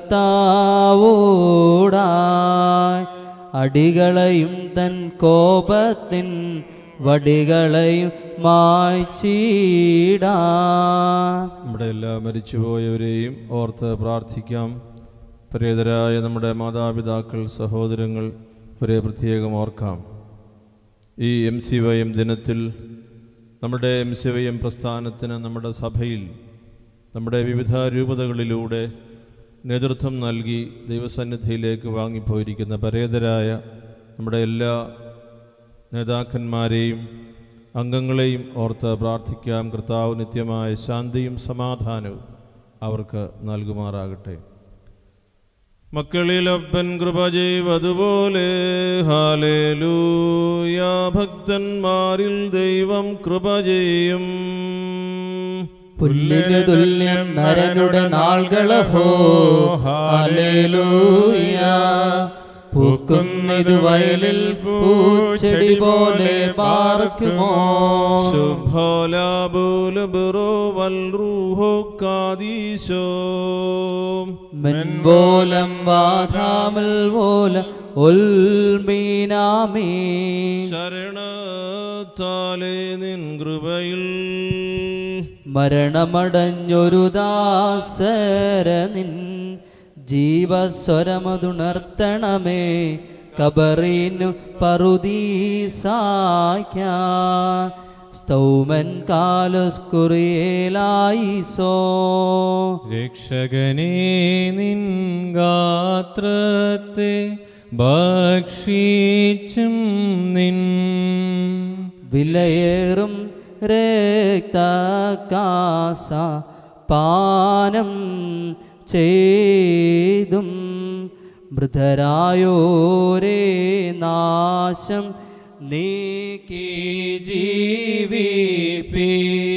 കർത്താവോടായി അടികളെയും തൻ കോപത്തിൻ വടികളെയും മായ്ച്ചീടാ നമ്മുടെ എല്ലാ മരിച്ചുപോയവരെയും ഓർത്ത് പ്രാർത്ഥിക്കാം പരേതരായ നമ്മുടെ മാതാപിതാക്കൾ സഹോദരങ്ങൾ ഇവരെ പ്രത്യേകം ഓർക്കാം ഈ എം സി വൈ എം ദിനത്തിൽ നമ്മുടെ എം സി വൈ എം പ്രസ്ഥാനത്തിന് നമ്മുടെ സഭയിൽ നമ്മുടെ വിവിധ രൂപതകളിലൂടെ നേതൃത്വം നൽകി ദൈവസന്നിധിയിലേക്ക് വാങ്ങിപ്പോയിരിക്കുന്ന പരേതരായ നമ്മുടെ എല്ലാ നേതാക്കന്മാരെയും അംഗങ്ങളെയും ഓർത്ത് പ്രാർത്ഥിക്കാം കർത്താവ് നിത്യമായ ശാന്തിയും സമാധാനവും അവർക്ക് നൽകുമാറാകട്ടെ മക്കളിലപ്പൻ കൃപ ചെയ്വതുപോലെ ഹാലേലൂയ ഭക്തന്മാരിൽ ദൈവം കൃപ ചെയ്യും പുല്ലിന് തുല്യം നരനുടെ നാൾകളഹോ ഹാലേലൂയ പൂക്കുന്നിതു വയലിൽ പൂച്ചെടി പോലെ പാർക്കുമോ ശുഭോലാബുലബുറോ വൽറൂഹോ കാദീശോ മെൻപോലം വാധാമൽ പോല ഉൽമീനാമേ ശരണത്താലേ നിൻ കൃപയിൽ മരണമടഞ്ഞൊരു ദാസര നിൻ ജീവസ്വരമതുണർത്തണമേ കബറിനു പറുദീസാക്ക സ്തൗമൻ കാലുസ്കുറിയേലായിസോ രക്ഷകനേ നിൻ ഗാത്രത്തെ ഭക്ഷിച്ചും നിൻ വിലയേറും രക്തകാസ പാനം ചെയ്തും മൃതരായോരേ നാശം നീക്കി ജീവിപ്പി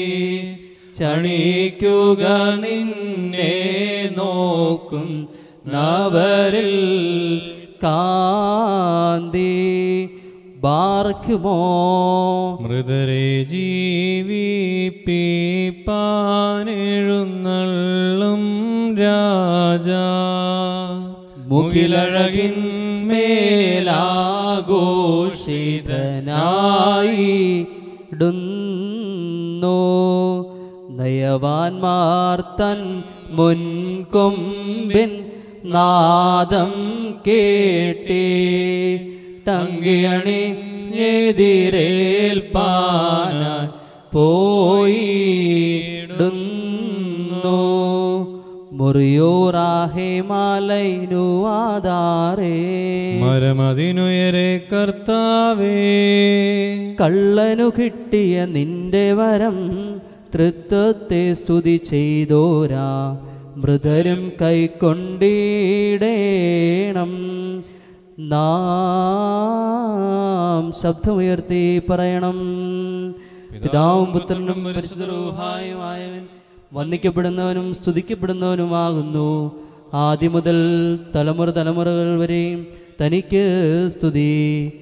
ചണിക്കുക നിന്നെ നോക്കും നവരിൽ കാന്തി ബാർക്കുമോ മൃതരെ ജീവിപ്പിപ്പാനെഴുന്നള്ളും രാജാ മുകിലഴകിൻ മേലാഘോഷിതനായി ഇടുന്നു നയവാൻമാർ തൻ മുൻകൊമ്പിൻ നാദം കേട്ടേ ടങ്കിയണി എതിരേൽപ്പാനായി പോയിടുന്നു മുറിയോറാഹെ മാലൈനു ആധാരേ മരമതിനുയരെ കർത്താവേ കള്ളനു കിട്ടിയ നിന്റെ വരം തൃത്വത്തെ സ്തുതി ചെയ്തോരാ മൃതരും കൈക്കൊണ്ടിടേണം നാം ശബ്ദമുയർത്തി പറയണം പിതാവും പുത്രനും പരിശുദ്ധരൂഹായുമായവൻ വന്ദിക്കപ്പെടുന്നവനും സ്തുതിക്കപ്പെടുന്നവനുമാകുന്നു ആദ്യം മുതൽ തലമുറ തലമുറകൾ വരെയും തനിക്ക് സ്തുതി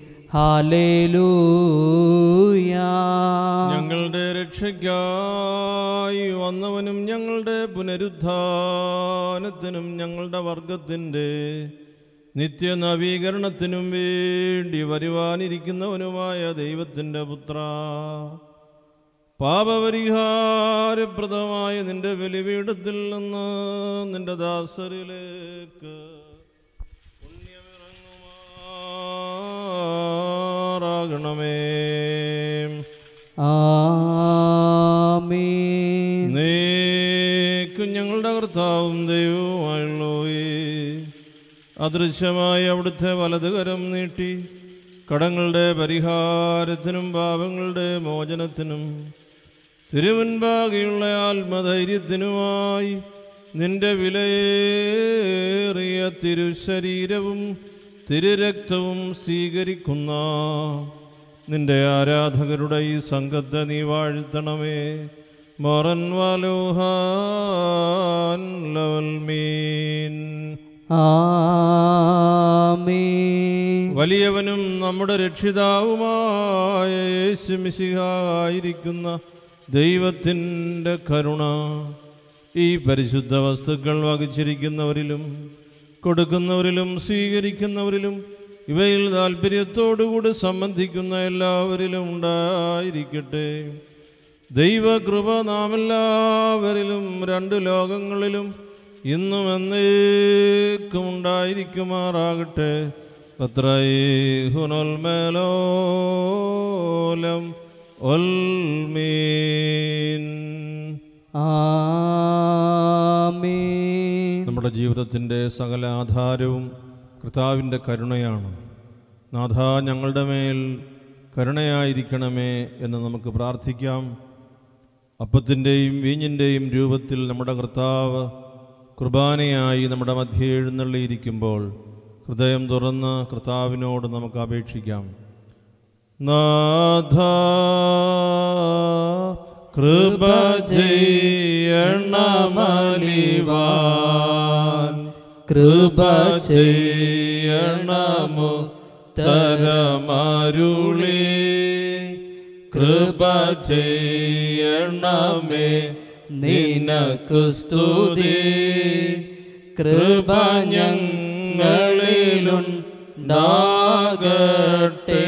ഹാലേലൂയാ ഞങ്ങളുടെ രക്ഷയ്ക്കായി വന്നവനും ഞങ്ങളുടെ പുനരുദ്ധാനത്തിനും ഞങ്ങളുടെ വർഗത്തിൻ്റെ നിത്യനവീകരണത്തിനും വേണ്ടി വരുവാനിരിക്കുന്നവനുമായ ദൈവത്തിൻ്റെ പുത്ര പാപപരിഹാരപ്രദമായ നിന്റെ ബലിപീഠത്തിൽ നിന്ന് നിന്റെ ദാസരിലേക്ക് പുണ്യമിറങ്ങുമാറാകണമേ ആമീൻ നീക്കും ഞങ്ങളുടെ കർത്താവും ദൈവവുമായുള്ളോയേ അദൃശ്യമായി അവിടുത്തെ വലതുകരം നീട്ടി കടങ്ങളുടെ പരിഹാരത്തിനും പാപങ്ങളുടെ മോചനത്തിനും തിരുമുൻപാകെയുള്ള ആത്മധൈര്യത്തിനുമായി നിന്റെ വിലയേറിയ തിരുശരീരവും തിരുരക്തവും സ്വീകരിക്കുന്ന നിന്റെ ആരാധകരുടെ ഈ സംഘത്തെ നീ വാഴ്ത്തണമേ മൊറൻ വലോഹാൻ ലവൽ മീൻ ആമേൻ വലിയവനും നമ്മുടെ രക്ഷിതാവുമായ യേശുമിശിഹായിരിക്കുന്ന ദൈവത്തിൻ്റെ കരുണ ഈ പരിശുദ്ധ വസ്തുക്കൾ വഹിച്ചിരിക്കുന്നവരിലും കൊടുക്കുന്നവരിലും സ്വീകരിക്കുന്നവരിലും ഇവയിൽ താല്പര്യത്തോടുകൂടി സംബന്ധിക്കുന്ന എല്ലാവരിലും ഉണ്ടായിരിക്കട്ടെ ദൈവകൃപ നാം എല്ലാവരിലും രണ്ട് ലോകങ്ങളിലും ഇന്നും എന്നേക്കും ഉണ്ടായിരിക്കുമാറാകട്ടെ പത്രൈഹുനൊൽമേലോലം ഒൽമീൻ ആമേൻ നമ്മുടെ ജീവിതത്തിൻ്റെ സകല ആധാരവും കർത്താവിൻ്റെ കരുണയാണ് നാഥ ഞങ്ങളുടെ മേൽ കരുണയായിരിക്കണമേ എന്ന് നമുക്ക് പ്രാർത്ഥിക്കാം അപ്പത്തിൻ്റെയും വീഞ്ഞിൻ്റെയും രൂപത്തിൽ നമ്മുടെ കർത്താവ് കുർബാനയായി നമ്മുടെ മധ്യേ എഴുന്നള്ളിയിരിക്കുമ്പോൾ ഹൃദയം തുറന്ന് കർത്താവിനോട് നമുക്ക് അപേക്ഷിക്കാം നാഥ കൃപ ചെയ്യണമലിവാൻ കൃപ ചെയ്യണമു തരമരുളി കൃപ ചെയ്യണമേ നിനക്ക് സ്തുതി കൃപ ഞങ്ങളിലുണ്ടാകട്ടെ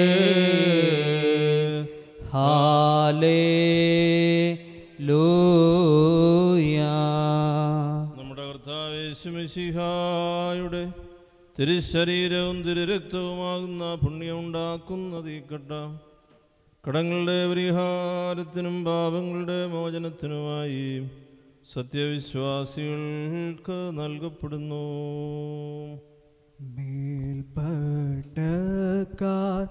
ഹാലേലൂയ നമ്മുടെ കർത്താവേശുമിശിഹായുടെ തിരുശരീരവും തിരുരക്തവുമാകുന്ന പുണ്യം ഉണ്ടാക്കുന്നത് ഈ കട്ട കടങ്ങളുടെ പരിഹാരത്തിനും പാപങ്ങളുടെ മോചനത്തിനുമായി സത്യവിശ്വാസികൾക്ക് നൽകപ്പെടുന്നു മേൽപ്പട്ടക്കാർ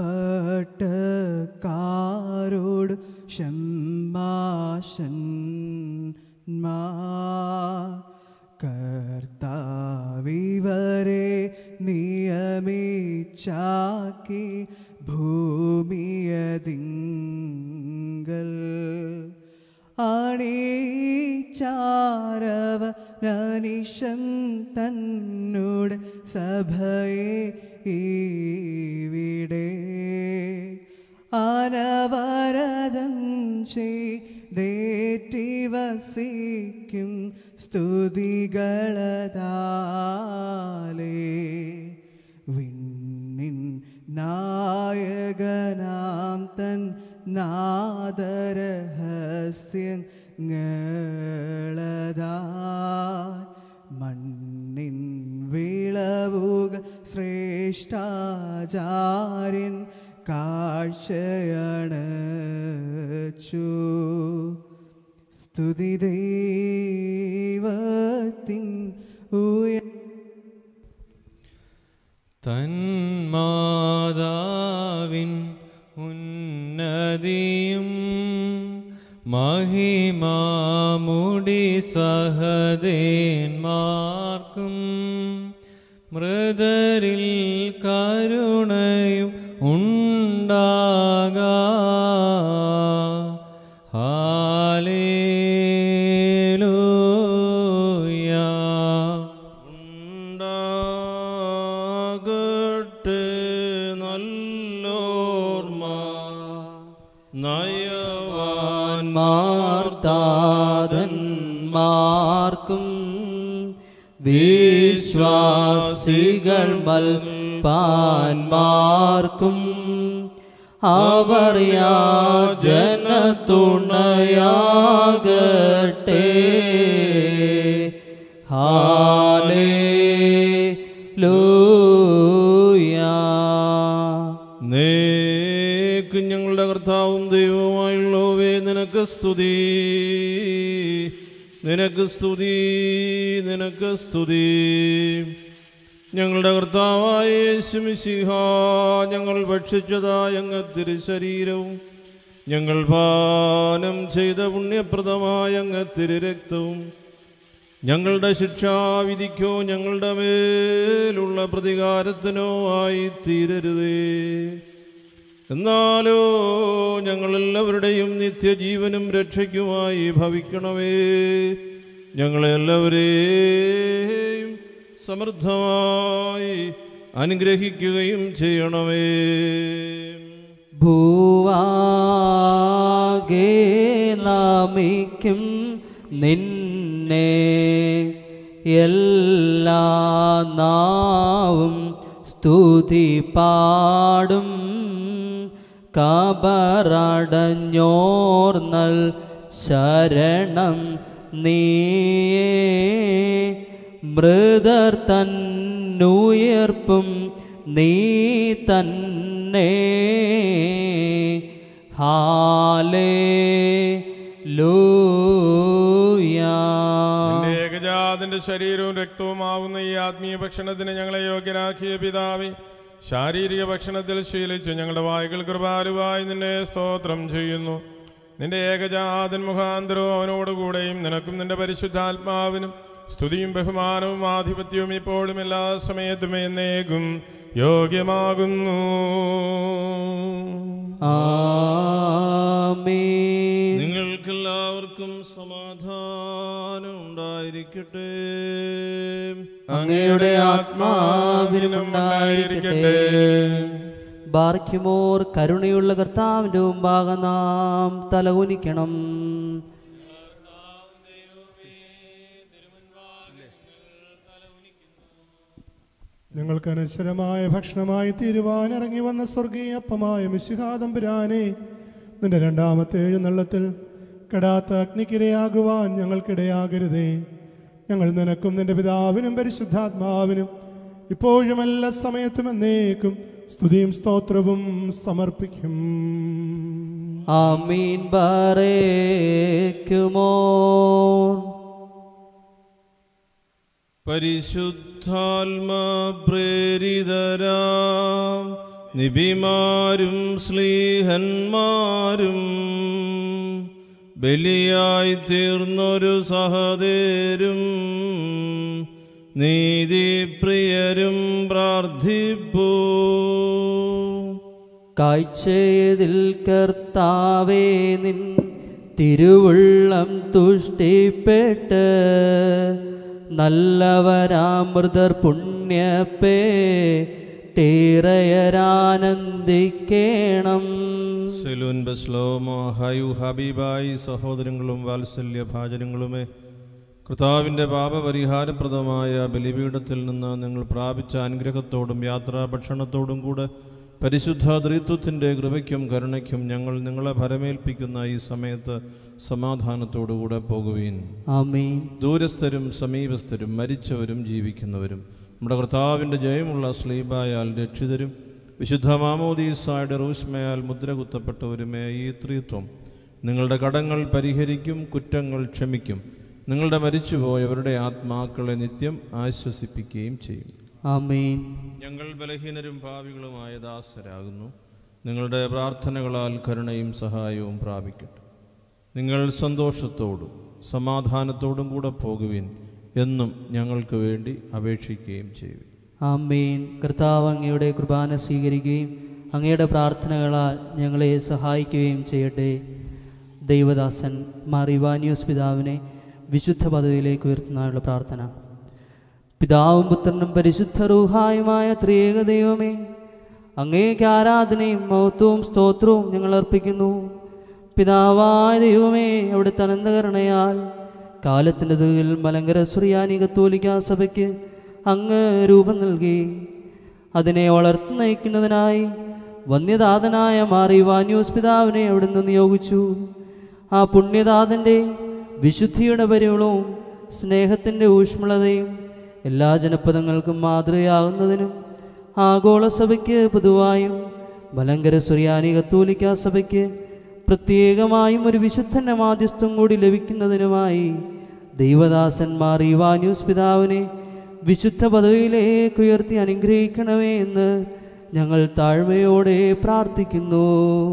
പട്ടക്കാരോട് ഷമ്മാഷൻ കർത്താവിവരെ നിയമിച്ചാക്കി ഭൂമിയതിങ്കൽ അണീച്ചാരവ നനിഷം തന്നോട് സഭയെ ഇവിടെ അനവരതം ചെയ്തേറ്റി വസിക്കും സ്തുതികളതാലേ വിണ്ണിൻ നായകനാം തൻ നാദരഹസ്യങ്ങളതാ മണ്ണിൻ വിളവുകൾ ശ്രേഷ്ഠാചാര്യൻ കാഴ്ചയണച്ചു സ്തുതി ദൈവത്തിൻ ഉയ തന്മാതാവിൻ ഉന്നതിയും മഹിമാമുടി സഹദേന്മാർക്കും മൃതരിൽ കരുണയും ഉണ്ടാകാ ഹാലേലൂയ ഉണ്ടാകട്ടെ നല്ലോർമ്മ നയവാൻ മാർത്താതന്മാർക്കും വിശ്വാസികൾ മൽപാന്മാർക്കും അവർ യാചന തുണയാകട്ടെ ഹാലേലൂയ നേക്ക് ഞങ്ങളുടെ കർത്താവും ദൈവവുമായുള്ളവേ നിനക്ക് സ്തുതി നിനക്ക് സ്തുതി നിനക്ക് സ്തുതി ഞങ്ങളുടെ കർത്താവായ യേശുമിശിഹ ഞങ്ങൾ ഭക്ഷിച്ചതായ അങ്ങ് തിരുശരീരവും ഞങ്ങൾ പാനം ചെയ്ത പുണ്യപ്രദമായ അങ്ങ് തിരുരക്തവും ഞങ്ങളുടെ ശിക്ഷാവിധിക്കോ ഞങ്ങളുടെ മേലുള്ള പ്രതികാരത്തിനോ ആയി തീരരുതേ എന്നാലോ ഞങ്ങളെല്ലാവരുടെയും നിത്യജീവനും രക്ഷയ്ക്കുമായി ഭവിക്കണമേ ഞങ്ങളെല്ലാവരെയും സമൃദ്ധമായി അനുഗ്രഹിക്കുകയും ചെയ്യണമേ ഭൂവാകെ നാമിക്കും നിന്നെ എല്ലാ നാവും സ്തുതി പാടും കബറടഞ്ഞോർന്നൽ ശരണം നീയേ മൃതർ തന്നുയർപ്പും നീ തന്നെ ഹാലേ നിന്റെ ഏകജാതിന്റെ ശരീരവും രക്തവുമാവുന്ന ഈ ആത്മീയ ഭക്ഷണത്തിന് ഞങ്ങളെ യോഗ്യരാക്കിയ പിതാവേ ശാരീരിക ഭക്ഷണത്തിൽ ശീലിച്ചു ഞങ്ങളുടെ വായുകൾ കൃപാലുവായി നിന്നെ സ്തോത്രം ചെയ്യുന്നു നിന്റെ ഏകജാതൻ മുഖാന്തരവും അവനോടുകൂടെയും നിനക്കും നിന്റെ പരിശുദ്ധാത്മാവിനും സ്തുതിയും ബഹുമാനവും ആധിപത്യവും ഇപ്പോഴും എല്ലാ സമയത്തും എന്നേക്കും യോഗ്യമാകുന്നു ആമേൻ നിങ്ങൾക്കെല്ലാവർക്കും സമാധാനം ഉണ്ടായിരിക്കട്ടെ അങ്ങയുടെ ആത്മാവിനും ഉണ്ടായിരിക്കട്ടെ ബാർക്കിമോർ കരുണയുള്ള കർത്താവിന്റെ മുമ്പാകെ നാം തലകുനിക്കണം ഞങ്ങൾക്ക് അനശ്വരമായ ഭക്ഷണമായി തീരുവാൻ ഇറങ്ങി വന്ന സ്വർഗീയ അപ്പമായ മിശിഹാദംപുരാനെ നിന്റെ രണ്ടാമത്തെ എഴുന്നള്ളത്തിൽ കെടാത്ത അഗ്നിക്കിരയാകുവാൻ ഞങ്ങൾക്കിടയാകരുതേ ഞങ്ങൾ നിനക്കും നിന്റെ പിതാവിനും പരിശുദ്ധാത്മാവിനും ഇപ്പോഴും എല്ലാ സമയത്തും എന്നേക്കും സ്തുതിയും സ്തോത്രവും സമർപ്പിക്കും ആമീൻ ബാറേക്കുമോ പരിശുദ്ധാത്മ പ്രേരിതരാം നിബിമാരും സ്ലീഹന്മാരും ബലിയായി തീർന്നൊരു സഹദേരും നീതിപ്രിയരും പ്രാർത്ഥിപ്പൂ കാഴ്ചയതിൽ കർത്താവേ നിൻ തിരുവുള്ളം തുഷ്ടിപ്പെട്ട് നല്ലവരാമൃതർ പുണ്യപ്പേ ടേറയരാനന്ദിക്കേണം സെലൂൻ ബസ്ലോമോ ഹയു ഹബീബായി സഹോദരങ്ങളും വാത്സല്യ ഭാചനങ്ങളുമേ കർത്താവിൻ്റെ പാപപരിഹാരപ്രദമായ ബലിപീഠത്തിൽ നിന്ന് നിങ്ങൾ പ്രാപിച്ച അനുഗ്രഹത്തോടും യാത്രാഭക്ഷണത്തോടും കൂടെ പരിശുദ്ധ ത്രിത്വത്തിൻ്റെ കൃപയ്ക്കും കരുണയ്ക്കും ഞങ്ങൾ നിങ്ങളെ ഭരമേൽപ്പിക്കുന്ന ഈ സമയത്ത് സമാധാനത്തോടുകൂടെ പോകുവീൻ ആമീൻ ദൂരസ്ഥരും സമീപസ്ഥരും മരിച്ചവരും ജീവിക്കുന്നവരും നമ്മുടെ കർത്താവിൻ്റെ ജയമുള്ള സ്ലീബായാൽ രക്ഷിതരും വിശുദ്ധ മാമോദീസായുടെ റൂഷ്മയാൽ മുദ്ര കുത്തപ്പെട്ടവരുമേ ഈ ത്രിത്വം നിങ്ങളുടെ കടങ്ങൾ പരിഹരിക്കും കുറ്റങ്ങൾ ക്ഷമിക്കും നിങ്ങളുടെ മരിച്ചുപോയവരുടെ ആത്മാക്കളെ നിത്യം ആശ്വസിപ്പിക്കുകയും ചെയ്യും ആമീൻ ഞങ്ങൾ ബലഹീനരും ഭാവികളുമായ ദാസരാകുന്നു നിങ്ങളുടെ പ്രാർത്ഥനകളാൽ കരുണയും സഹായവും പ്രാപിക്കട്ടെ നിങ്ങൾ സന്തോഷത്തോടും സമാധാനത്തോടും കൂടെ പോകുവിൻ എന്നും ഞങ്ങൾക്ക് വേണ്ടി അപേക്ഷിക്കുകയും ചെയ്യും ആമീൻ കർത്താവ് അങ്ങയുടെ കുർബാന സ്വീകരിക്കുകയും അങ്ങയുടെ പ്രാർത്ഥനകളാൽ ഞങ്ങളെ സഹായിക്കുകയും ചെയ്യട്ടെ ദൈവദാസൻ മാറിവാനിയോസ് പിതാവിനെ വിശുദ്ധ പദവിയിലേക്ക് ഉയർത്തുന്നതിനുള്ള പ്രാർത്ഥന പിതാവും പുത്രനും പരിശുദ്ധ റൂഹായുമായ ത്രിയേക ദൈവമേ അങ്ങേക്ക് ആരാധനയും മഹത്വവും സ്തോത്രവും ഞങ്ങൾ അർപ്പിക്കുന്നു പിതാവായ ദൈവമേ അവിടുത്തെ അനന്തകരണയാൽ കാലത്തിൻ്റെ തീയിൽ മലങ്കര സുറിയാനി കത്തോലിക്ക സഭയ്ക്ക് അങ്ങ് രൂപം നൽകി അതിനെ വളർത്തി നയിക്കുന്നതിനായി വന്യദാതനായ മാറി വാന്യൂസ് പിതാവിനെ അവിടുന്ന് നിയോഗിച്ചു ആ പുണ്യദാതൻ്റെ വിശുദ്ധിയുടെ പരിവളവും സ്നേഹത്തിൻ്റെ ഊഷ്മളതയും എല്ലാ ജനപദങ്ങൾക്കും മാതൃകയാകുന്നതിനും ആഗോള സഭയ്ക്ക് പൊതുവായും മലങ്കര സുറിയാനി കത്തോലിക്ക സഭയ്ക്ക് പ്രത്യേകമായും ഒരു വിശുദ്ധന്റെ മാധ്യസ്ഥം കൂടി ലഭിക്കുന്നതിനുമായി ദൈവദാസന്മാർ ഇവാന്യൂസ് പിതാവിനെ വിശുദ്ധ പദവിയിലേക്ക് ഉയർത്തി അനുഗ്രഹിക്കണമേ എന്ന് ഞങ്ങൾ താഴ്മയോടെ പ്രാർത്ഥിക്കുന്നു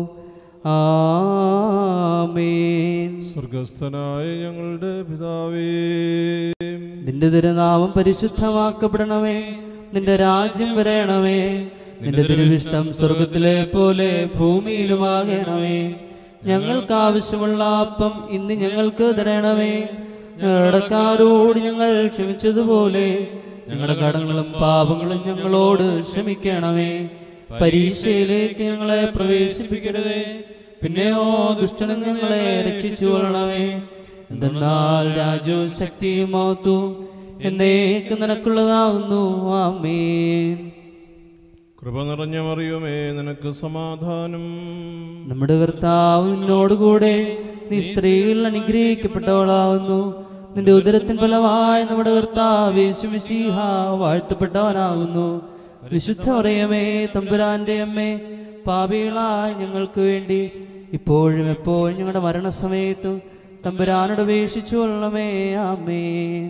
ആമേൻ സ്വർഗസ്ഥനായ ഞങ്ങളുടെ പിതാവേ നിന്റെ തിരുനാമം പരിശുദ്ധമാക്കപ്പെടണമേ നിന്റെ രാജ്യം വരയണമേ നിന്റെ തിരുവിഷ്ടം സ്വർഗത്തിലെ പോലെ ഭൂമിയിലുമാകണമേ ഞങ്ങൾക്ക് ആവശ്യമുള്ള അപ്പം ഇന്ന് ഞങ്ങൾക്ക് തരണമേ ഞങ്ങളുടെ കാരോട് ഞങ്ങൾ ക്ഷമിച്ചതുപോലെ ഞങ്ങളുടെ കടങ്ങളും പാപങ്ങളും ഞങ്ങളോട് ക്ഷമിക്കണമേ പരീക്ഷയിലേക്ക് ഞങ്ങളെ പ്രവേശിപ്പിക്കരുതേ പിന്നെയോ ദുഷ്ടനും ഞങ്ങളെ രക്ഷിച്ചു കൊള്ളണമേ എന്തെന്നാൽ രാജ്യവും ശക്തിയും മഹത്വവും എന്നേക്ക് നിനക്കുള്ളതാവുന്നു ആമേൻ കൃപ നിറഞ്ഞ മറിയുമേ നിനക്ക് സമാധാനം നമ്മുടെ കർത്താവ് നിന്നോടുകൂടെ നീ സ്ത്രീകൾ അനുഗ്രഹിക്കപ്പെട്ടവളാവുന്നു നിന്റെ ഉദരത്തിൻ ഫലമായി നമ്മുടെ കർത്താവ് യേശുമിശിഹ വാഴ്ത്തപ്പെട്ടവനാകുന്നു വിശുദ്ധ പറയമേ തമ്പുരാന്റെ അമ്മേ പാപികളായ ഞങ്ങൾക്ക് വേണ്ടി ഇപ്പോഴും എപ്പോഴും ഞങ്ങളുടെ മരണസമയത്തും തമ്പുരാനോട് അപേക്ഷിച്ചു കൊള്ളണമേ ആമേൻ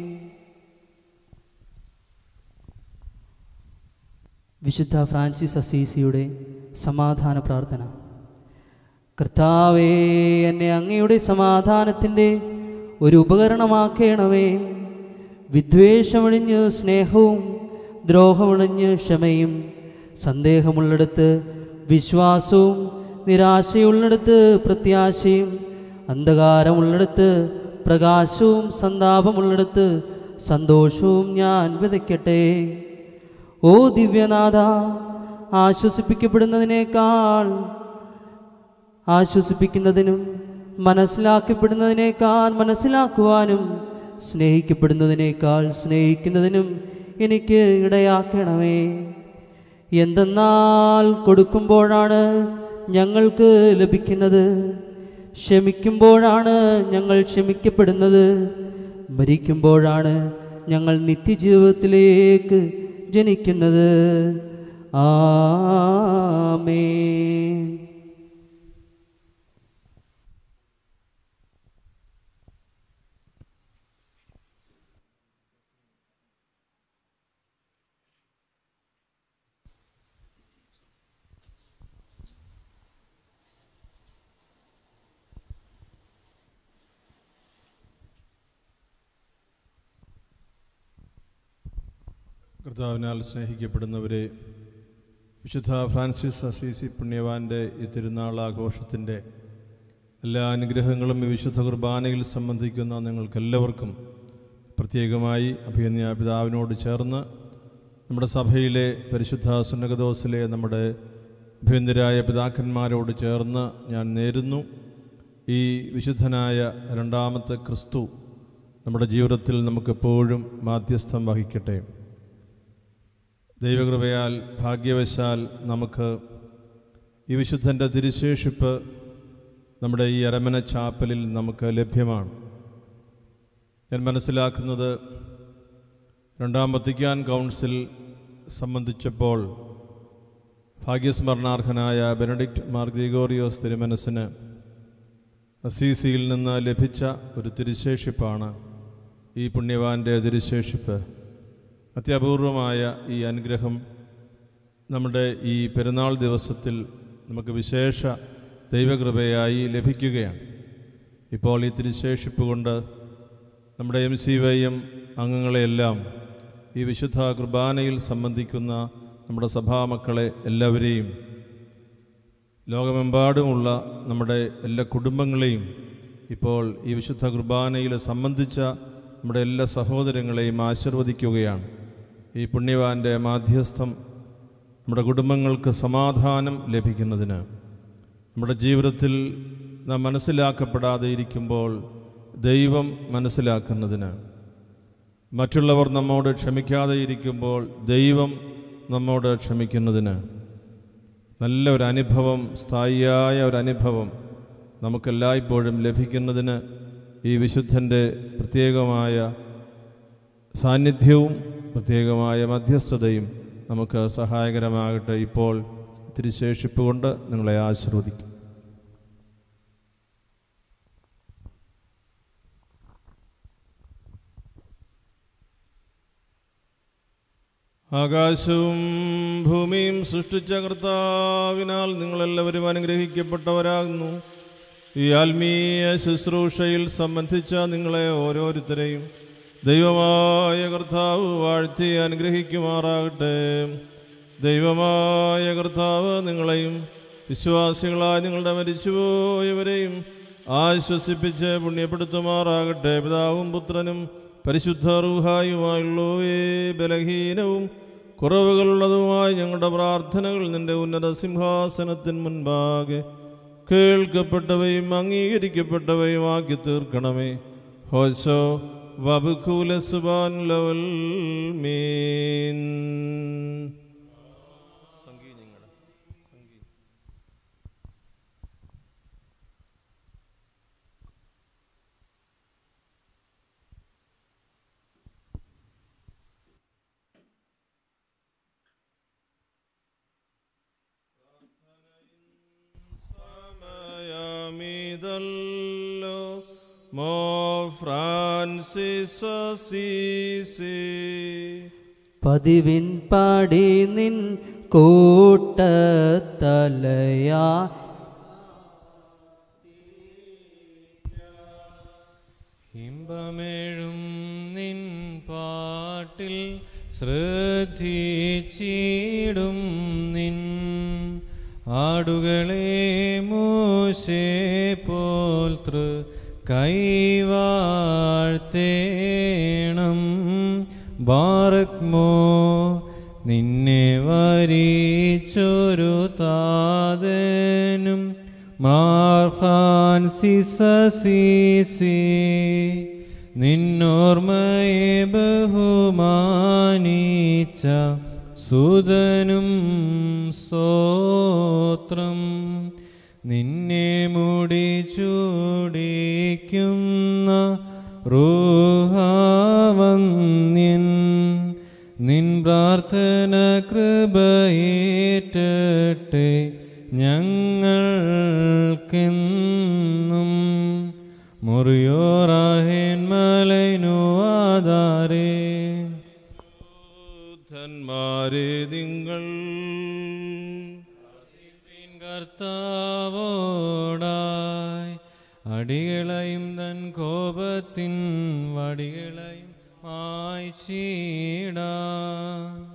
വിശുദ്ധ ഫ്രാൻസിസ് അസീസിയുടെ സമാധാന പ്രാർത്ഥന കർത്താവേ എന്നെ അങ്ങയുടെ സമാധാനത്തിൻ്റെ ഒരു ഉപകരണമാക്കണമേ വിദ്വേഷമൊഴിഞ്ഞ് സ്നേഹവും ദ്രോഹമൊഴിഞ്ഞ് ക്ഷമയും സന്ദേഹമുള്ളിടത്ത് വിശ്വാസവും നിരാശയുള്ളിടത്ത് പ്രത്യാശയും അന്ധകാരമുള്ളിടത്ത് പ്രകാശവും സന്താപമുള്ളിടത്ത് സന്തോഷവും ഞാൻ വിതയ്ക്കട്ടെ ഓ ദിവ്യനാഥ ആശ്വസിപ്പിക്കപ്പെടുന്നതിനേക്കാൾ ആശ്വസിപ്പിക്കുന്നതിനും മനസ്സിലാക്കപ്പെടുന്നതിനേക്കാൾ മനസ്സിലാക്കുവാനും സ്നേഹിക്കപ്പെടുന്നതിനേക്കാൾ സ്നേഹിക്കുന്നതിനും എനിക്ക് ഇടയാക്കണമേ എന്തെന്നാൽ കൊടുക്കുമ്പോഴാണ് ഞങ്ങൾക്ക് ലഭിക്കുന്നത് ക്ഷമിക്കുമ്പോഴാണ് ഞങ്ങൾ ക്ഷമിക്കപ്പെടുന്നത് മരിക്കുമ്പോഴാണ് ഞങ്ങൾ നിത്യജീവിതത്തിലേക്ക് ജനിക്കുന്നത് ആമേ കർത്താവിനാൽ സ്നേഹിക്കപ്പെടുന്നവരെ വിശുദ്ധ ഫ്രാൻസിസ് അസീസി പുണ്യവാൻ്റെ ഈ തിരുനാൾ ആഘോഷത്തിൻ്റെ എല്ലാ അനുഗ്രഹങ്ങളും ഈ വിശുദ്ധ കുർബാനയിൽ സംബന്ധിക്കുന്ന നിങ്ങൾക്കെല്ലാവർക്കും പ്രത്യേകമായി അഭിയന്യ പിതാവിനോട് ചേർന്ന് നമ്മുടെ സഭയിലെ പരിശുദ്ധ സുന്നകദോസിലെ നമ്മുടെ അഭ്യന്തരായ പിതാക്കന്മാരോട് ചേർന്ന് ഞാൻ നേരുന്നു ഈ വിശുദ്ധനായ രണ്ടാമത്തെ ക്രിസ്തു നമ്മുടെ ജീവിതത്തിൽ നമുക്കെപ്പോഴും മാധ്യസ്ഥം വഹിക്കട്ടെ ദൈവകൃപയാൽ ഭാഗ്യവശാൽ നമുക്ക് ഈ വിശുദ്ധൻ്റെ തിരുശേഷിപ്പ് നമ്മുടെ ഈ അരമന ചാപ്പലിൽ നമുക്ക് ലഭ്യമാണ് ഞാൻ മനസ്സിലാക്കുന്നത് രണ്ടാം വത്തിക്കാൻ കൗൺസിൽ സംബന്ധിച്ചപ്പോൾ ഭാഗ്യസ്മരണാർഹനായ ബെനഡിക്റ്റ് മാർ ഗ്രിഗോറിയോസ് തിരുമനസ്സിന് അസീസിയിൽ നിന്ന് ലഭിച്ച ഒരു തിരുശേഷിപ്പാണ് ഈ പുണ്യവാൻ്റെ തിരുശേഷിപ്പ് അത്യപൂർവമായ ഈ അനുഗ്രഹം നമ്മുടെ ഈ പെരുന്നാൾ ദിവസത്തിൽ നമുക്ക് വിശേഷ ദൈവകൃപയായി ലഭിക്കുകയാണ് ഇപ്പോൾ ഈ തിരുശേഷിപ്പ് കൊണ്ട് നമ്മുടെ എം സി വൈ എം അംഗങ്ങളെയെല്ലാം ഈ വിശുദ്ധ കുർബാനയിൽ സംബന്ധിക്കുന്ന നമ്മുടെ സഭാമക്കളെ എല്ലാവരെയും ലോകമെമ്പാടുമുള്ള നമ്മുടെ എല്ലാ കുടുംബങ്ങളെയും ഇപ്പോൾ ഈ വിശുദ്ധ കുർബാനയിൽ സംബന്ധിച്ച നമ്മുടെ എല്ലാ സഹോദരങ്ങളെയും ആശീർവദിക്കുകയാണ് ഈ പുണ്യവാൻ്റെ മാധ്യസ്ഥം നമ്മുടെ കുടുംബങ്ങൾക്ക് സമാധാനം ലഭിക്കുന്നതിന് നമ്മുടെ ജീവിതത്തിൽ നാം മനസ്സിലാക്കപ്പെടാതെ ഇരിക്കുമ്പോൾ ദൈവം മനസ്സിലാക്കുന്നതിന് മറ്റുള്ളവർ നമ്മോട് ക്ഷമിക്കാതെ ഇരിക്കുമ്പോൾ ദൈവം നമ്മോട് ക്ഷമിക്കുന്നതിന് നല്ല ഒരു അനുഭവം സ്ഥായിയായ ഒരു അനുഭവം നമുക്കെല്ലായ്പ്പോഴും ലഭിക്കുന്നതിന് ഈ വിശുദ്ധൻ്റെ പ്രത്യേകമായ സാന്നിധ്യവും പ്രത്യേകമായ മധ്യസ്ഥതയും നമുക്ക് സഹായകരമാകട്ടെ ഇപ്പോൾ തിരുശേഷിപ്പ് കൊണ്ട് നിങ്ങളെ ആശീർവദിക്കും ആകാശവും ഭൂമിയും സൃഷ്ടിച്ച കർത്താവിനാൽ നിങ്ങളെല്ലാവരും അനുഗ്രഹിക്കപ്പെട്ടവരാകുന്നു ഈ ആത്മീയ ശുശ്രൂഷയിൽ സംബന്ധിച്ച നിങ്ങളെ ഓരോരുത്തരെയും ദൈവമായ കർത്താവ് വാഴ്ത്തി അനുഗ്രഹിക്കുമാറാകട്ടെ ദൈവമായ കർത്താവ് നിങ്ങളെയും വിശ്വാസികളായ നിങ്ങളുടെ മരിച്ചുപോയവരെയും ആശ്വസിപ്പിച്ച് പുണ്യപ്പെടുത്തുമാറാകട്ടെ പിതാവും പുത്രനും പരിശുദ്ധ റൂഹായുമായുള്ളവേ ബലഹീനവും കുറവുകളുള്ളതുമായ ഞങ്ങളുടെ പ്രാർത്ഥനകൾ നിന്റെ ഉന്നത സിംഹാസനത്തിന് മുൻപാകെ കേൾക്കപ്പെട്ടവയും അംഗീകരിക്കപ്പെട്ടവയും ആക്കി തീർക്കണമേ ഹോശോ വബുഖൂല സുബാൻ ലവൽ മീൻ സമയമിതല്ലോ മോ ഫ്രാൻസിസ് അസീസി പതിവിൻ പാടി നിൻ കൂട്ടത്തലയാ ഇമ്പമേഴും നിൻ പാട്ടിൽ ശ്രദ്ധിച്ചിടും നിൻ ആടുകളെ മൂശേ പോൽ തൃ കൈവാഴ്ത്തേണം ബാറക്മോ നിന്നെ വരിച്ചൊരു താതനും മാർ ഫ്രാൻസിസ് അസീസി നിന്നോർമ്മയെ ബഹുമാനിച്ച സുതനും സ്തോത്രം നിന്നെ മുടി ചൂടിക്കുന്ന റൂഹാവന്യൻ നിൻ പ്രാർത്ഥന കൃപയേറ്റട്ടെ ഞങ്ങൾക്കെന്നും മുറിയോറാഹേൻ മലൈനുവാദാരേ ധന്മാരെ നിങ്ങൾ കർത്താവോടായി അടികളെയും തൻ കോപത്തിൻ വടികളെയും മായ്ച്ചിടാം